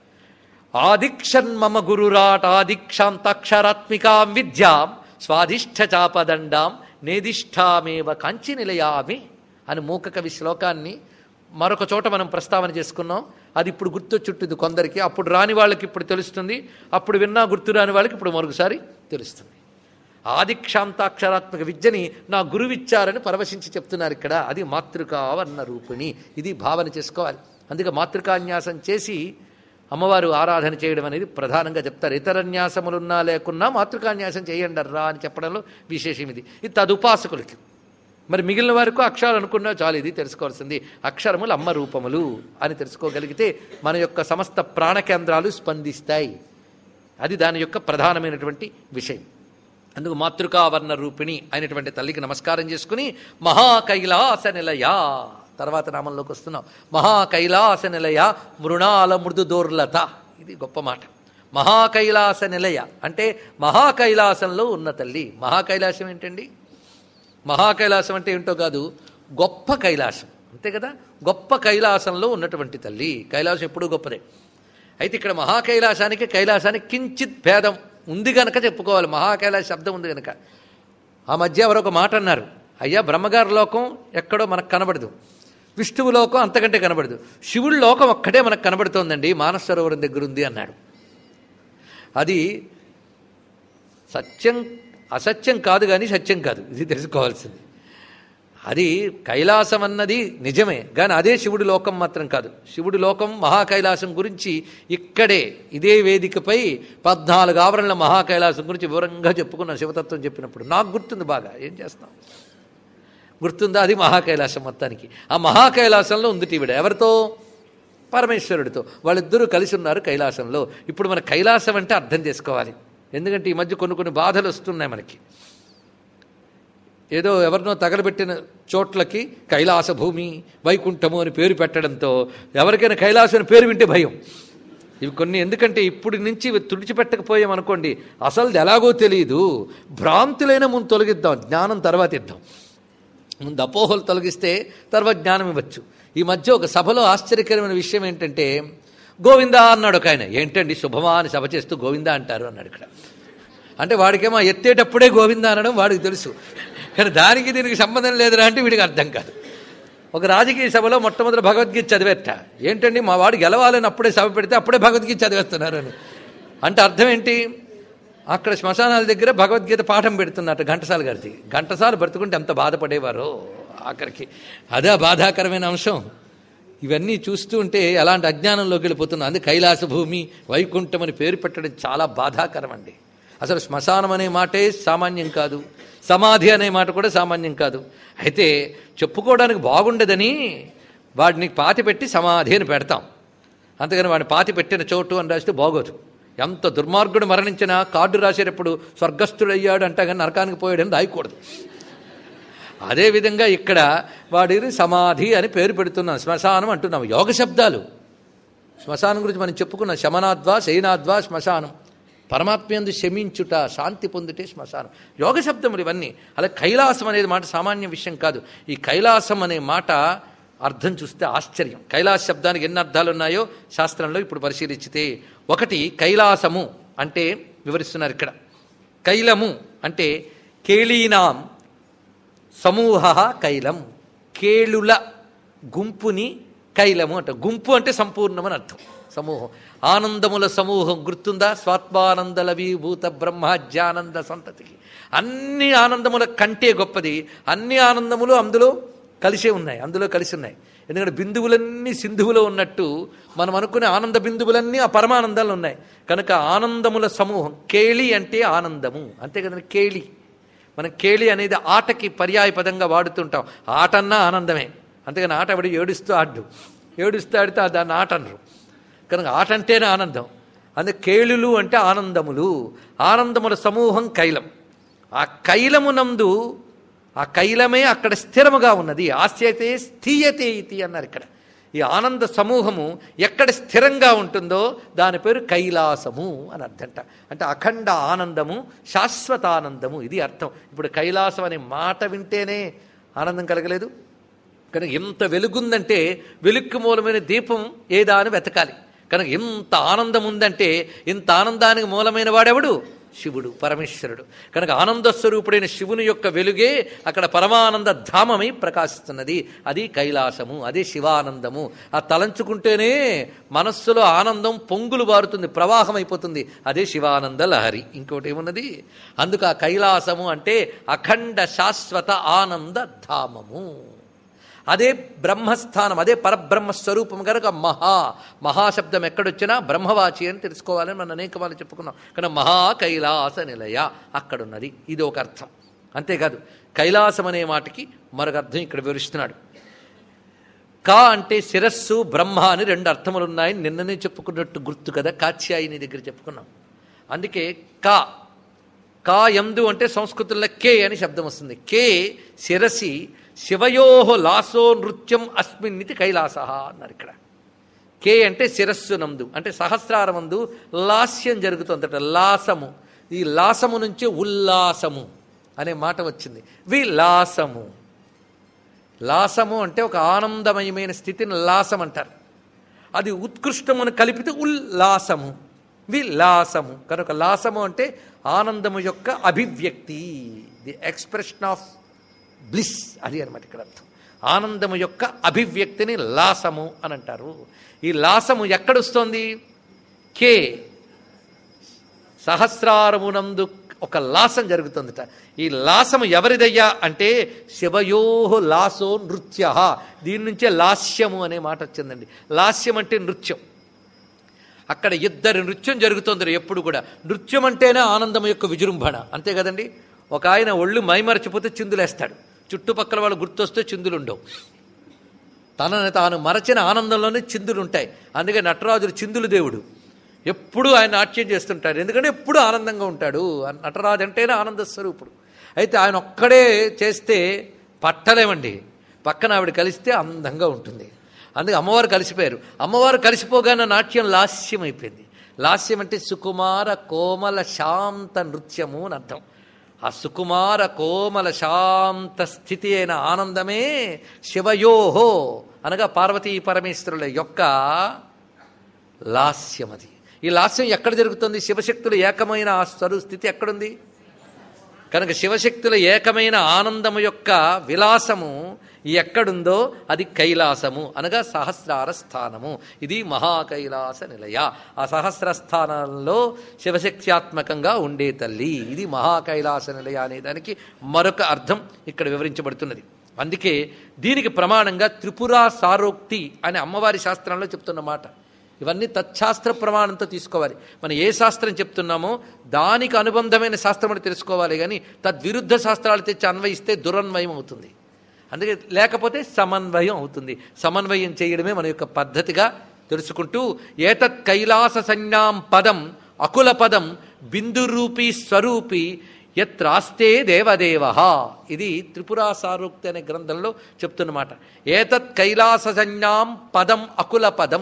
ఆదిక్షన్మమ గురురాట్ ఆదిక్షాంతాక్షరాత్మికాం విద్యాం స్వాధిష్ఠ చాపదండాం నేదిష్టామేవ కాంచి నిలయామి అని మూక కవి శ్లోకాన్ని మరొక చోట మనం ప్రస్తావన చేసుకున్నాం అది ఇప్పుడు గుర్తొచ్చుంటుంది కొందరికి అప్పుడు రాని వాళ్ళకి ఇప్పుడు తెలుస్తుంది అప్పుడు విన్నా గుర్తు రాని వాళ్ళకి ఇప్పుడు మరొకసారి తెలుస్తుంది ఆదిక్షాంతాక్షరాత్మక విద్యని నా గురువిచ్చారని పరవశించి చెప్తున్నారు ఇక్కడ అది మాతృకావర్ణ రూపిణి ఇది భావన చేసుకోవాలి అందుకే మాతృకాన్యాసం చేసి అమ్మవారు ఆరాధన చేయడం అనేది ప్రధానంగా చెప్తారు ఇతర న్యాసములున్నా లేకున్నా మాతృకాన్యాసం చేయండి రా అని చెప్పడంలో విశేషం ఇది ఇది తదుపాసకులకి మరి మిగిలిన వరకు అక్షరాలు అనుకున్నా చాలు ఇది తెలుసుకోవాల్సింది అక్షరములు అమ్మ రూపములు అని తెలుసుకోగలిగితే మన యొక్క సమస్త ప్రాణకేంద్రాలు స్పందిస్తాయి అది దాని యొక్క ప్రధానమైనటువంటి విషయం అందుకు మాతృకావర్ణ రూపిణి అయినటువంటి తల్లికి నమస్కారం చేసుకుని మహాకైలాస నిలయ తర్వాత నామంలోకి వస్తున్నాం మహాకైలాస నిలయ మృణాల మృదు దోర్లత ఇది గొప్ప మాట మహాకైలాస నిలయ అంటే మహాకైలాసంలో ఉన్న తల్లి మహాకైలాసం ఏంటండి మహాకైలాసం అంటే ఏంటో కాదు గొప్ప కైలాసం అంతే కదా గొప్ప కైలాసంలో ఉన్నటువంటి తల్లి కైలాసం ఎప్పుడూ గొప్పదే అయితే ఇక్కడ మహాకైలాసానికి కైలాసానికి కించిత్ భేదం ఉంది గనక చెప్పుకోవాలి మహాకైలాస శబ్దం ఉంది గనక ఆ మధ్య ఎవరో ఒక మాట అన్నారు అయ్యా బ్రహ్మగారి లోకం ఎక్కడో మనకు కనబడదు విష్ణువు లోకం అంతకంటే కనబడదు శివుడి లోకం ఒక్కటే మనకు కనబడుతోందండి మానస సరోవరం దగ్గర ఉంది అన్నాడు అది సత్యం అసత్యం కాదు కానీ సత్యం కాదు ఇది తెలుసుకోవాల్సింది అది కైలాసం అన్నది నిజమే కానీ అదే శివుడి లోకం మాత్రం కాదు శివుడి లోకం మహాకైలాసం గురించి ఇక్కడే ఇదే వేదికపై పద్నాలుగు ఆవరణల మహాకైలాసం గురించి వివరంగా చెప్పుకున్నాను శివతత్వం చెప్పినప్పుడు నాకు గుర్తుంది బాగా ఏం చేస్తాం గుర్తుందా అది మహాకైలాసం మొత్తానికి ఆ మహాకైలాసంలో ఉంది ఈవిడ ఎవరితో పరమేశ్వరుడితో వాళ్ళిద్దరూ కలిసి ఉన్నారు కైలాసంలో ఇప్పుడు మన కైలాసం అంటే అర్థం చేసుకోవాలి ఎందుకంటే ఈ మధ్య కొన్ని కొన్ని బాధలు వస్తున్నాయి మనకి ఏదో ఎవరినో తగలబెట్టిన చోట్లకి కైలాస భూమి వైకుంఠము అని పేరు పెట్టడంతో ఎవరికైనా కైలాసం అని పేరు వింటే భయం ఇవి కొన్ని ఎందుకంటే ఇప్పుడు నుంచి ఇవి తుడిచిపెట్టకపోయాం అనుకోండి అసలు ఎలాగో తెలియదు భ్రాంతులైన ముందు తొలగిద్దాం జ్ఞానం తర్వాత ఇద్దాం ముందు అపోహలు తొలగిస్తే తర్వాత జ్ఞానం ఇవ్వచ్చు ఈ మధ్య ఒక సభలో ఆశ్చర్యకరమైన విషయం ఏంటంటే గోవిందా అన్నాడు ఒక ఆయన ఏంటండి శుభమా అని సభ చేస్తూ గోవిందా అంటారు అన్నాడు ఇక్కడ అంటే వాడికేమో ఎత్తేటప్పుడే గోవిందా అనడం వాడికి తెలుసు కానీ దానికి దీనికి సంబంధం లేదురా అంటే వీడికి అర్థం కాదు ఒక రాజకీయ సభలో మొట్టమొదటి భగవద్గీత చదివేట ఏంటండి మా వాడు గెలవాలని అప్పుడే సభ పెడితే అప్పుడే భగవద్గీత చదివేస్తున్నారు అని అంటే అర్థం ఏంటి అక్కడ శ్మశానాల దగ్గర భగవద్గీత పాఠం పెడుతున్నట్టు ఘంటసాల గారిది ఘంటసాల బ్రతుకుంటే ఎంత బాధపడేవారో ఆఖరికి అదే బాధాకరమైన అంశం ఇవన్నీ చూస్తూ ఉంటే అలాంటి అజ్ఞానంలోకి వెళ్ళిపోతున్నాం అందుకే కైలాస భూమి వైకుంఠం అని పేరు పెట్టడం చాలా బాధాకరం అండి అసలు శ్మశానం అనే మాటే సామాన్యం కాదు సమాధి అనే మాట కూడా సామాన్యం కాదు అయితే చెప్పుకోవడానికి బాగుండదని వాడిని పాతి పెట్టి సమాధి అని పెడతాం అంతేగాని వాడిని పాతి పెట్టిన చోటు అని రాస్తే బాగోదు ఎంత దుర్మార్గుడు మరణించినా కార్డు రాసేటప్పుడు స్వర్గస్థుడయ్యాడు అంటే కానీ నరకానికి పోయాడని రాయకూడదు అదేవిధంగా ఇక్కడ వాడిని సమాధి అని పేరు పెడుతున్నాం శ్మశానం అంటున్నాం యోగ శబ్దాలు శ్మశానం గురించి మనం చెప్పుకున్నాం శమనాద్వా శయనాద్వా శ్మశానం పరమాత్మయందు శమించుట శాంతి పొందుటే శ్మశానం యోగ శబ్దములు ఇవన్నీ అలా కైలాసం అనేది మాట సామాన్య విషయం కాదు ఈ కైలాసం అనే మాట అర్థం చూస్తే ఆశ్చర్యం కైలాస శబ్దానికి ఎన్ని అర్థాలు ఉన్నాయో శాస్త్రంలో ఇప్పుడు పరిశీలించితే ఒకటి కైలాసము అంటే వివరిస్తున్నారు ఇక్కడ కైలము అంటే కేళీనాం సమూహ కైలం కేళుల గుంపుని కైలము అంట గుంపు అంటే సంపూర్ణమని అర్థం సమూహం ఆనందముల సమూహం గుర్తుందా స్వాత్మానందల విభూత బ్రహ్మాజ్యానంద సంతతికి అన్ని ఆనందముల కంటే గొప్పది అన్ని ఆనందములు అందులో కలిసే ఉన్నాయి అందులో కలిసి ఉన్నాయి ఎందుకంటే బిందువులన్నీ సింధువులో ఉన్నట్టు మనం అనుకునే ఆనంద బిందువులన్నీ ఆ పరమానందాలు ఉన్నాయి కనుక ఆనందముల సమూహం కేళి అంటే ఆనందము అంతే కదండి కేళి మనం కేళి అనేది ఆటకి పర్యాయ పదంగా వాడుతుంటాం ఆట అన్నా ఆనందమే అంతేగాని ఆట ఆవిడ ఏడుస్తూ ఆడు ఏడుస్తూ ఆడితే దాన్ని ఆట అనరు కనుక ఆట అంటేనే ఆనందం అందుకే కేళులు అంటే ఆనందములు ఆనందముల సమూహం కైలం ఆ కైలమునందు ఆ కైలమే అక్కడ స్థిరముగా ఉన్నది ఆస్యతే స్థీయతే ఇది అన్నారు ఇక్కడ ఈ ఆనంద సమూహము ఎక్కడ స్థిరంగా ఉంటుందో దాని పేరు కైలాసము అని అర్థంట అంటే అఖండ ఆనందము శాశ్వత ఆనందము ఇది అర్థం ఇప్పుడు కైలాసం అనే మాట వింటేనే ఆనందం కలగలేదు కనుక ఎంత వెలుగుందంటే వెలుక్కు మూలమైన దీపం ఏదా అని వెతకాలి కనుక ఎంత ఆనందం ఉందంటే ఇంత ఆనందానికి మూలమైన వాడెవడు శివుడు పరమేశ్వరుడు కనుక ఆనంద స్వరూపుడైన శివుని యొక్క వెలుగే అక్కడ పరమానంద ధామమై ప్రకాశిస్తున్నది అది కైలాసము అదే శివానందము ఆ తలంచుకుంటేనే మనస్సులో ఆనందం పొంగులు బారుతుంది ప్రవాహం అయిపోతుంది అదే శివానంద లహరి ఇంకోటి ఏమున్నది అందుకు ఆ కైలాసము అంటే అఖండ శాశ్వత ఆనంద ధామము అదే బ్రహ్మస్థానం అదే పరబ్రహ్మ స్వరూపం కనుక మహా మహాశబ్దం ఎక్కడొచ్చినా బ్రహ్మవాచి అని తెలుసుకోవాలని మనం అనేక వాళ్ళు చెప్పుకున్నాం కానీ మహా కైలాస నిలయ అక్కడున్నది ఇది ఒక అర్థం అంతేకాదు కైలాసం అనే మాటకి మరొక అర్థం ఇక్కడ వివరిస్తున్నాడు కా అంటే శిరస్సు బ్రహ్మ అని రెండు అర్థములు ఉన్నాయని నిన్ననే చెప్పుకున్నట్టు గుర్తు కదా కాత్యాయిని దగ్గర చెప్పుకున్నాం అందుకే కా కా ఎందు అంటే సంస్కృతంలో కే అని శబ్దం వస్తుంది కే శిరసి శివయో లాసో నృత్యం అస్మిన్నితి కైలాస అన్నారు ఇక్కడ కే అంటే శిరస్సు నందు అంటే సహస్రారమందు లాస్యం జరుగుతుందట లాసము ఈ లాసము నుంచి ఉల్లాసము అనే మాట వచ్చింది విలాసము లాసము అంటే ఒక ఆనందమయమైన స్థితిని లాసం అంటారు అది ఉత్కృష్టమును కలిపితే ఉల్లాసము విలాసము కనుక లాసము అంటే ఆనందము యొక్క అభివ్యక్తి ది ఎక్స్ప్రెషన్ ఆఫ్ బ్లిస్ అది అనమాట ఇక్కడ అర్థం ఆనందము యొక్క అభివ్యక్తిని లాసము అని అంటారు ఈ లాసము ఎక్కడొస్తోంది కే సహస్రారమునందు ఒక లాసం జరుగుతుందట ఈ లాసము ఎవరిదయ్యా అంటే శివయోహ లాసో నృత్య దీని నుంచే లాస్యము అనే మాట వచ్చిందండి లాస్యం అంటే నృత్యం అక్కడ ఇద్దరు నృత్యం జరుగుతుంది ఎప్పుడు కూడా నృత్యం అంటేనే ఆనందం యొక్క విజృంభణ అంతే కదండి ఒక ఆయన ఒళ్ళు మైమరచిపోతే చిందులేస్తాడు చుట్టుపక్కల వాళ్ళు గుర్తొస్తే చిందులు ఉండవు తనని తాను మరచిన ఆనందంలోనే చిందులు ఉంటాయి అందుకే నటరాజుడు చిందులు దేవుడు ఎప్పుడూ ఆయన నాట్యం చేస్తుంటాడు ఎందుకంటే ఎప్పుడూ ఆనందంగా ఉంటాడు ఆ నటరాజు అంటేనే ఆనంద స్వరూపుడు అయితే ఆయన ఒక్కడే చేస్తే పట్టలేమండి పక్కన ఆవిడ కలిస్తే అందంగా ఉంటుంది అందుకే అమ్మవారు కలిసిపోయారు అమ్మవారు కలిసిపోగానే నాట్యం లాస్యం అయిపోయింది లాస్యం అంటే సుకుమార కోమల శాంత నృత్యము అని అర్థం ఆ సుకుమార కోమల శాంత స్థితి అయిన ఆనందమే శివయోహో అనగా పార్వతీ పరమేశ్వరుల యొక్క లాస్యం అది ఈ లాస్యం ఎక్కడ జరుగుతుంది శివశక్తులు ఏకమైన ఆ స్వరు స్థితి ఎక్కడుంది కనుక శివశక్తుల ఏకమైన ఆనందము యొక్క విలాసము ఎక్కడుందో అది కైలాసము అనగా సహస్రార స్థానము ఇది మహాకైలాస నిలయ ఆ సహస్ర స్థానంలో శివశక్త్యాత్మకంగా ఉండే తల్లి ఇది మహాకైలాస నిలయ అనే దానికి మరొక అర్థం ఇక్కడ వివరించబడుతున్నది అందుకే దీనికి ప్రమాణంగా త్రిపురా సారోక్తి అని అమ్మవారి శాస్త్రంలో చెప్తున్న మాట ఇవన్నీ తచ్శాస్త్ర ప్రమాణంతో తీసుకోవాలి మనం ఏ శాస్త్రం చెప్తున్నామో దానికి అనుబంధమైన శాస్త్రం అని తెలుసుకోవాలి కానీ తద్విరుద్ధ శాస్త్రాలు తెచ్చి అన్వయిస్తే దురన్వయం అవుతుంది అందుకే లేకపోతే సమన్వయం అవుతుంది సమన్వయం చేయడమే మన యొక్క పద్ధతిగా తెలుసుకుంటూ ఏతత్ కైలాస సంజ్ఞాం పదం అకుల పదం బిందురూపీ స్వరూపి ఎత్రాస్తే దేవదేవ ఇది త్రిపురా సారూక్తి అనే గ్రంథంలో చెప్తున్నమాట ఏతత్ కైలాస సంజ్ఞాం పదం అకుల పదం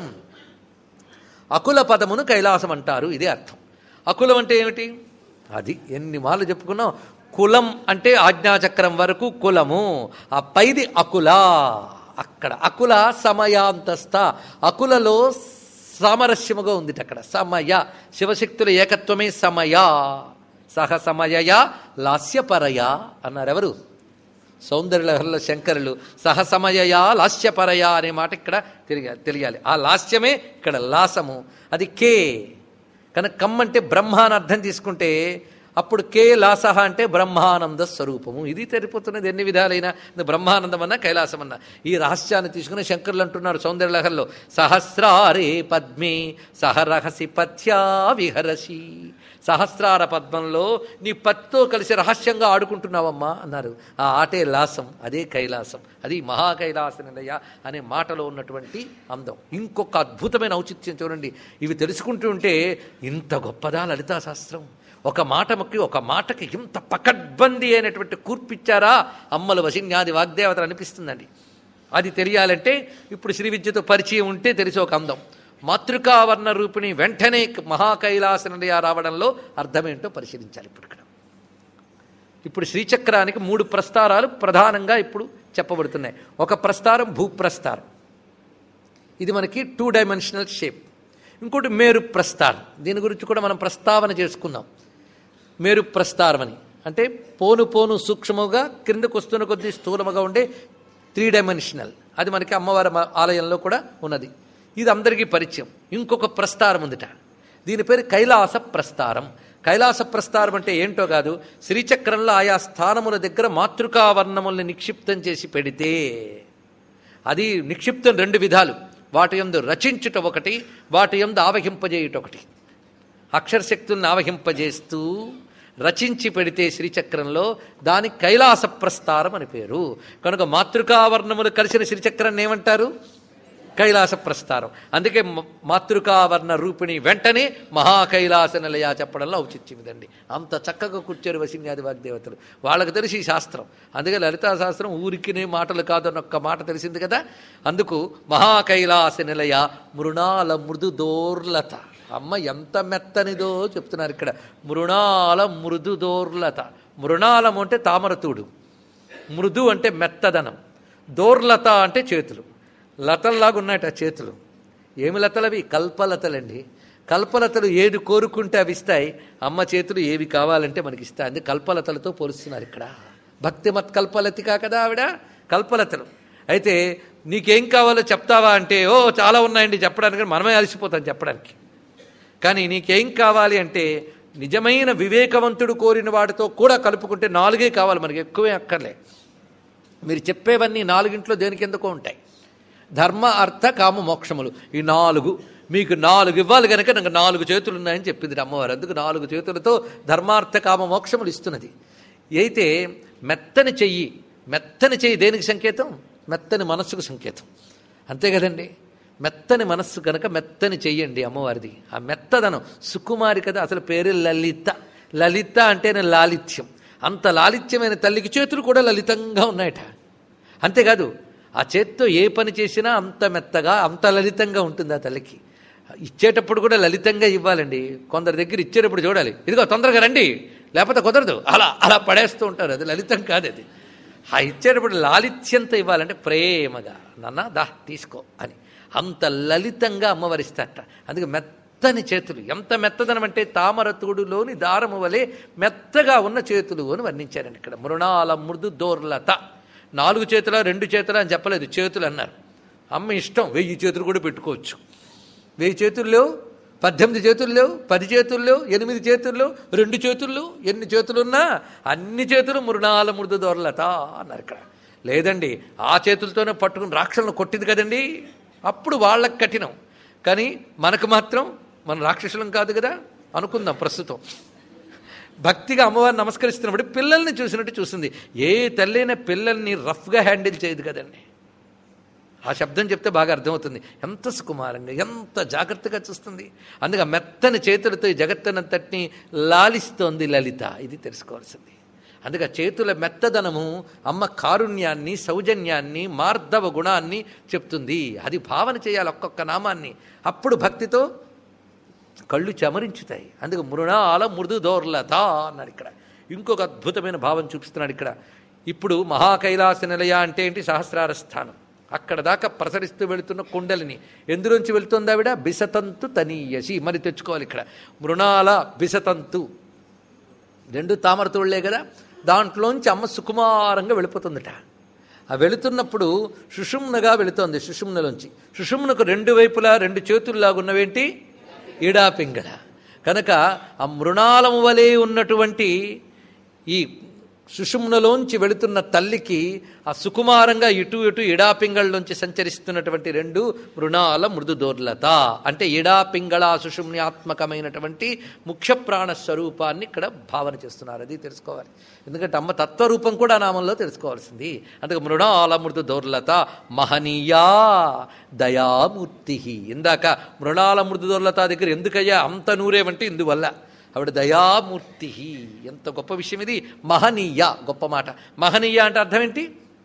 అకుల పదమును కైలాసం అంటారు ఇదే అర్థం అకులం అంటే ఏమిటి అది ఎన్ని మార్లు చెప్పుకున్నాం కులం అంటే ఆజ్ఞాచక్రం వరకు కులము ఆ పైది అకుల అక్కడ అకుల సమయాంతస్థ అకులలో సామరస్యముగా ఉంది అక్కడ సమయ శివశక్తుల ఏకత్వమే సమయ సహ సమయయ లాస్యపరయ అన్నారు ఎవరు సౌందర్యలహరిలో శంకరులు సహసమయయా లాస్యపరయా అనే మాట ఇక్కడ తెలియ తెలియాలి ఆ లాస్యమే ఇక్కడ లాసము అది కే కనుక కమ్ అంటే బ్రహ్మ అని అర్థం తీసుకుంటే అప్పుడు కే లాసహ అంటే బ్రహ్మానంద స్వరూపము ఇది తెలిపోతున్నది ఎన్ని విధాలైన బ్రహ్మానందం అన్నా కైలాసం అన్నా ఈ రహస్యాన్ని తీసుకుని శంకరులు అంటున్నారు సౌందర్యలహరిలో సహస్రారే పద్మే సహరహసి పథ్యా విహరసి సహస్రార పద్మంలో నీ పత్తితో కలిసి రహస్యంగా ఆడుకుంటున్నావమ్మా అన్నారు ఆ ఆటే లాసం అదే కైలాసం అది మహాకైలాస నిలయ అనే మాటలో ఉన్నటువంటి అందం ఇంకొక అద్భుతమైన ఔచిత్యం చూడండి ఇవి తెలుసుకుంటూ ఉంటే ఇంత గొప్పదా లలితా శాస్త్రం ఒక మాట మొక్కి ఒక మాటకి ఇంత పకడ్బందీ అయినటువంటి కూర్పిచ్చారా అమ్మలు వశిన్యాది వాగ్దేవతలు అనిపిస్తుందండి అది తెలియాలంటే ఇప్పుడు శ్రీ విద్యతో పరిచయం ఉంటే తెలిసి ఒక అందం మాతృకావర్ణ రూపిణి వెంటనే మహాకైలాస నిలయ రావడంలో అర్థమేంటో పరిశీలించాలి ఇప్పుడు ఇక్కడ ఇప్పుడు శ్రీచక్రానికి మూడు ప్రస్తారాలు ప్రధానంగా ఇప్పుడు చెప్పబడుతున్నాయి ఒక ప్రస్తారం భూప్రస్తారం ఇది మనకి టూ డైమెన్షనల్ షేప్ ఇంకోటి మేరు ప్రస్తారం దీని గురించి కూడా మనం ప్రస్తావన చేసుకున్నాం మేరు ప్రస్తారం అని అంటే పోను పోను సూక్ష్మముగా క్రిందకు వస్తున్న కొద్దీ స్థూలముగా ఉండే త్రీ డైమెన్షనల్ అది మనకి అమ్మవారి మ- ఆలయంలో కూడా ఉన్నది ఇది అందరికీ పరిచయం ఇంకొక ప్రస్తారం ఉందిట దీని పేరు కైలాస ప్రస్తారం కైలాస ప్రస్తారం అంటే ఏంటో కాదు శ్రీచక్రంలో ఆయా స్థానముల దగ్గర మాతృకావర్ణముల్ని నిక్షిప్తం చేసి పెడితే అది నిక్షిప్తం రెండు విధాలు వాటి యందు రచించుట ఒకటి వాటి యందు ఆవహింపజేయుట ఒకటి అక్షరశక్తుల్ని ఆవహింపజేస్తూ రచించి పెడితే శ్రీచక్రంలో దానికి కైలాస ప్రస్తారం అని పేరు కనుక మాతృకావర్ణములు కలిసిన శ్రీచక్రాన్ని ఏమంటారు కైలాస ప్రస్తారం అందుకే మ- మాతృకావర్ణ రూపిణి వెంటనే మహాకైలాస నిలయ చెప్పడంలో ఔచిత్యం ఇదండి అంత చక్కగా కూర్చోరు వసిన్యాది వాగ్దేవతలు వాళ్ళకి తెలిసి ఈ శాస్త్రం అందుకే లలితా శాస్త్రం ఊరికినే మాటలు కాదని ఒక్క మాట తెలిసింది కదా అందుకు మహాకైలాస నిలయ మృణాల మృదు దోర్లత అమ్మ ఎంత మెత్తనిదో చెప్తున్నారు ఇక్కడ మృణాల మృదు దోర్లత మృణాలం అంటే తామరతూడు మృదు అంటే మెత్తదనం దోర్లత అంటే చేతులు లతల్లాగా ఉన్నాయట ఆ చేతులు ఏమి లతలవి కల్పలతలండి కల్పలతలు ఏది కోరుకుంటే అవి ఇస్తాయి అమ్మ చేతులు ఏవి కావాలంటే మనకి ఇస్తాయి అందుకే కల్పలతలతో పోలుస్తున్నారు ఇక్కడ భక్తి మత్ కల్పలతికా కదా ఆవిడ కల్పలతలు అయితే నీకేం కావాలో చెప్తావా అంటే ఓ చాలా ఉన్నాయండి చెప్పడానికి మనమే అలసిపోతాం చెప్పడానికి కానీ నీకేం కావాలి అంటే నిజమైన వివేకవంతుడు కోరిన వాడితో కూడా కలుపుకుంటే నాలుగే కావాలి మనకి ఎక్కువే అక్కర్లే మీరు చెప్పేవన్నీ నాలుగింట్లో దేనికి ఎందుకో ఉంటాయి ధర్మ అర్థ కామ మోక్షములు ఈ నాలుగు మీకు నాలుగు ఇవ్వాలి కనుక నాకు నాలుగు చేతులు ఉన్నాయని చెప్పింది అమ్మవారు అందుకు నాలుగు చేతులతో ధర్మార్థ కామ మోక్షములు ఇస్తున్నది అయితే మెత్తని చెయ్యి మెత్తని చెయ్యి దేనికి సంకేతం మెత్తని మనస్సుకు సంకేతం అంతే కదండి మెత్తని మనస్సు కనుక మెత్తని చెయ్యండి అమ్మవారిది ఆ మెత్తదనం సుకుమారి కదా అసలు పేరు లలిత లలిత అంటేనే లాలిత్యం అంత లాలిత్యమైన తల్లికి చేతులు కూడా లలితంగా ఉన్నాయట అంతేకాదు ఆ చేత్తో ఏ పని చేసినా అంత మెత్తగా అంత లలితంగా ఉంటుంది ఆ తల్లికి ఇచ్చేటప్పుడు కూడా లలితంగా ఇవ్వాలండి కొందరి దగ్గర ఇచ్చేటప్పుడు చూడాలి ఇదిగో తొందరగా రండి లేకపోతే కుదరదు అలా అలా పడేస్తూ ఉంటారు అది లలితం కాదు అది ఆ ఇచ్చేటప్పుడు లాలిత్యంతో ఇవ్వాలంటే ప్రేమగా నాన్న దా తీసుకో అని అంత లలితంగా అమ్మవారిస్తారట అందుకే మెత్తని చేతులు ఎంత మెత్తదనం అంటే తామరతుడులోని దారము వలె మెత్తగా ఉన్న చేతులు అని వర్ణించారండి ఇక్కడ మృణాల మృదు దోర్లత నాలుగు చేతుల రెండు చేతుల అని చెప్పలేదు చేతులు అన్నారు అమ్మ ఇష్టం వెయ్యి చేతులు కూడా పెట్టుకోవచ్చు వెయ్యి చేతులు లేవు పద్దెనిమిది చేతులు లేవు పది చేతులు లేవు ఎనిమిది చేతులు లేవు రెండు చేతులు ఎన్ని చేతులున్నా అన్ని చేతులు మృణాల మృదు దొరలత అన్నారు ఇక్కడ లేదండి ఆ చేతులతోనే పట్టుకుని రాక్షసులను కొట్టింది కదండి అప్పుడు వాళ్ళకి కఠినం కానీ మనకు మాత్రం మన రాక్షసులం కాదు కదా అనుకుందాం ప్రస్తుతం భక్తిగా అమ్మవారిని నమస్కరిస్తున్నప్పుడు పిల్లల్ని చూసినట్టు చూస్తుంది ఏ తల్లైన పిల్లల్ని రఫ్గా హ్యాండిల్ చేయదు కదండి ఆ శబ్దం చెప్తే బాగా అర్థమవుతుంది ఎంత సుకుమారంగా ఎంత జాగ్రత్తగా చూస్తుంది అందుకే ఆ మెత్తని చేతులతో ఈ జగత్తనంతటిని లాలిస్తోంది లలిత ఇది తెలుసుకోవాల్సింది అందుకే ఆ చేతుల మెత్తదనము అమ్మ కారుణ్యాన్ని సౌజన్యాన్ని మార్ధవ గుణాన్ని చెప్తుంది అది భావన చేయాలి ఒక్కొక్క నామాన్ని అప్పుడు భక్తితో కళ్ళు చెమరించుతాయి అందుకు మృణాల మృదు దోర్లత అన్నాడు ఇక్కడ ఇంకొక అద్భుతమైన భావం చూపిస్తున్నాడు ఇక్కడ ఇప్పుడు మహాకైలాస నిలయ అంటే ఏంటి సహస్రార స్థానం అక్కడ దాకా ప్రసరిస్తూ వెళుతున్న కుండలిని ఎందులోంచి వెళుతుంది ఆవిడ బిసతంతు తనీయసి మరి తెచ్చుకోవాలి ఇక్కడ మృణాల బిసతంతు రెండు తామరతోళ్లే కదా దాంట్లోంచి అమ్మ సుకుమారంగా వెళ్ళిపోతుందట ఆ వెళుతున్నప్పుడు సుషుమ్నగా వెళుతోంది సుషుమ్నలోంచి సుషుమ్నకు రెండు వైపులా రెండు చేతుల్లాగా ఉన్నవేంటి ఈడాపింగళ కనుక ఆ మృణాలము వలె ఉన్నటువంటి ఈ సుషుమ్నలోంచి వెళుతున్న తల్లికి ఆ సుకుమారంగా ఇటు ఇటు ఇడాపింగళ్ళలోంచి సంచరిస్తున్నటువంటి రెండు మృణాల మృదు దోర్లత అంటే ఇడాపింగళ సుషుమ్నాత్మకమైనటువంటి ముఖ్య ప్రాణ స్వరూపాన్ని ఇక్కడ భావన చేస్తున్నారు అది తెలుసుకోవాలి ఎందుకంటే అమ్మ తత్వరూపం కూడా నామంలో తెలుసుకోవాల్సింది అందుకే మృణాల మృదు దోర్లత మహనీయా దయామూర్తి ఇందాక మృణాల మృదు దోర్లత దగ్గర ఎందుకయ్యా అంత నూరేవంటే ఇందువల్ల ఆవిడ దయామూర్తి ఎంత గొప్ప విషయం ఇది మహనీయ గొప్ప మాట మహనీయ అంటే అర్థం ఏంటి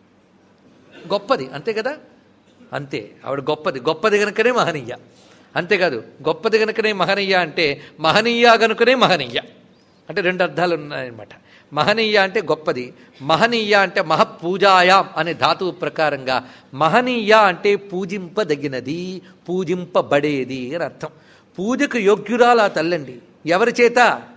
గొప్పది అంతే కదా అంతే ఆవిడ గొప్పది గొప్పది గనుకనే మహనీయ అంతేకాదు గొప్పది గనుకనే మహనీయ అంటే మహనీయ గనుకనే మహనీయ అంటే రెండు అర్థాలు ఉన్నాయన్నమాట మహనీయ అంటే గొప్పది మహనీయ అంటే మహపూజాయాం అనే ధాతువు ప్రకారంగా మహనీయ అంటే పూజింపదగినది పూజింపబడేది అని అర్థం పూజకు యోగ్యురాలు ఆ తల్లండి ఎవరి చేత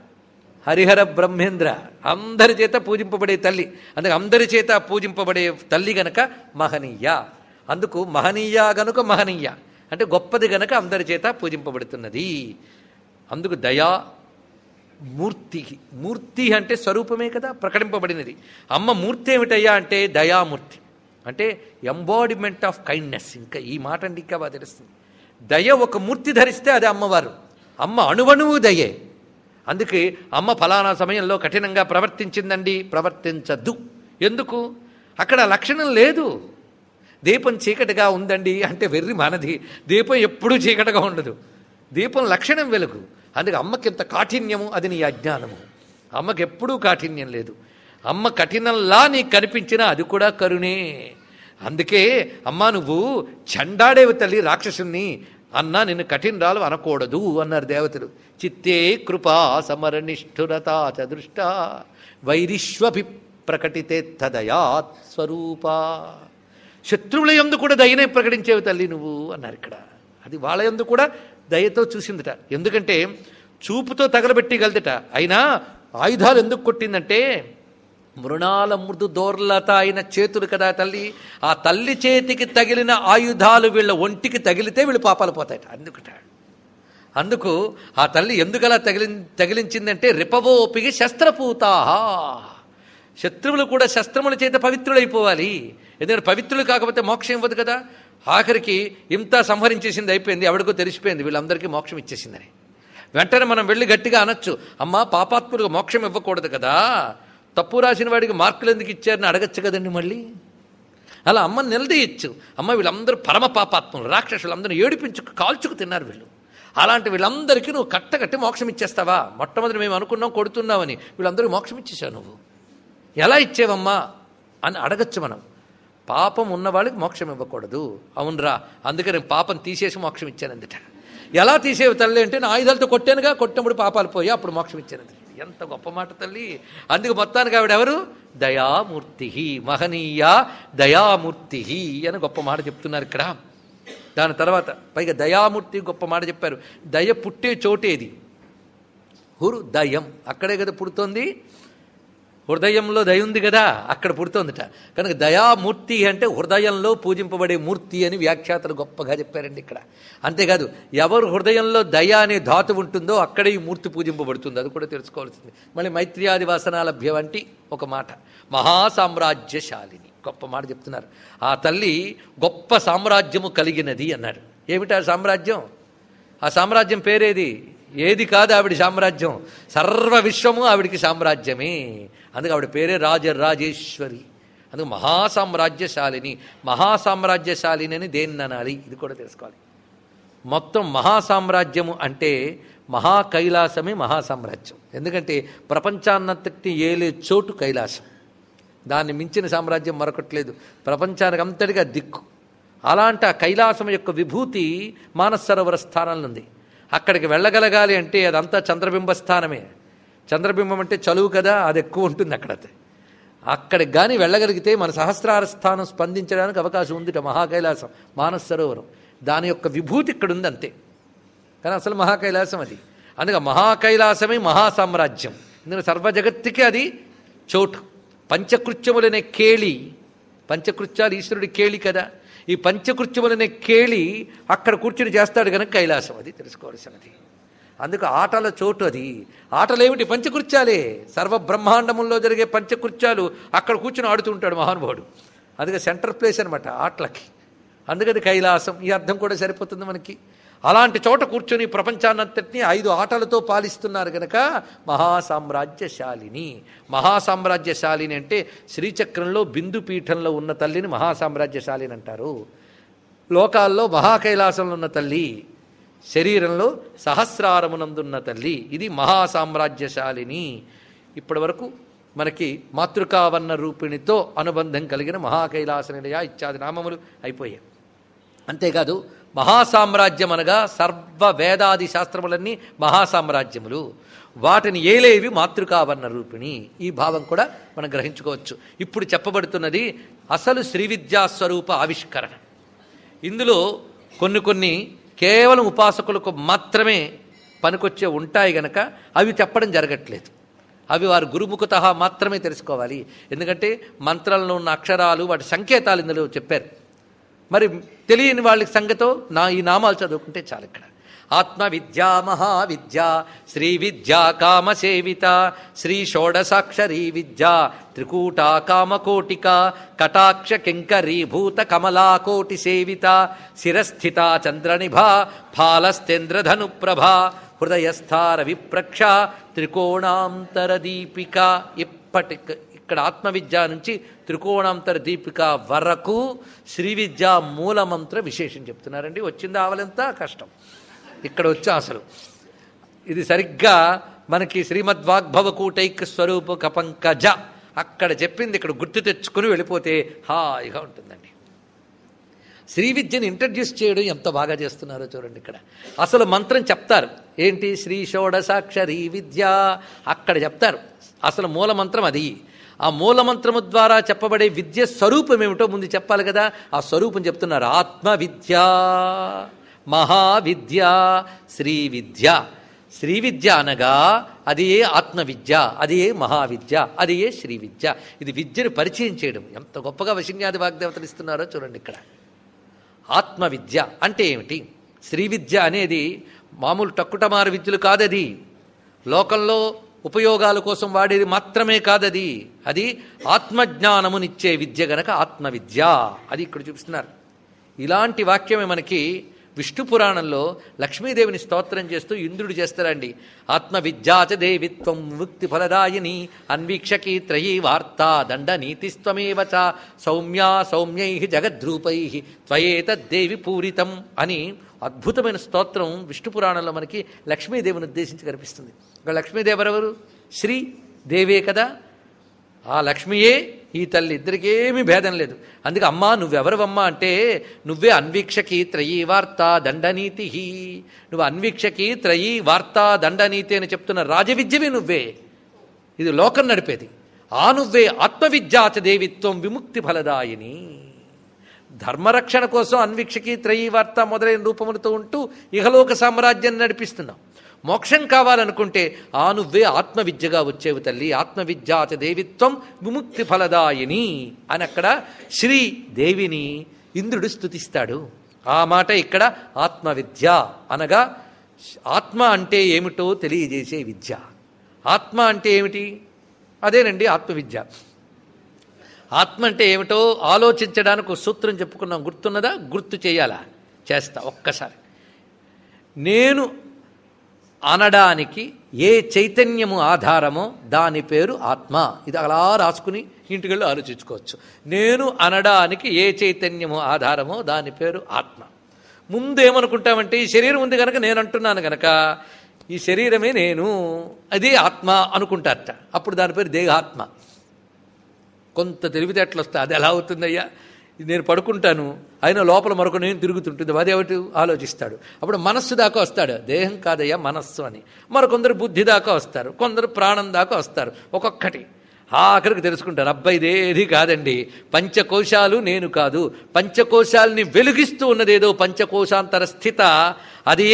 హరిహర బ్రహ్మేంద్ర అందరి చేత పూజింపబడే తల్లి అందుకే అందరి చేత పూజింపబడే తల్లి గనక మహనీయ అందుకు మహనీయ గనుక మహనీయ అంటే గొప్పది గనక అందరి చేత పూజింపబడుతున్నది అందుకు దయా మూర్తి మూర్తి అంటే స్వరూపమే కదా ప్రకటింపబడినది అమ్మ మూర్తి ఏమిటయ్యా అంటే దయామూర్తి అంటే ఎంబాడిమెంట్ ఆఫ్ కైండ్నెస్ ఇంకా ఈ మాట అండి ఇంకా బాగా తెలుస్తుంది దయ ఒక మూర్తి ధరిస్తే అది అమ్మవారు అమ్మ అణువణువు దయే అందుకే అమ్మ ఫలానా సమయంలో కఠినంగా ప్రవర్తించిందండి ప్రవర్తించద్దు ఎందుకు అక్కడ లక్షణం లేదు దీపం చీకటిగా ఉందండి అంటే వెర్రి మనది దీపం ఎప్పుడూ చీకటిగా ఉండదు దీపం లక్షణం వెలుగు అందుకే అమ్మకి ఎంత కాఠిన్యము అది నీ అజ్ఞానము అమ్మకి ఎప్పుడూ కాఠిన్యం లేదు అమ్మ కఠినంలా నీకు కనిపించినా అది కూడా కరుణే అందుకే అమ్మా నువ్వు చండాడేవి తల్లి రాక్షసుని అన్నా నిన్ను కఠినరాలు అనకూడదు అన్నారు దేవతలు చిత్తే కృపా సమర నిష్ఠురత చదృష్ట వైరిష్వభి ప్రకటితే తదయాత్ స్వరూప శత్రువుల ఎందు కూడా దయనే ప్రకటించేవి తల్లి నువ్వు అన్నారు ఇక్కడ అది వాళ్ళ ఎందు కూడా దయతో చూసిందట ఎందుకంటే చూపుతో తగలబెట్టగలదట అయినా ఆయుధాలు ఎందుకు కొట్టిందంటే మృణాల మృదు దోర్లత అయిన చేతులు కదా తల్లి ఆ తల్లి చేతికి తగిలిన ఆయుధాలు వీళ్ళ ఒంటికి తగిలితే వీళ్ళు పాపాలు పోతాయట అందుకట అందుకు ఆ తల్లి ఎందుకలా తగిలి తగిలించిందంటే రిపవోపిగి శస్త్రపూతాహ శత్రువులు కూడా శస్త్రముల చేత పవిత్రులైపోవాలి ఎందుకంటే పవిత్రులు కాకపోతే మోక్షం ఇవ్వదు కదా ఆఖరికి ఇంత సంహరించేసింది అయిపోయింది ఎవడికో తెలిసిపోయింది వీళ్ళందరికీ మోక్షం ఇచ్చేసిందని వెంటనే మనం వెళ్ళి గట్టిగా అనొచ్చు అమ్మా పాపాత్ములకు మోక్షం ఇవ్వకూడదు కదా తప్పు రాసిన వాడికి మార్కులు ఎందుకు ఇచ్చారని అడగచ్చు కదండి మళ్ళీ అలా అమ్మని నిలదీయచ్చు అమ్మ వీళ్ళందరూ పరమ పాపాత్ములు రాక్షసులందరూ ఏడిపించుకు కాల్చుకు తిన్నారు వీళ్ళు అలాంటి వీళ్ళందరికీ నువ్వు కట్టకట్టి మోక్షం ఇచ్చేస్తావా మొట్టమొదటి మేము అనుకున్నాం కొడుతున్నావని వీళ్ళందరికీ మోక్షం ఇచ్చేసావు నువ్వు ఎలా ఇచ్చేవమ్మా అని అడగచ్చు మనం పాపం ఉన్న వాళ్ళకి మోక్షం ఇవ్వకూడదు అవునరా అందుకే నేను పాపం తీసేసి మోక్షం ఇచ్చానందిట ఎలా తీసేవి తల్లి అంటే నా ఆయుధాలతో కొట్టానుగా కొట్టినప్పుడు పాపాలు పోయి అప్పుడు మోక్షం ఇచ్చానంది ఎంత గొప్ప మాట తల్లి అందుకు మొత్తానికి ఆవిడ ఎవరు దయామూర్తి మహనీయ దయామూర్తి అని గొప్ప మాట చెప్తున్నారు ఇక్కడ దాని తర్వాత పైగా దయామూర్తి గొప్ప మాట చెప్పారు దయ పుట్టే చోటేది హురు దయం అక్కడే కదా పుడుతోంది హృదయంలో దయ ఉంది కదా అక్కడ పుడుతోందిట కనుక దయామూర్తి అంటే హృదయంలో పూజింపబడే మూర్తి అని వ్యాఖ్యాతలు గొప్పగా చెప్పారండి ఇక్కడ అంతేకాదు ఎవరు హృదయంలో దయ అనే ధాతు ఉంటుందో అక్కడే ఈ మూర్తి పూజింపబడుతుంది అది కూడా తెలుసుకోవాల్సింది మళ్ళీ మైత్రియాది వాసనాలభ్య వంటి ఒక మాట మహాసామ్రాజ్యశాలిని గొప్ప మాట చెప్తున్నారు ఆ తల్లి గొప్ప సామ్రాజ్యము కలిగినది అన్నాడు ఏమిటా సామ్రాజ్యం ఆ సామ్రాజ్యం పేరేది ఏది కాదు ఆవిడ సామ్రాజ్యం సర్వ విశ్వము ఆవిడికి సామ్రాజ్యమే అందుకు ఆవిడ పేరే రాజరాజేశ్వరి అందుకు మహాసామ్రాజ్యశాలిని మహాసామ్రాజ్యశాలిని అని దేన్ని అనాలి ఇది కూడా తెలుసుకోవాలి మొత్తం మహాసామ్రాజ్యము అంటే మహా కైలాసమే మహాసామ్రాజ్యం ఎందుకంటే ప్రపంచాన్నంతటి ఏలే చోటు కైలాసం దాన్ని మించిన సామ్రాజ్యం మరొకట్లేదు ప్రపంచానికి అంతటిగా దిక్కు అలాంటి ఆ కైలాసం యొక్క విభూతి మానసరోవర స్థానంలో ఉంది అక్కడికి వెళ్ళగలగాలి అంటే అదంతా చంద్రబింబ స్థానమే చంద్రబింబం అంటే చలువు కదా అది ఎక్కువ ఉంటుంది అక్కడ అక్కడికి కానీ వెళ్ళగలిగితే మన సహస్రార స్థానం స్పందించడానికి అవకాశం ఉంది మహాకైలాసం మానస సరోవరం దాని యొక్క విభూతి ఇక్కడ ఉంది అంతే కానీ అసలు మహాకైలాసం అది అందుకే మహాకైలాసమే మహాసామ్రాజ్యం ఎందుకంటే సర్వ జగత్తుకి అది చోటు పంచకృత్యములనే కేళి పంచకృత్యాలు ఈశ్వరుడి కేళి కదా ఈ పంచకృత్యములనే కేళి అక్కడ కూర్చుని చేస్తాడు కనుక కైలాసం అది తెలుసుకోవాల్సినది అందుకు ఆటల చోటు అది ఆటలేమిటి పంచకృత్యాలే సర్వ బ్రహ్మాండముల్లో జరిగే పంచకృత్యాలు అక్కడ కూర్చుని ఆడుతుంటాడు మహానుభావుడు అందుకే సెంటర్ ప్లేస్ అనమాట ఆటలకి అందుకని కైలాసం ఈ అర్థం కూడా సరిపోతుంది మనకి అలాంటి చోట కూర్చొని ప్రపంచాన్నంతటినీ ఐదు ఆటలతో పాలిస్తున్నారు గనక మహాసామ్రాజ్యశాలిని మహాసామ్రాజ్యశాలిని అంటే శ్రీచక్రంలో బిందు పీఠంలో ఉన్న తల్లిని మహాసామ్రాజ్యశాలిని అంటారు లోకాల్లో మహాకైలాసంలో ఉన్న తల్లి శరీరంలో సహస్రారమునందున్న తల్లి ఇది మహాసామ్రాజ్యశాలిని ఇప్పటి వరకు మనకి మాతృకావర్ణ రూపిణితో అనుబంధం కలిగిన మహాకైలాస నిలయ ఇత్యాది నామములు అయిపోయాయి అంతేకాదు మహాసామ్రాజ్యం అనగా సర్వ వేదాది శాస్త్రములన్నీ మహాసామ్రాజ్యములు వాటిని ఏలేవి మాతృకావర్ణ రూపిణి ఈ భావం కూడా మనం గ్రహించుకోవచ్చు ఇప్పుడు చెప్పబడుతున్నది అసలు శ్రీ విద్యాస్వరూప ఆవిష్కరణ ఇందులో కొన్ని కొన్ని కేవలం ఉపాసకులకు మాత్రమే పనికొచ్చే ఉంటాయి గనక అవి చెప్పడం జరగట్లేదు అవి వారు గురుముఖత మాత్రమే తెలుసుకోవాలి ఎందుకంటే మంత్రాల్లో ఉన్న అక్షరాలు వాటి సంకేతాలు ఇందులో చెప్పారు మరి తెలియని వాళ్ళకి సంగతో నా ఈ నామాలు చదువుకుంటే చాలు ఇక్కడ ఆత్మ విద్యా మహావిద్య శ్రీ విద్యా కామసేవిత శ్రీ షోడసాక్షరీ విద్య త్రికూట కామకోటిక కటాక్ష కింకరీభూత కమలాకోటి సేవిత శిరస్థిత చంద్రనిభా ఫాలస్తేంద్రధనుప్రభా హృదయస్థార విప్రక్ష త్రికోణాంతర దీపిక ఇప్పటి ఇక్కడ ఆత్మవిద్య నుంచి త్రికోణాంతర దీపిక వరకు శ్రీ విద్య మూలమంత్ర విశేషం చెప్తున్నారండి వచ్చింది ఆవలంతా కష్టం ఇక్కడ వచ్చే అసలు ఇది సరిగ్గా మనకి శ్రీమద్వాగ్భవ కూటైక స్వరూప కపంకజ అక్కడ చెప్పింది ఇక్కడ గుర్తు తెచ్చుకుని వెళ్ళిపోతే హాయిగా ఉంటుందండి శ్రీ విద్యను ఇంట్రడ్యూస్ చేయడం ఎంత బాగా చేస్తున్నారో చూడండి ఇక్కడ అసలు మంత్రం చెప్తారు ఏంటి శ్రీ షోడసాక్షరీ విద్య అక్కడ చెప్తారు అసలు మూల మంత్రం అది ఆ మూల మంత్రము ద్వారా చెప్పబడే విద్య స్వరూపం ఏమిటో ముందు చెప్పాలి కదా ఆ స్వరూపం చెప్తున్నారు ఆత్మ విద్య మహావిద్య శ్రీ విద్య శ్రీ విద్య అనగా అది ఏ ఆత్మ విద్య అది ఏ మహావిద్య అది ఏ శ్రీ విద్య ఇది విద్యను పరిచయం చేయడం ఎంత గొప్పగా వశిన్యాది వాగ్దేవతలు ఇస్తున్నారో చూడండి ఇక్కడ ఆత్మ విద్య అంటే ఏమిటి శ్రీ విద్య అనేది మామూలు టక్కుటమారు విద్యలు కాదది లోకంలో ఉపయోగాల కోసం వాడేది మాత్రమే కాదది అది ఆత్మజ్ఞానమునిచ్చే విద్య గనక ఆత్మ విద్య అది ఇక్కడ చూపిస్తున్నారు ఇలాంటి వాక్యమే మనకి విష్ణు పురాణంలో లక్ష్మీదేవిని స్తోత్రం చేస్తూ ఇంద్రుడు చేస్తారండి ఆత్మవిద్యాచ దేవిత్వం ముక్తి ఫలదాయిని అన్వీక్షకి త్రయీ వార్తా దండ నీతిస్త్వమేవ చ సౌమ్యా సౌమ్యై జగద్రూపై త్వయేతద్దేవి పూరితం అని అద్భుతమైన స్తోత్రం విష్ణు పురాణంలో మనకి లక్ష్మీదేవిని ఉద్దేశించి కనిపిస్తుంది ఇక లక్ష్మీదేవి ఎవరెవరు శ్రీ దేవే కదా ఆ లక్ష్మియే ఈ తల్లి ఇద్దరికేమీ భేదం లేదు అందుకే అమ్మా నువ్వెవరవమ్మా అంటే నువ్వే అన్వీక్షకి త్రయీ వార్తా దండనీతి నువ్వు అన్వీక్షకి త్రయీ వార్తా దండనీతి అని చెప్తున్న రాజవిద్యవి నువ్వే ఇది లోకం నడిపేది ఆ నువ్వే ఆత్మవిద్యాచ దేవిత్వం విముక్తి ఫలదాయిని ధర్మరక్షణ కోసం అన్వీక్షకి త్రయీ వార్త మొదలైన రూపములతో ఉంటూ ఇహలోక సామ్రాజ్యాన్ని నడిపిస్తున్నాం మోక్షం కావాలనుకుంటే ఆ నువ్వే ఆత్మవిద్యగా వచ్చేవి తల్లి ఆత్మవిద్యాచ దేవిత్వం విముక్తి ఫలదాయిని అని అక్కడ శ్రీ దేవిని ఇంద్రుడు స్తుతిస్తాడు ఆ మాట ఇక్కడ ఆత్మవిద్య అనగా ఆత్మ అంటే ఏమిటో తెలియజేసే విద్య ఆత్మ అంటే ఏమిటి అదేనండి ఆత్మవిద్య ఆత్మ అంటే ఏమిటో ఆలోచించడానికి ఒక సూత్రం చెప్పుకున్నాం గుర్తున్నదా గుర్తు చేయాలా చేస్తా ఒక్కసారి నేను అనడానికి ఏ చైతన్యము ఆధారమో దాని పేరు ఆత్మ ఇది అలా రాసుకుని ఇంటికెళ్ళి ఆలోచించుకోవచ్చు నేను అనడానికి ఏ చైతన్యము ఆధారమో దాని పేరు ఆత్మ ముందు ఏమనుకుంటామంటే ఈ శరీరం ఉంది కనుక నేను అంటున్నాను కనుక ఈ శరీరమే నేను అదే ఆత్మ అనుకుంటారట అప్పుడు దాని పేరు దేహాత్మ కొంత తెలివితేటలు వస్తాయి అది ఎలా అవుతుందయ్యా నేను పడుకుంటాను అయినా లోపల మరొక నేను తిరుగుతుంటుంది అదేమిటి ఆలోచిస్తాడు అప్పుడు మనస్సు దాకా వస్తాడు దేహం కాదయ్యా మనస్సు అని మరికొందరు బుద్ధి దాకా వస్తారు కొందరు ప్రాణం దాకా వస్తారు ఒక్కొక్కటి ఆఖరికి తెలుసుకుంటారు అబ్బాయి ఇదేది కాదండి పంచకోశాలు నేను కాదు పంచకోశాల్ని వెలుగిస్తూ ఉన్నదేదో పంచకోశాంతర స్థిత అది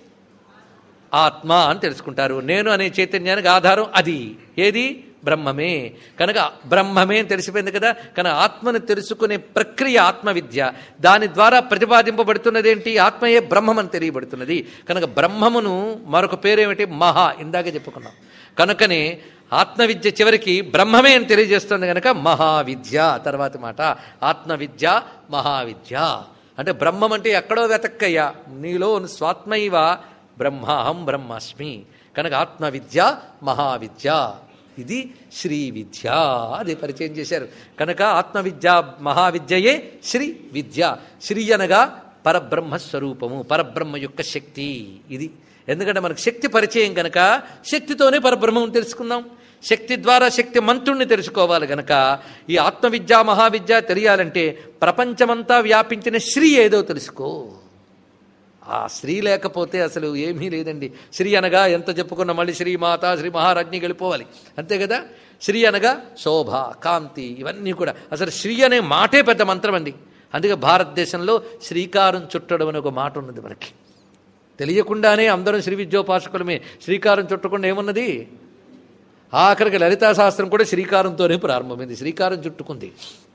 ఆత్మ అని తెలుసుకుంటారు నేను అనే చైతన్యానికి ఆధారం అది ఏది బ్రహ్మమే కనుక బ్రహ్మమే అని తెలిసిపోయింది కదా కనుక ఆత్మను తెలుసుకునే ప్రక్రియ ఆత్మవిద్య దాని ద్వారా ప్రతిపాదింపబడుతున్నది ఏంటి ఆత్మయే బ్రహ్మం అని తెలియబడుతున్నది కనుక బ్రహ్మమును మరొక పేరేమిటి మహా ఇందాక చెప్పుకున్నాం కనుకనే ఆత్మవిద్య చివరికి బ్రహ్మమే అని తెలియజేస్తుంది కనుక మహావిద్య తర్వాత మాట ఆత్మవిద్య మహావిద్య అంటే బ్రహ్మం అంటే ఎక్కడో వెతక్కయ్యా నీలో స్వాత్మైవ బ్రహ్మాహం బ్రహ్మాస్మి కనుక ఆత్మవిద్య మహావిద్య ఇది శ్రీ విద్య అది పరిచయం చేశారు కనుక ఆత్మవిద్య మహావిద్యయే శ్రీ విద్య శ్రీ అనగా పరబ్రహ్మ స్వరూపము పరబ్రహ్మ యొక్క శక్తి ఇది ఎందుకంటే మనకు శక్తి పరిచయం కనుక శక్తితోనే పరబ్రహ్మం తెలుసుకుందాం శక్తి ద్వారా శక్తి మంత్రుణ్ణి తెలుసుకోవాలి గనక ఈ ఆత్మవిద్య మహావిద్య తెలియాలంటే ప్రపంచమంతా వ్యాపించిన శ్రీ ఏదో తెలుసుకో ఆ స్త్రీ లేకపోతే అసలు ఏమీ లేదండి శ్రీ అనగా ఎంత చెప్పుకున్న మళ్ళీ శ్రీమాత శ్రీ మహారాజ్ఞి గెలిపోవాలి అంతే కదా శ్రీ అనగా శోభ కాంతి ఇవన్నీ కూడా అసలు శ్రీ అనే మాటే పెద్ద మంత్రం అండి అందుకే భారతదేశంలో శ్రీకారం చుట్టడం అనే ఒక మాట ఉన్నది మనకి తెలియకుండానే అందరం శ్రీ విద్యోపాసకులమే శ్రీకారం చుట్టకుండా ఏమున్నది ఆఖరికి లలితా శాస్త్రం కూడా శ్రీకారంతోనే ప్రారంభమైంది శ్రీకారం చుట్టుకుంది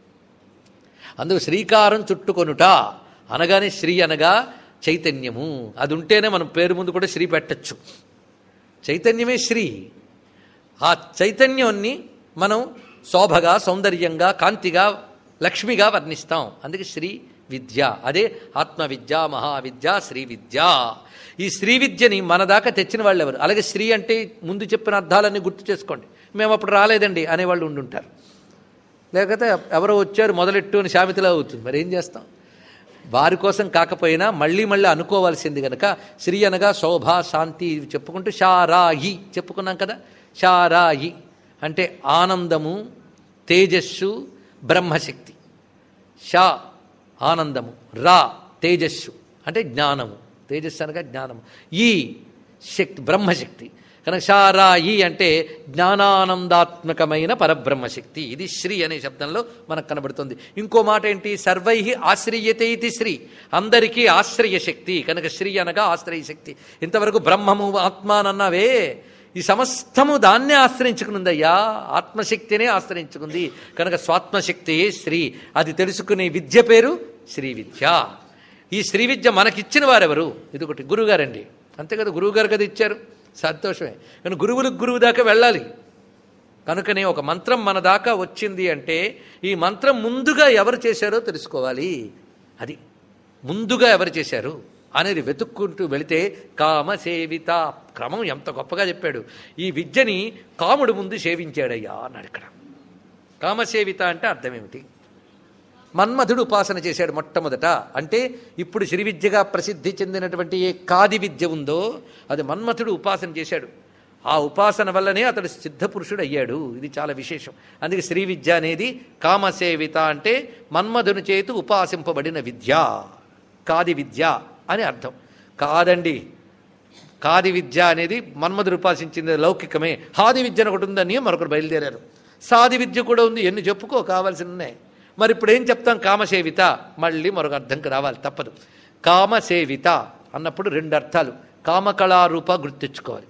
అందుకు శ్రీకారం చుట్టుకొనుట అనగానే శ్రీ అనగా చైతన్యము అది ఉంటేనే మనం పేరు ముందు కూడా శ్రీ పెట్టచ్చు చైతన్యమే శ్రీ ఆ చైతన్యాన్ని మనం శోభగా సౌందర్యంగా కాంతిగా లక్ష్మిగా వర్ణిస్తాం అందుకే శ్రీ విద్య అదే ఆత్మవిద్య మహావిద్య శ్రీ విద్య ఈ శ్రీ విద్యని మన దాకా తెచ్చిన వాళ్ళు ఎవరు అలాగే శ్రీ అంటే ముందు చెప్పిన అర్థాలన్నీ గుర్తు చేసుకోండి మేము అప్పుడు రాలేదండి అనేవాళ్ళు ఉండుంటారు లేకపోతే ఎవరో వచ్చారు మొదలెట్టు అని శామితిలా అవుతుంది మరి ఏం చేస్తాం వారి కోసం కాకపోయినా మళ్ళీ మళ్ళీ అనుకోవాల్సింది కనుక శ్రీ అనగా శోభ శాంతి ఇవి చెప్పుకుంటూ షారాయి చెప్పుకున్నాం కదా షారాయి అంటే ఆనందము తేజస్సు బ్రహ్మశక్తి షా ఆనందము రా తేజస్సు అంటే జ్ఞానము తేజస్సు అనగా జ్ఞానము ఈ శక్తి బ్రహ్మశక్తి కనుక షారాయి అంటే జ్ఞానానందాత్మకమైన పరబ్రహ్మశక్తి ఇది శ్రీ అనే శబ్దంలో మనకు కనబడుతుంది ఇంకో మాట ఏంటి సర్వై ఆశ్రయతే ఇది శ్రీ అందరికీ ఆశ్రయ శక్తి కనుక శ్రీ అనగా ఆశ్రయ శక్తి ఇంతవరకు బ్రహ్మము ఆత్మానన్నావే ఈ సమస్తము దాన్నే ఆశ్రయించుకునుందయ్యా ఆత్మశక్తినే ఆశ్రయించుకుంది కనుక స్వాత్మశక్తియే శ్రీ అది తెలుసుకునే విద్య పేరు శ్రీ విద్య ఈ శ్రీ విద్య మనకిచ్చిన వారెవరు ఇది ఒకటి గురువుగారండి అంతే కదా గురువుగారు కదా ఇచ్చారు సంతోషమే కానీ గురువులకు గురువు దాకా వెళ్ళాలి కనుకనే ఒక మంత్రం మన దాకా వచ్చింది అంటే ఈ మంత్రం ముందుగా ఎవరు చేశారో తెలుసుకోవాలి అది ముందుగా ఎవరు చేశారు అనేది వెతుక్కుంటూ వెళితే కామసేవిత క్రమం ఎంత గొప్పగా చెప్పాడు ఈ విద్యని కాముడు ముందు సేవించాడయ్యా అన్నాడు ఇక్కడ కామసేవిత అంటే అర్థం ఏమిటి మన్మధుడు ఉపాసన చేశాడు మొట్టమొదట అంటే ఇప్పుడు శ్రీ విద్యగా ప్రసిద్ధి చెందినటువంటి ఏ కాది విద్య ఉందో అది మన్మథుడు ఉపాసన చేశాడు ఆ ఉపాసన వల్లనే అతడు సిద్ధపురుషుడు అయ్యాడు ఇది చాలా విశేషం అందుకే శ్రీ విద్య అనేది కామసేవిత అంటే మన్మధుని చేతు ఉపాసింపబడిన విద్య కాది విద్య అని అర్థం కాదండి కాది విద్య అనేది మన్మధుడు ఉపాసించింది లౌకికమే హాది విద్య అని ఒకటి ఉందని మరొకరు బయలుదేరారు సాది విద్య కూడా ఉంది ఎన్ని చెప్పుకో కావాల్సి ఉన్నాయి మరి ఇప్పుడు ఏం చెప్తాం కామసేవిత మళ్ళీ మరొక అర్థంకి రావాలి తప్పదు కామసేవిత అన్నప్పుడు రెండు అర్థాలు కామకళారూప గుర్తించుకోవాలి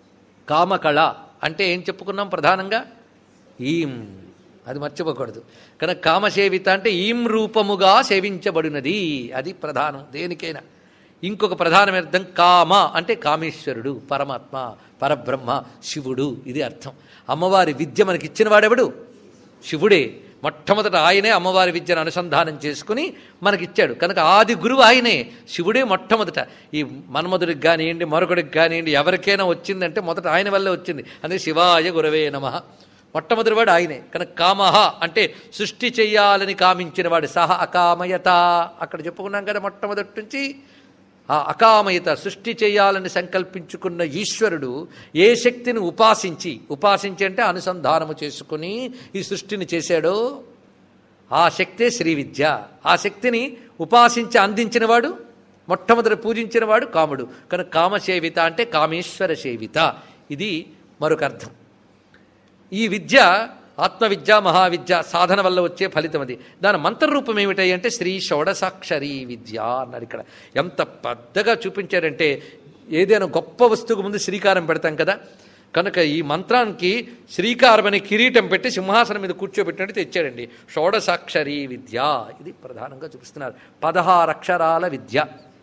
కామకళ అంటే ఏం చెప్పుకున్నాం ప్రధానంగా ఈం అది మర్చిపోకూడదు కనుక కామసేవిత అంటే ఈం రూపముగా సేవించబడినది అది ప్రధానం దేనికైనా ఇంకొక ప్రధానమైన అర్థం కామ అంటే కామేశ్వరుడు పరమాత్మ పరబ్రహ్మ శివుడు ఇది అర్థం అమ్మవారి విద్య మనకి ఇచ్చిన వాడెవడు శివుడే మొట్టమొదట ఆయనే అమ్మవారి విద్యను అనుసంధానం చేసుకుని మనకిచ్చాడు కనుక ఆది గురువు ఆయనే శివుడే మొట్టమొదట ఈ మన్మధుడికి కానివ్వండి మరొకడికి కానివ్వండి ఎవరికైనా వచ్చిందంటే మొదట ఆయన వల్లే వచ్చింది అందుకే శివాయ గురవే నమ మొట్టమొదటి వాడు ఆయనే కనుక కామహ అంటే సృష్టి చెయ్యాలని కామించిన వాడు సహ అకామయత అక్కడ చెప్పుకున్నాం కదా మొట్టమొదటి నుంచి ఆ అకామయత సృష్టి చేయాలని సంకల్పించుకున్న ఈశ్వరుడు ఏ శక్తిని ఉపాసించి ఉపాసించి అంటే అనుసంధానము చేసుకుని ఈ సృష్టిని చేశాడో ఆ శక్తే శ్రీ విద్య ఆ శక్తిని ఉపాసించి అందించినవాడు మొట్టమొదటి పూజించినవాడు కాముడు కనుక కామసేవిత అంటే కామేశ్వర సేవిత ఇది మరొక అర్థం ఈ విద్య ఆత్మవిద్య మహావిద్య సాధన వల్ల వచ్చే ఫలితం అది దాని మంత్రరూపం ఏమిటాయి అంటే శ్రీ షోడసాక్షరి విద్య అన్నారు ఇక్కడ ఎంత పెద్దగా చూపించారంటే ఏదైనా గొప్ప వస్తువుకు ముందు శ్రీకారం పెడతాం కదా కనుక ఈ మంత్రానికి శ్రీకారం అనే కిరీటం పెట్టి సింహాసనం మీద కూర్చోబెట్టినట్టు తెచ్చాడండి షోడసాక్షరి విద్య ఇది ప్రధానంగా చూపిస్తున్నారు పదహారు అక్షరాల విద్య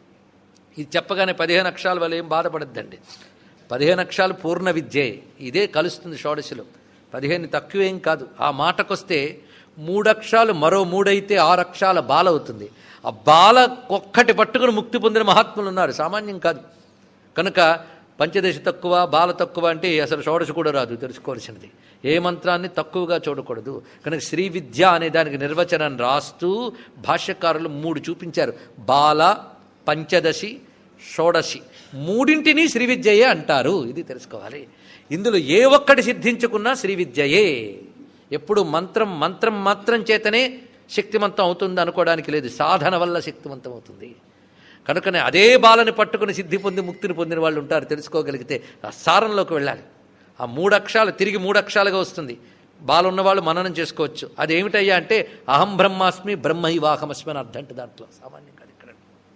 ఇది చెప్పగానే పదిహేను అక్షరాల వల్ల ఏం బాధపడద్దండి పదిహేను అక్షరాలు పూర్ణ విద్యే ఇదే కలుస్తుంది షోడశిలో పదిహేను తక్కువేం కాదు ఆ మాటకొస్తే మూడక్షరాలు మరో మూడైతే ఆరు అక్షరాల బాల అవుతుంది ఆ బాల ఒక్కటి పట్టుకుని ముక్తి పొందిన మహాత్ములు ఉన్నారు సామాన్యం కాదు కనుక పంచదశ తక్కువ బాల తక్కువ అంటే అసలు షోడశ కూడా రాదు తెలుసుకోవాల్సినది ఏ మంత్రాన్ని తక్కువగా చూడకూడదు కనుక శ్రీ విద్య అనే దానికి నిర్వచనాన్ని రాస్తూ భాష్యకారులు మూడు చూపించారు బాల పంచదశి షోడశి మూడింటిని శ్రీ విద్యయే అంటారు ఇది తెలుసుకోవాలి ఇందులో ఏ ఒక్కటి సిద్ధించుకున్నా శ్రీ విద్యయే ఎప్పుడు మంత్రం మంత్రం మాత్రం చేతనే శక్తివంతం అవుతుంది అనుకోవడానికి లేదు సాధన వల్ల శక్తివంతం అవుతుంది కనుకనే అదే బాలని పట్టుకుని సిద్ధి పొంది ముక్తిని పొందిన వాళ్ళు ఉంటారు తెలుసుకోగలిగితే ఆ సారంలోకి వెళ్ళాలి ఆ మూడు అక్షరాలు తిరిగి మూడు అక్షరాలుగా వస్తుంది బాలున్నవాళ్ళు మననం చేసుకోవచ్చు అదేమిటయ్యా అంటే అహం బ్రహ్మాస్మి బ్రహ్మైవాహమస్మి అని అర్థం అంటే దాంట్లో సామాన్యం కాదు ఇక్కడ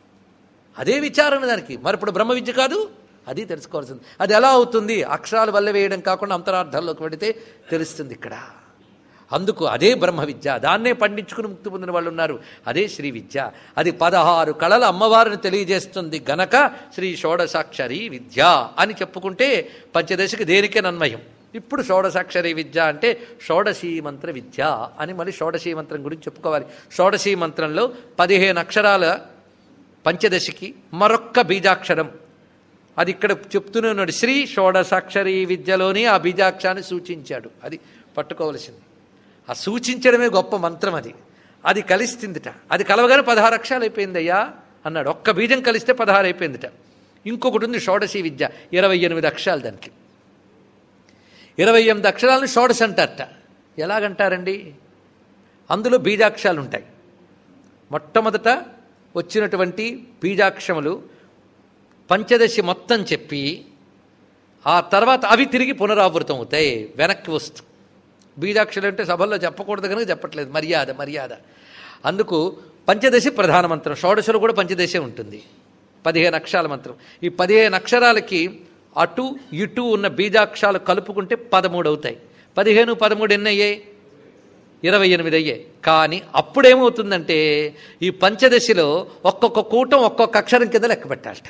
అదే విచారణ దానికి మరి ఇప్పుడు బ్రహ్మ విద్య కాదు అది తెలుసుకోవాల్సింది అది ఎలా అవుతుంది అక్షరాలు వల్ల వేయడం కాకుండా అంతరార్థాల్లోకి వెడితే తెలుస్తుంది ఇక్కడ అందుకు అదే బ్రహ్మ విద్య దాన్నే పండించుకుని ముక్తి పొందిన వాళ్ళు ఉన్నారు అదే శ్రీ విద్య అది పదహారు కళల అమ్మవారిని తెలియజేస్తుంది గనక శ్రీ షోడసాక్షరి విద్య అని చెప్పుకుంటే పంచదశకి దేనికే నన్మయం ఇప్పుడు షోడసాక్షరి విద్య అంటే షోడశీ మంత్ర విద్య అని మళ్ళీ షోడశీ మంత్రం గురించి చెప్పుకోవాలి షోడశీ మంత్రంలో పదిహేను అక్షరాల పంచదశికి మరొక్క బీజాక్షరం అది ఇక్కడ చెప్తూనే ఉన్నాడు శ్రీ షోడసాక్షరి విద్యలోని ఆ బీజాక్షరాన్ని సూచించాడు అది పట్టుకోవలసింది ఆ సూచించడమే గొప్ప మంత్రం అది అది కలిస్తుందిట అది కలవగానే పదహారు అక్షరాలు అయిపోయిందయ్యా అన్నాడు ఒక్క బీజం కలిస్తే పదహారు అయిపోయిందిట ఇంకొకటి ఉంది షోడశీ విద్య ఇరవై ఎనిమిది అక్షరాలు దానికి ఇరవై ఎనిమిది అక్షరాలను షోడశ అంటారట ఎలాగంటారండి అందులో బీజాక్షరాలు ఉంటాయి మొట్టమొదట వచ్చినటువంటి బీజాక్షములు పంచదశి మొత్తం చెప్పి ఆ తర్వాత అవి తిరిగి పునరావృతం అవుతాయి వెనక్కి వస్తూ బీజాక్షలు అంటే సభల్లో చెప్పకూడదు కనుక చెప్పట్లేదు మర్యాద మర్యాద అందుకు పంచదశి ప్రధాన మంత్రం షోడశలో కూడా పంచదశే ఉంటుంది పదిహేను అక్షరాల మంత్రం ఈ పదిహేను అక్షరాలకి అటు ఇటు ఉన్న బీజాక్షరాలు కలుపుకుంటే పదమూడు అవుతాయి పదిహేను పదమూడు ఎన్ని అయ్యాయి ఇరవై ఎనిమిది అయ్యాయి కానీ అప్పుడేమవుతుందంటే ఈ పంచదశిలో ఒక్కొక్క కూటం ఒక్కొక్క అక్షరం కింద లెక్క పెట్టాలట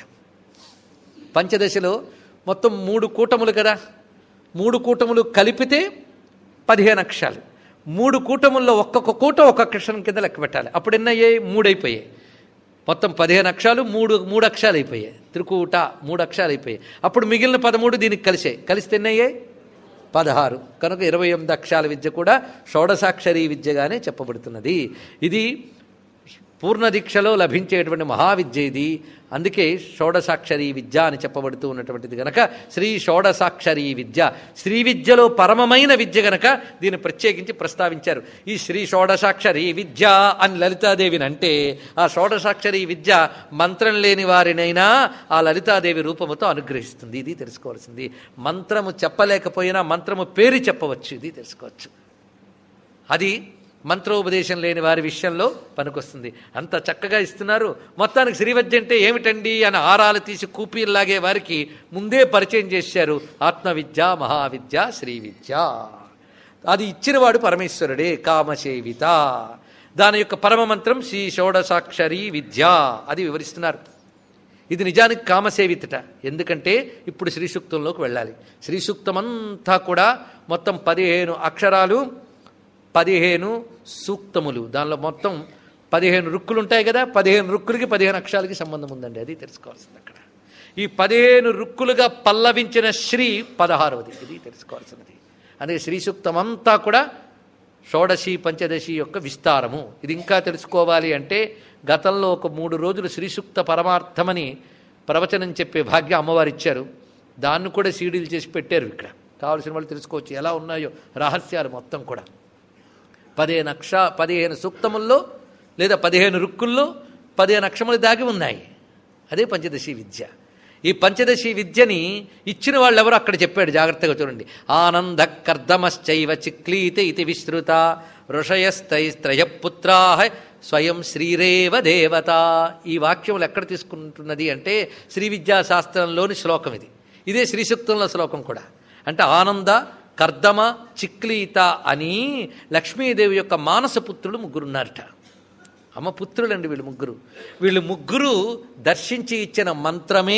పంచదశలో మొత్తం మూడు కూటములు కదా మూడు కూటములు కలిపితే పదిహేను అక్షరాలు మూడు కూటముల్లో ఒక్కొక్క కూటం ఒక్కొక్క అక్షరం కింద లెక్క పెట్టాలి అప్పుడు ఎన్ని అయ్యాయి మూడు అయిపోయాయి మొత్తం పదిహేను అక్షరాలు మూడు మూడు అక్షరాలు అయిపోయాయి త్రికూట మూడు అక్షరాలు అయిపోయాయి అప్పుడు మిగిలిన పదమూడు దీనికి కలిసాయి కలిస్తే ఎన్ని అయ్యాయి పదహారు కనుక ఇరవై ఎనిమిది అక్షరాల విద్య కూడా షోడసాక్షరీ విద్యగానే చెప్పబడుతున్నది ఇది పూర్ణ దీక్షలో లభించేటువంటి మహావిద్య ఇది అందుకే షోడసాక్షరీ విద్య అని చెప్పబడుతూ ఉన్నటువంటిది గనక శ్రీ షోడసాక్షరీ విద్య శ్రీ విద్యలో పరమమైన విద్య గనక దీన్ని ప్రత్యేకించి ప్రస్తావించారు ఈ శ్రీ షోడసాక్షరీ విద్య అని లలితాదేవిని అంటే ఆ షోడసాక్షరీ విద్య మంత్రం లేని వారినైనా ఆ లలితాదేవి రూపముతో అనుగ్రహిస్తుంది ఇది తెలుసుకోవాల్సింది మంత్రము చెప్పలేకపోయినా మంత్రము పేరు చెప్పవచ్చు ఇది తెలుసుకోవచ్చు అది మంత్రోపదేశం లేని వారి విషయంలో పనికొస్తుంది అంత చక్కగా ఇస్తున్నారు మొత్తానికి శ్రీవద్య అంటే ఏమిటండి అని ఆరాలు తీసి కూపీల్లాగే వారికి ముందే పరిచయం చేశారు ఆత్మవిద్య మహావిద్య శ్రీ విద్య అది ఇచ్చినవాడు పరమేశ్వరుడే కామసేవిత దాని యొక్క పరమ మంత్రం శ్రీ షోడసాక్షరి విద్య అది వివరిస్తున్నారు ఇది నిజానికి కామసేవితట ఎందుకంటే ఇప్పుడు శ్రీ సూక్తంలోకి వెళ్ళాలి శ్రీ సూక్తమంతా కూడా మొత్తం పదిహేను అక్షరాలు పదిహేను సూక్తములు దానిలో మొత్తం పదిహేను రుక్కులు ఉంటాయి కదా పదిహేను రుక్కులకి పదిహేను అక్షరాలకి సంబంధం ఉందండి అది తెలుసుకోవాల్సింది అక్కడ ఈ పదిహేను రుక్కులుగా పల్లవించిన శ్రీ పదహారవది ఇది తెలుసుకోవాల్సినది అదే శ్రీ సూక్తం అంతా కూడా షోడశి పంచదశి యొక్క విస్తారము ఇది ఇంకా తెలుసుకోవాలి అంటే గతంలో ఒక మూడు రోజులు శ్రీసూక్త పరమార్థమని ప్రవచనం చెప్పే భాగ్యం అమ్మవారు ఇచ్చారు దాన్ని కూడా సీడీలు చేసి పెట్టారు ఇక్కడ కావలసిన వాళ్ళు తెలుసుకోవచ్చు ఎలా ఉన్నాయో రహస్యాలు మొత్తం కూడా పదిహేను అక్ష పదిహేను సూక్తముల్లో లేదా పదిహేను రుక్కుల్లో పదిహేను అక్షములు దాగి ఉన్నాయి అదే పంచదశి విద్య ఈ పంచదశి విద్యని ఇచ్చిన వాళ్ళు ఎవరు అక్కడ చెప్పాడు జాగ్రత్తగా చూడండి ఆనంద కర్దమశ్చైవ చిక్లీత ఇది విశ్రుత ఋషయస్తైస్త్రయపుత్రా స్వయం శ్రీరేవ దేవత ఈ వాక్యములు ఎక్కడ తీసుకుంటున్నది అంటే శ్రీ విద్యా శాస్త్రంలోని శ్లోకం ఇది ఇదే శ్రీసూక్తంలో శ్లోకం కూడా అంటే ఆనంద కర్దమ చిక్లీత అని లక్ష్మీదేవి యొక్క మానసపుత్రులు ముగ్గురున్నారట అమ్మ పుత్రులండి వీళ్ళు ముగ్గురు వీళ్ళు ముగ్గురు దర్శించి ఇచ్చిన మంత్రమే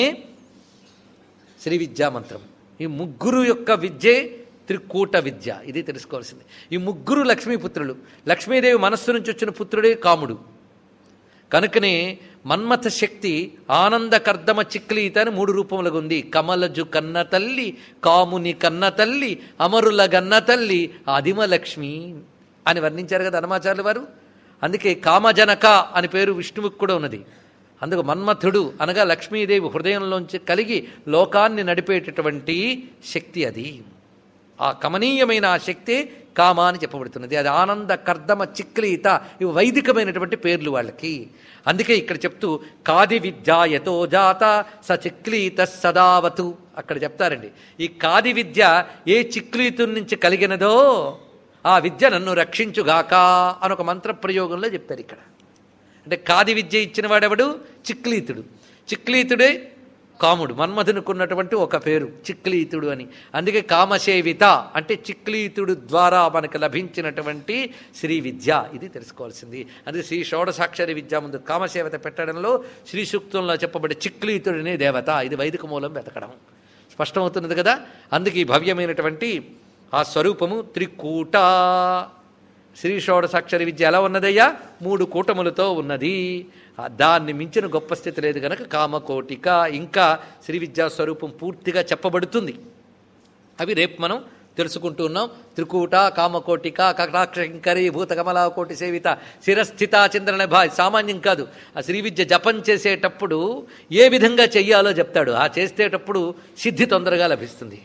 శ్రీ విద్యా మంత్రం ఈ ముగ్గురు యొక్క విద్యే త్రికూట విద్య ఇది తెలుసుకోవాల్సింది ఈ ముగ్గురు లక్ష్మీపుత్రులు లక్ష్మీదేవి మనస్సు నుంచి వచ్చిన పుత్రుడే కాముడు కనుకనే మన్మథ శక్తి ఆనంద కర్దమ చిక్లీత అని మూడు రూపములుగా ఉంది కమలజు కన్న తల్లి కాముని కన్న తల్లి అమరుల గన్న తల్లి ఆదిమలక్ష్మి అని వర్ణించారు కదా హనుమాచార్యులు వారు అందుకే కామజనక అని పేరు విష్ణువుకి కూడా ఉన్నది అందుకు మన్మథుడు అనగా లక్ష్మీదేవి హృదయంలోంచి కలిగి లోకాన్ని నడిపేటటువంటి శక్తి అది ఆ కమనీయమైన ఆ శక్తి కామ అని చెప్పబడుతున్నది అది ఆనంద కర్దమ చిక్లీత ఇవి వైదికమైనటువంటి పేర్లు వాళ్ళకి అందుకే ఇక్కడ చెప్తూ కాది విద్య యతో జాత స చిక్లీత సదావతు అక్కడ చెప్తారండి ఈ కాది విద్య ఏ చిక్లీతు నుంచి కలిగినదో ఆ విద్య నన్ను రక్షించుగాక అని ఒక మంత్ర ప్రయోగంలో చెప్పారు ఇక్కడ అంటే కాది విద్య ఇచ్చిన వాడెవడు చిక్లీతుడు చిక్లీతుడే కాముడు మన్మధునుకున్నటువంటి ఒక పేరు చిక్లీతుడు అని అందుకే కామసేవిత అంటే చిక్లీతుడు ద్వారా మనకు లభించినటువంటి శ్రీ విద్య ఇది తెలుసుకోవాల్సింది అందుకే శ్రీ షోడసాక్షరి విద్య ముందు కామసేవత పెట్టడంలో శ్రీ సూక్తంలో చెప్పబడే చిక్లీతుడిని దేవత ఇది వైదిక మూలం వెతకడం స్పష్టమవుతున్నది కదా అందుకే ఈ భవ్యమైనటువంటి ఆ స్వరూపము త్రికూట శ్రీ షోడసాక్షరి విద్య ఎలా ఉన్నదయ్యా మూడు కూటములతో ఉన్నది ఆ దాన్ని మించిన గొప్ప స్థితి లేదు కనుక కామకోటిక ఇంకా శ్రీ విద్యా స్వరూపం పూర్తిగా చెప్పబడుతుంది అవి రేపు మనం తెలుసుకుంటూ ఉన్నాం త్రికూట కామకోటిక కటాక్షంకరి భూత కమలాకోటి సేవిత శిరస్థిత చంద్రన భా సామాన్యం కాదు ఆ శ్రీ విద్య జపం చేసేటప్పుడు ఏ విధంగా చెయ్యాలో చెప్తాడు ఆ చేసేటప్పుడు సిద్ధి తొందరగా లభిస్తుంది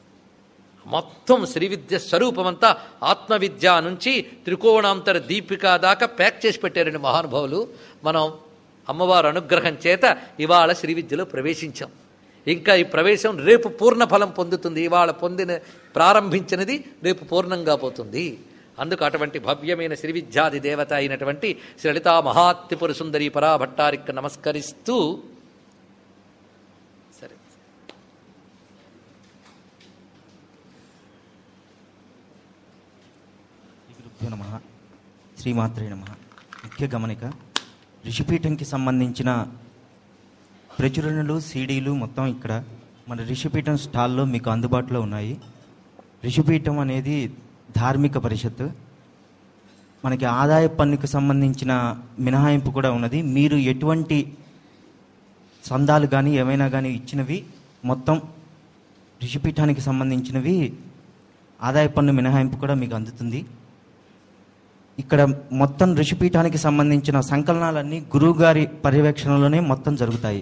మొత్తం శ్రీ విద్య స్వరూపమంతా ఆత్మవిద్య నుంచి త్రికోణాంతర దీపిక దాకా ప్యాక్ చేసి పెట్టారండి మహానుభావులు మనం అమ్మవారు అనుగ్రహం చేత ఇవాళ శ్రీ విద్యలో ప్రవేశించాం ఇంకా ఈ ప్రవేశం రేపు పూర్ణ ఫలం పొందుతుంది ఇవాళ పొందిన ప్రారంభించినది రేపు పూర్ణంగా పోతుంది అందుకు అటువంటి భవ్యమైన శ్రీ విద్యాది దేవత అయినటువంటి శ్రీ లలితా మహాత్రిపుర సుందరి పరాభట్టారికి నమస్కరిస్తూ సరే గురుభ్యో నమ శ్రీమాత్రే నమ ముఖ్య గమనిక ఋషిపీఠంకి సంబంధించిన ప్రచురణలు సీడీలు మొత్తం ఇక్కడ మన ఋషిపీఠం స్టాల్లో మీకు అందుబాటులో ఉన్నాయి ఋషిపీఠం అనేది ధార్మిక పరిషత్ మనకి ఆదాయ పన్నుకు సంబంధించిన మినహాయింపు కూడా ఉన్నది మీరు ఎటువంటి సందాలు కానీ ఏమైనా కానీ ఇచ్చినవి మొత్తం ఋషిపీఠానికి సంబంధించినవి ఆదాయ పన్ను మినహాయింపు కూడా మీకు అందుతుంది ఇక్కడ మొత్తం ఋషిపీఠానికి సంబంధించిన సంకలనాలన్నీ గురువుగారి పర్యవేక్షణలోనే మొత్తం జరుగుతాయి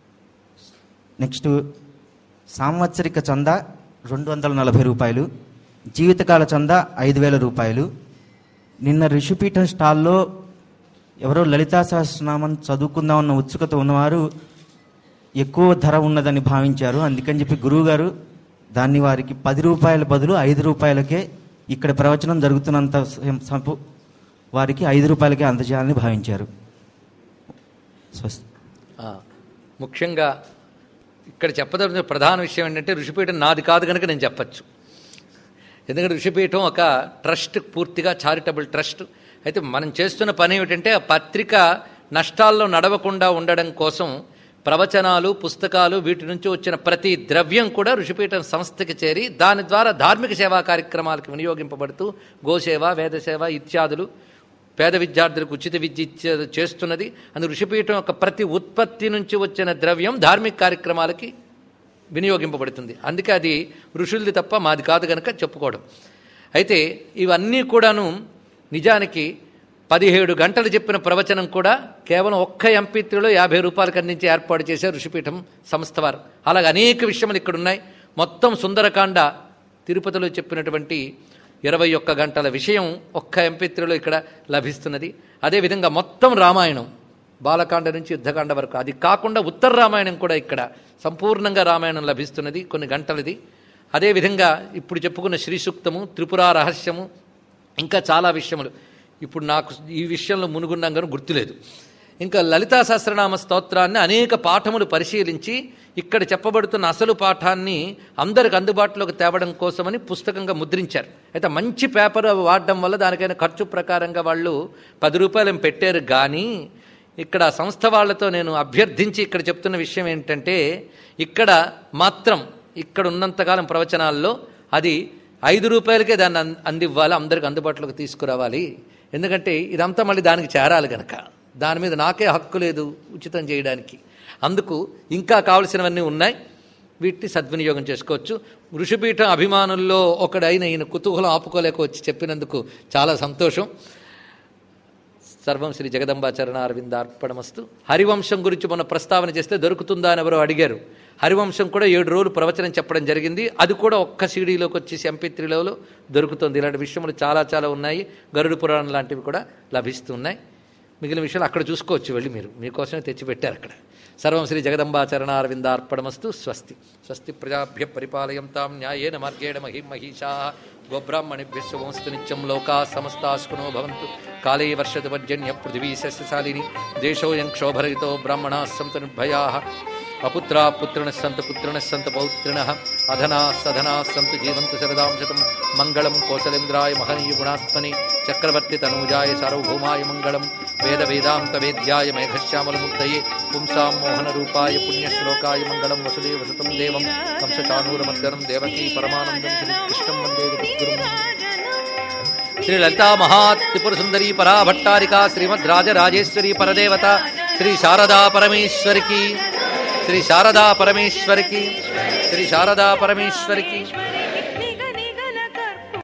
నెక్స్ట్ సాంవత్సరిక చందా రెండు వందల నలభై రూపాయలు జీవితకాల చందా ఐదు వేల రూపాయలు నిన్న ఋషిపీఠం స్టాల్లో ఎవరో లలితా సహస్రనామం చదువుకుందామన్న ఉత్సుకత ఉన్నవారు ఎక్కువ ధర ఉన్నదని భావించారు అందుకని చెప్పి గురువుగారు దాన్ని వారికి పది రూపాయల బదులు ఐదు రూపాయలకే ఇక్కడ ప్రవచనం జరుగుతున్నంత సం- సంపు వారికి ఐదు రూపాయలకే అందజేయాలని భావించారు స్వస్తి ఆ, ముఖ్యంగా ఇక్కడ చెప్పదలిచిన ప్రధాన విషయం ఏంటంటే ఋషిపీఠం నాది కాదు కనుక నేను చెప్పచ్చు ఎందుకంటే ఋషిపీఠం ఒక ట్రస్ట్ పూర్తిగా చారిటబుల్ ట్రస్ట్ అయితే మనం చేస్తున్న పని ఏమిటంటే ఆ పత్రిక నష్టాల్లో నడవకుండా ఉండడం కోసం ప్రవచనాలు పుస్తకాలు వీటి నుంచి వచ్చిన ప్రతి ద్రవ్యం కూడా ఋషిపీఠం సంస్థకి చేరి దాని ద్వారా ధార్మిక సేవా కార్యక్రమాలకు వినియోగింపబడుతూ గోసేవ వేదసేవ ఇత్యాదులు పేద విద్యార్థులకు ఉచిత విద్య ఇచ్చే చేస్తున్నది అందు ఋషిపీఠం యొక్క ప్రతి ఉత్పత్తి నుంచి వచ్చిన ద్రవ్యం ధార్మిక కార్యక్రమాలకి వినియోగింపబడుతుంది అందుకే అది ఋషులది తప్ప మాది కాదు కనుక చెప్పుకోవడం అయితే ఇవన్నీ కూడాను నిజానికి పదిహేడు గంటలు చెప్పిన ప్రవచనం కూడా కేవలం ఒక్క ఎంపీత్రిలో యాభై రూపాయలకు అందించి ఏర్పాటు చేశారు ఋషిపీఠం సంస్థ వారు అలాగే అనేక విషయములు ఇక్కడ ఉన్నాయి మొత్తం సుందరకాండ తిరుపతిలో చెప్పినటువంటి ఇరవై ఒక్క గంటల విషయం ఒక్క ఎంపీత్రిలో ఇక్కడ లభిస్తున్నది అదేవిధంగా మొత్తం రామాయణం బాలకాండ నుంచి యుద్ధకాండ వరకు అది కాకుండా ఉత్తర రామాయణం కూడా ఇక్కడ సంపూర్ణంగా రామాయణం లభిస్తున్నది కొన్ని గంటలది అదేవిధంగా ఇప్పుడు చెప్పుకున్న శ్రీ సూక్తము త్రిపుర రహస్యము ఇంకా చాలా విషయములు ఇప్పుడు నాకు ఈ విషయంలో మునుగున్నాం కానీ గుర్తులేదు ఇంకా లలితా సహస్రనామ స్తోత్రాన్ని అనేక పాఠములు పరిశీలించి ఇక్కడ చెప్పబడుతున్న అసలు పాఠాన్ని అందరికి అందుబాటులోకి తేవడం కోసమని పుస్తకంగా ముద్రించారు అయితే మంచి పేపర్ వాడడం వల్ల దానికైనా ఖర్చు ప్రకారంగా వాళ్ళు పది రూపాయలు ఏం పెట్టారు కానీ ఇక్కడ సంస్థ వాళ్ళతో నేను అభ్యర్థించి ఇక్కడ చెప్తున్న విషయం ఏంటంటే ఇక్కడ మాత్రం ఇక్కడ ఉన్నంతకాలం ప్రవచనాల్లో అది ఐదు రూపాయలకే దాన్ని అం- అందివ్వాలి అందరికి అందుబాటులోకి తీసుకురావాలి ఎందుకంటే ఇదంతా మళ్ళీ దానికి చేరాలి గనక దాని మీద నాకే హక్కు లేదు ఉచితం చేయడానికి అందుకు ఇంకా కావలసినవన్నీ ఉన్నాయి వీటిని సద్వినియోగం చేసుకోవచ్చు ఋషిపీఠం అభిమానుల్లో ఒకడైన ఈయన కుతూహలం ఆపుకోలేక వచ్చి చెప్పినందుకు చాలా సంతోషం సర్వం శ్రీ జగదంబాచరణ అరవిందార్పణమస్తు హరివంశం గురించి మొన్న ప్రస్తావన చేస్తే దొరుకుతుందా అని ఎవరో అడిగారు హరివంశం కూడా ఏడు రోజులు ప్రవచనం చెప్పడం జరిగింది అది కూడా ఒక్క సీడీలోకి వచ్చేసి ఎంపీత్రిలో దొరుకుతుంది ఇలాంటి విషయములు చాలా చాలా ఉన్నాయి గరుడు పురాణం లాంటివి కూడా లభిస్తున్నాయి మిగిలిన విషయాలు అక్కడ చూసుకోవచ్చు వెళ్ళి మీరు మీకోసమే తెచ్చిపెట్టారు అక్కడ సర్వం శ్రీ జగదంబాచరణ అరవిందార్పణమస్తు స్వస్తి స్వస్తి ప్రజాభ్య పరిపాలయంతాం న్యాయేన మార్గేణ మహిం మహిషా గోబ్రాహ్మణిభ్య శుభమస్తు నిత్యం లోకా సమస్తాస్కునో భవంతు కాళే వర్షతు పర్జన్య పృథివీ సస్యశాలిని దేశోయం క్షోభరహితో బ్రాహ్మణా సంతు నిర్భయా అపుత్రా పుత్రిణ సంతు పుత్రిణ సంతు పౌత్రిణ అధనా సధనా సంతు జీవంతు శరదాం శతం మంగళం కోసలేంద్రాయ మహనీయ గుణాత్మని చక్రవర్తి తనూజాయ సార్వభౌమాయ మంగళం వేద వేదాంత వేద్యాయ మేఘశ్యామలముక్తయే పుంసాం మోహన రూపాయ పుణ్యశ్లోకాయ మంగళం వసుదేవ సుతం దేవం కంసచానూరమర్దనం దేవకీ పరమానందం శ్రీకృష్ణం వందే జగద్గురుం శ్రీ లలితా మహాత్రిపుర సుందరీ పరా భట్టారిక శ్రీమద్ రాజరాజేశ్వరి పరదేవత శ్రీ శారదా పరమేశ్వరికి శ్రీ శారదా పరమేశ్వరికి శ్రీ శారదా పరమేశ్వరికి